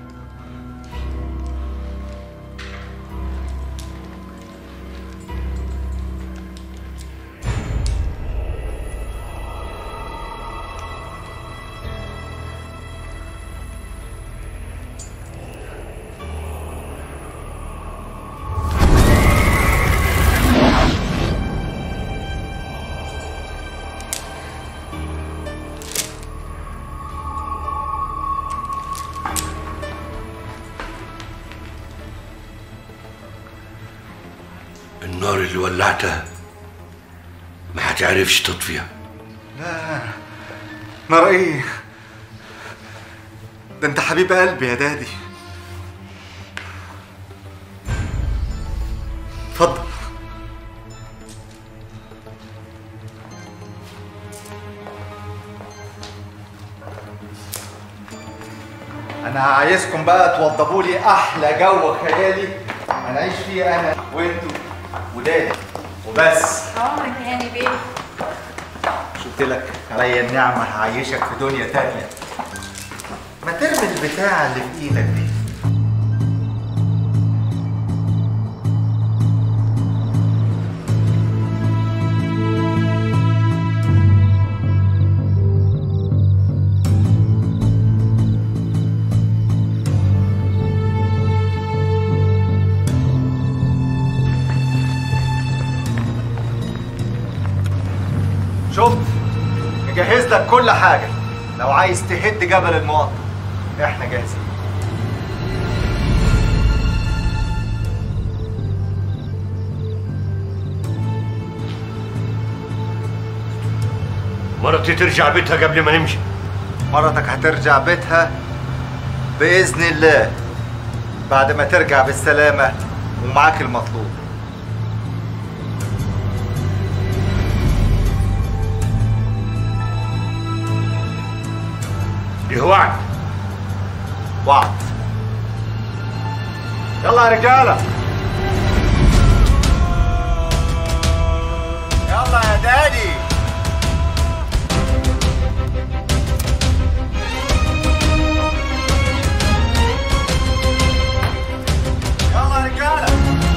النار اللي ولعتها ما هتعرفش تطفيها لا نار ايه ده انت حبيب قلبي يا دادي اتفضل انا عايزكم بقى توضبوا لي احلى جو خيالي هنعيش فيه انا وانتوا ودادي وبس عمرك يا هاني بيه قلت لك عليا النعمة هعيشك في دنيا تانية ما ترمي البتاع اللي في ايدك دي شفت نجهز لك كل حاجة لو عايز تهد جبل المقطم احنا جاهزين مرتي ترجع بيتها قبل ما نمشي مرتك هترجع بيتها بإذن الله بعد ما ترجع بالسلامة ومعاك المطلوب دي وعد وعد يلا يا رجالة يلا يا دادي يلا يا رجالة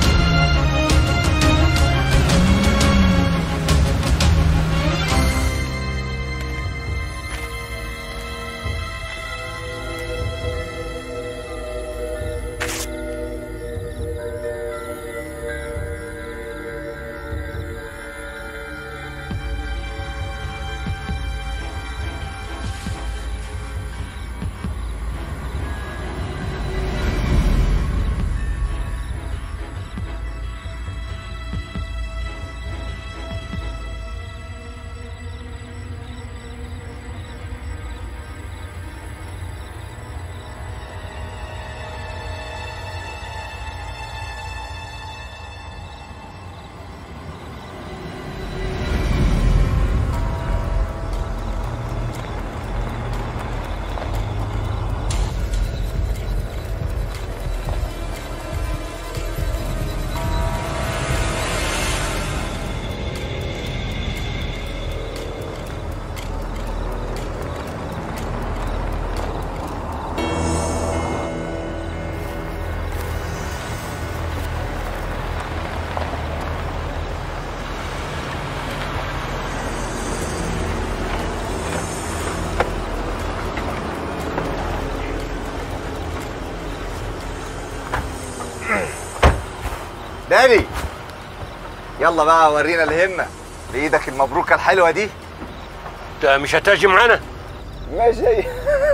دادي يلا بقى ورينا الهمة بإيدك المبروكة الحلوة دي انت مش هتاجي معانا ماشي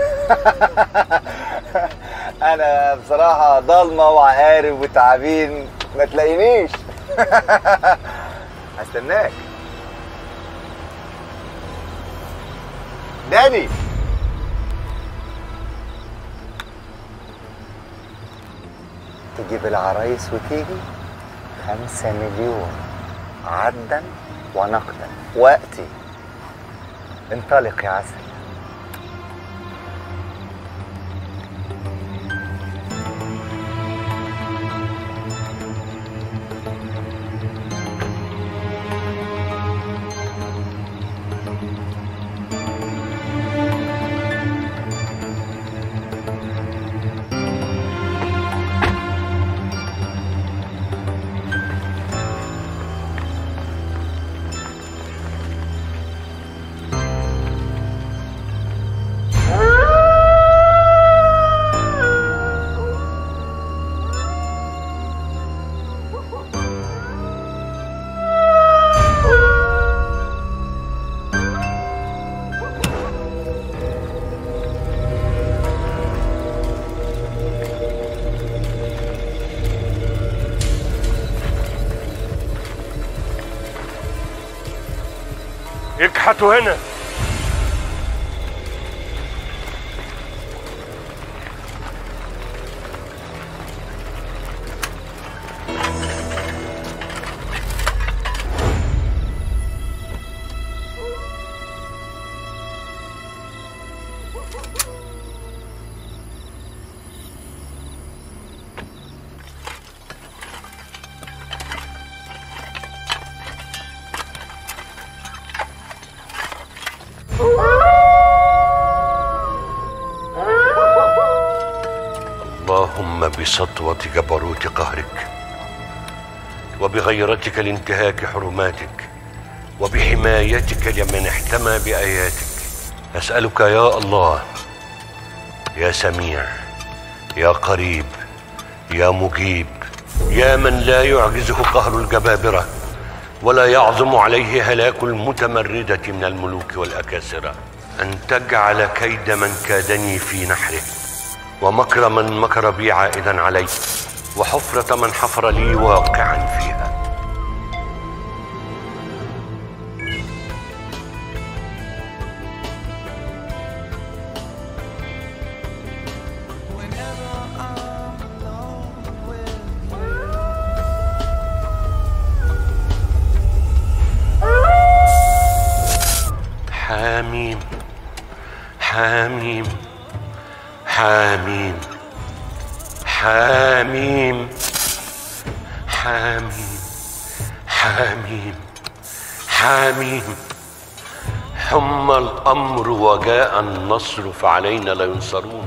انا بصراحه ضلمه وعقارب وتعابين ما تلاقينيش هستناك داني تجيب العرايس وتيجي خمسة مليون عدا ونقدا وقتي انطلق يا عسل اكحتوا هنا اللهم بسطوة جبروت قهرك وبغيرتك لانتهاك حرماتك وبحمايتك لمن احتمى بآياتك أسألك يا الله يا سميع يا قريب يا مجيب يا من لا يعجزه قهر الجبابرة ولا يعظم عليه هلاك المتمردة من الملوك والأكاسرة أن تجعل كيد من كادني في نحره ومكر من مكر بي عائدا علي وحفرة من حفر لي واقعا فيها حاميم حاميم حاميم حاميم حاميم حاميم حاميم حم الأمر وجاء النصر فعلينا لا ينصرون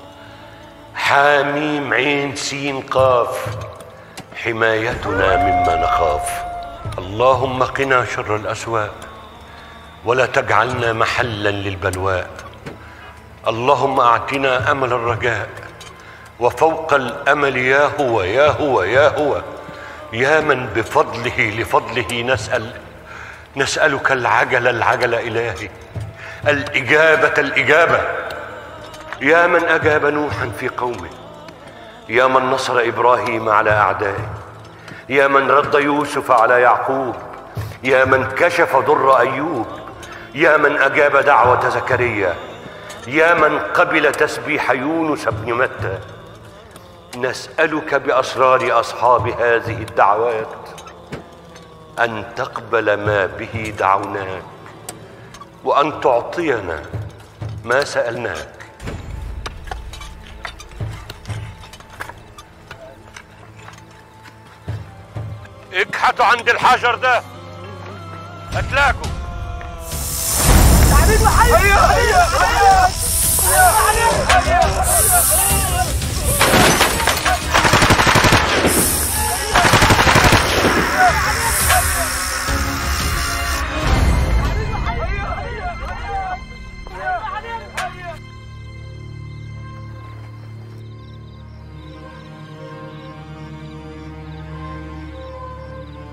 حاميم عين سين قاف حمايتنا مما نخاف اللهم قنا شر الأسواء ولا تجعلنا محلا للبلواء اللهم اعطنا امل الرجاء وفوق الامل يا هو يا هو يا هو يا من بفضله لفضله نسال نسالك العجل العجل الهي الاجابه الاجابه يا من اجاب نوحا في قومه يا من نصر ابراهيم على اعدائه يا من رد يوسف على يعقوب يا من كشف ضر ايوب يا من اجاب دعوه زكريا يا من قبل تسبيح يونس بن متى نسألك بأسرار أصحاب هذه الدعوات أن تقبل ما به دعوناك وأن تعطينا ما سألناك اكحتوا عند الحجر ده هتلاقوا تعبيد وحي هيا هيا هيا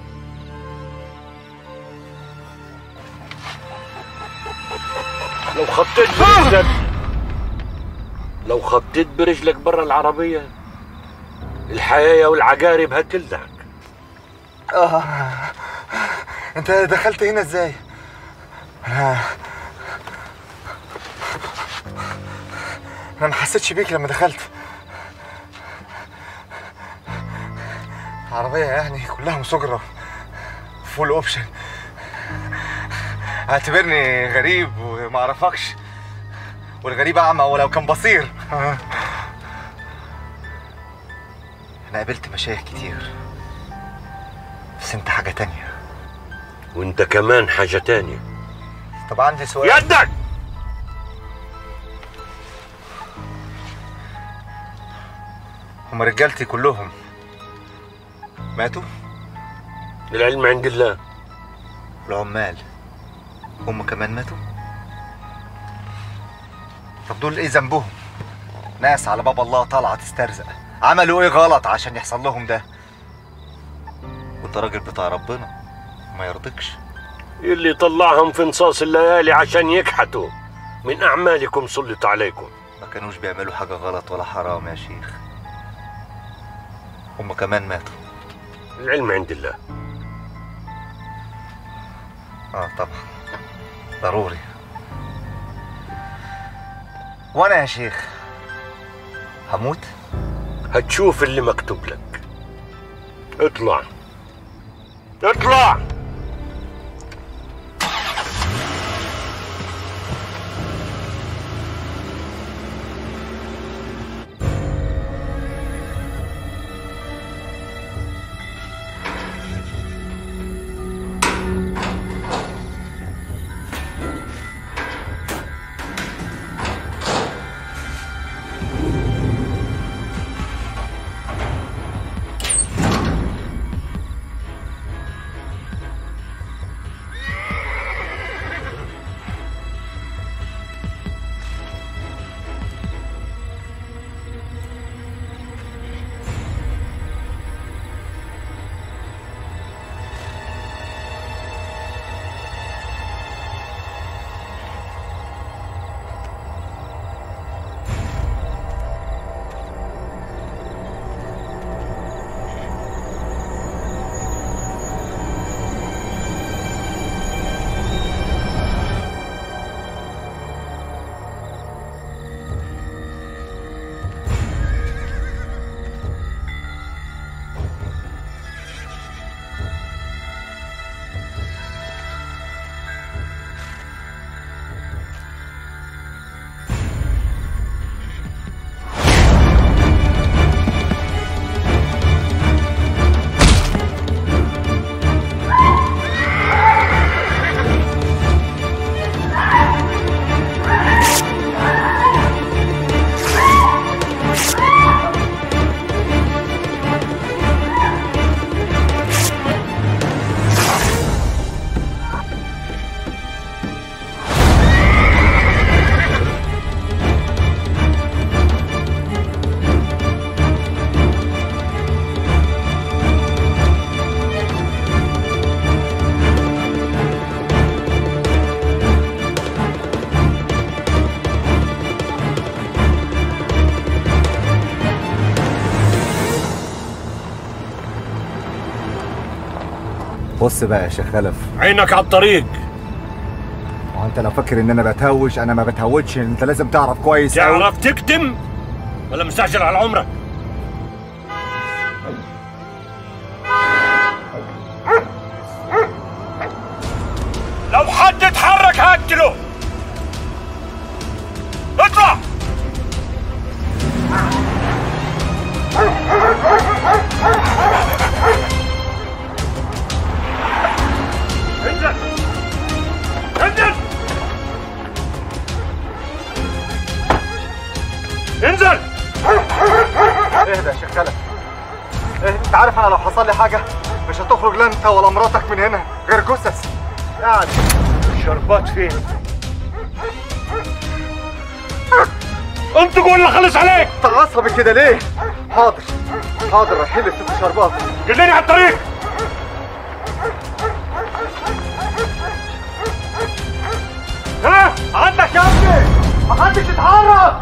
لو خطيت برجلك لو خطيت برجلك برا العربية الحياة والعقارب هتلدعك اه انت دخلت هنا ازاي؟ انا انا ما حسيتش بيك لما دخلت العربية يعني كلها مسجرة فول اوبشن اعتبرني غريب وما اعرفكش والغريب اعمى ولو كان بصير انا قابلت مشايخ كتير بس انت حاجة تانية وانت كمان حاجة تانية طب عندي سؤال يدك هم رجالتي كلهم ماتوا؟ العلم عند الله العمال هم كمان ماتوا؟ طب دول ايه ذنبهم؟ ناس على باب الله طالعة تسترزق عملوا ايه غلط عشان يحصل لهم ده؟ وانت راجل بتاع ربنا ما يرضيكش اللي طلعهم في نصاص الليالي عشان يكحتوا من أعمالكم سلط عليكم ما كانوش بيعملوا حاجة غلط ولا حرام يا شيخ هم كمان ماتوا العلم عند الله اه طبعا ضروري وانا يا شيخ هموت هتشوف اللي مكتوب لك اطلع اطلع بص بقى يا شيخ خلف عينك على الطريق هو انت لو فاكر ان انا بتهوش انا ما بتهوتش انت لازم تعرف كويس أوي. تعرف تكتم ولا مستعجل على عمرك لو حد اتحرك هقتله اطلع انزل انزل انزل اهدى يا شيخ خلف اهدى انت عارف انا لو حصل لي حاجه مش هتخرج لا انت ولا مراتك من هنا غير جثث يعني الشربات فين انت قول خلص عليك تعصبي كده ليه حاضر حاضر رايحين لست شربات دلني على الطريق ها عندك يا ابني محدش يتحرك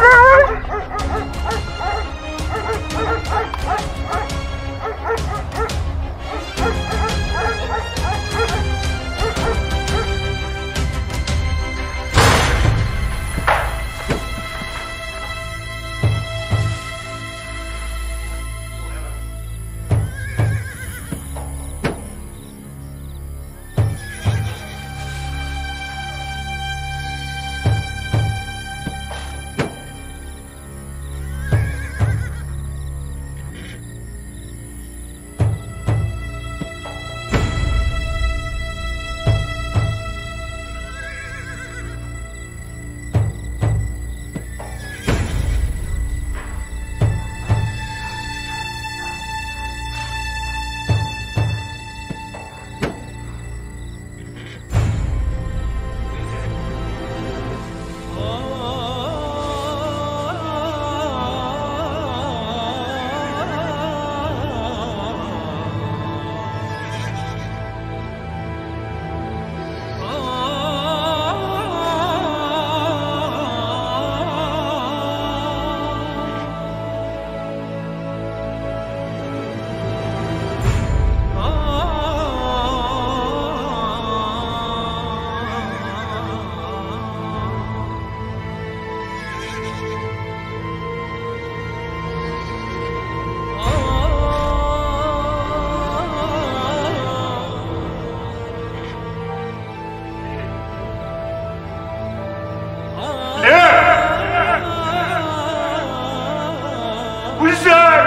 وازاي؟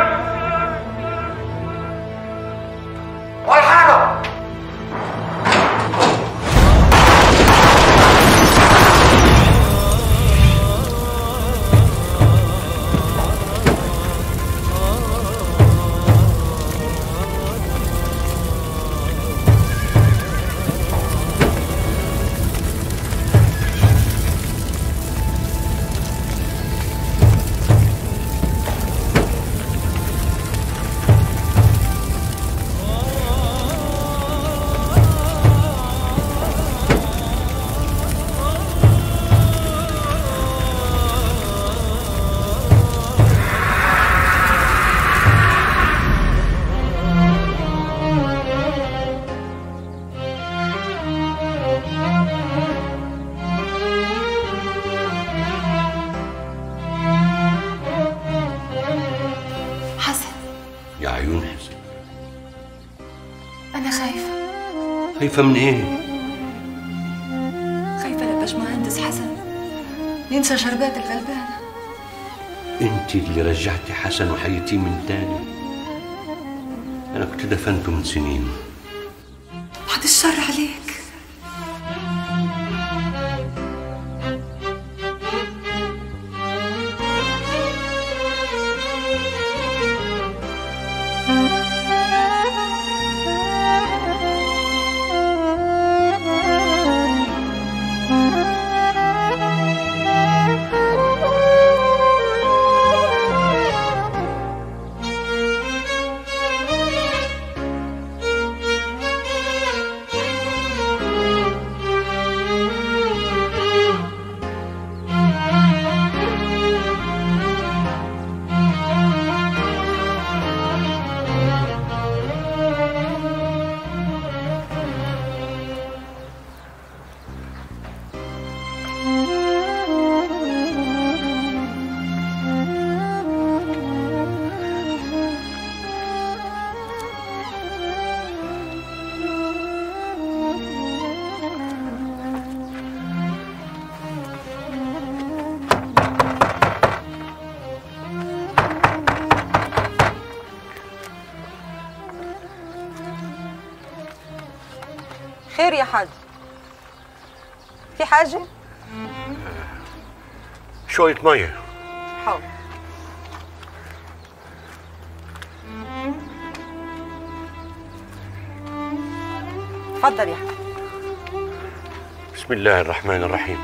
ولا حاجة حسن يا عيون حسن أنا خايفة خايفة من ايه؟ خايفة للباشمهندس حسن ينسى شربات الغلبانة انت اللي رجعتي حسن وحيتيه من تاني انا كنت دفنته من سنين بعد الشر عليك خير يا حاج في حاجة؟ شوية مية حاضر اتفضل يا حاج بسم الله الرحمن الرحيم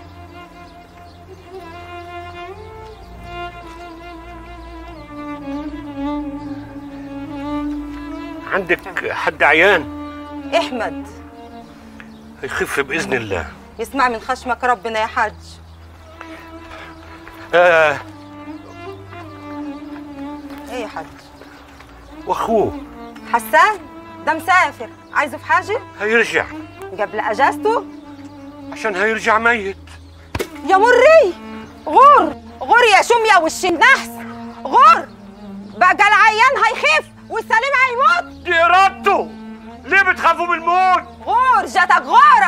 عندك حد عيان احمد يخف بإذن الله يسمع من خشمك ربنا يا حاج آه ايه يا حاج واخوه حسان ده مسافر عايزه في حاجه هيرجع قبل اجازته عشان هيرجع ميت يا مري غور غور يا شمية وش النحس غور بقى العيان هيخف والسليم هيموت دي ارادته ليه بتخافوا من الموت غور جاتك غارة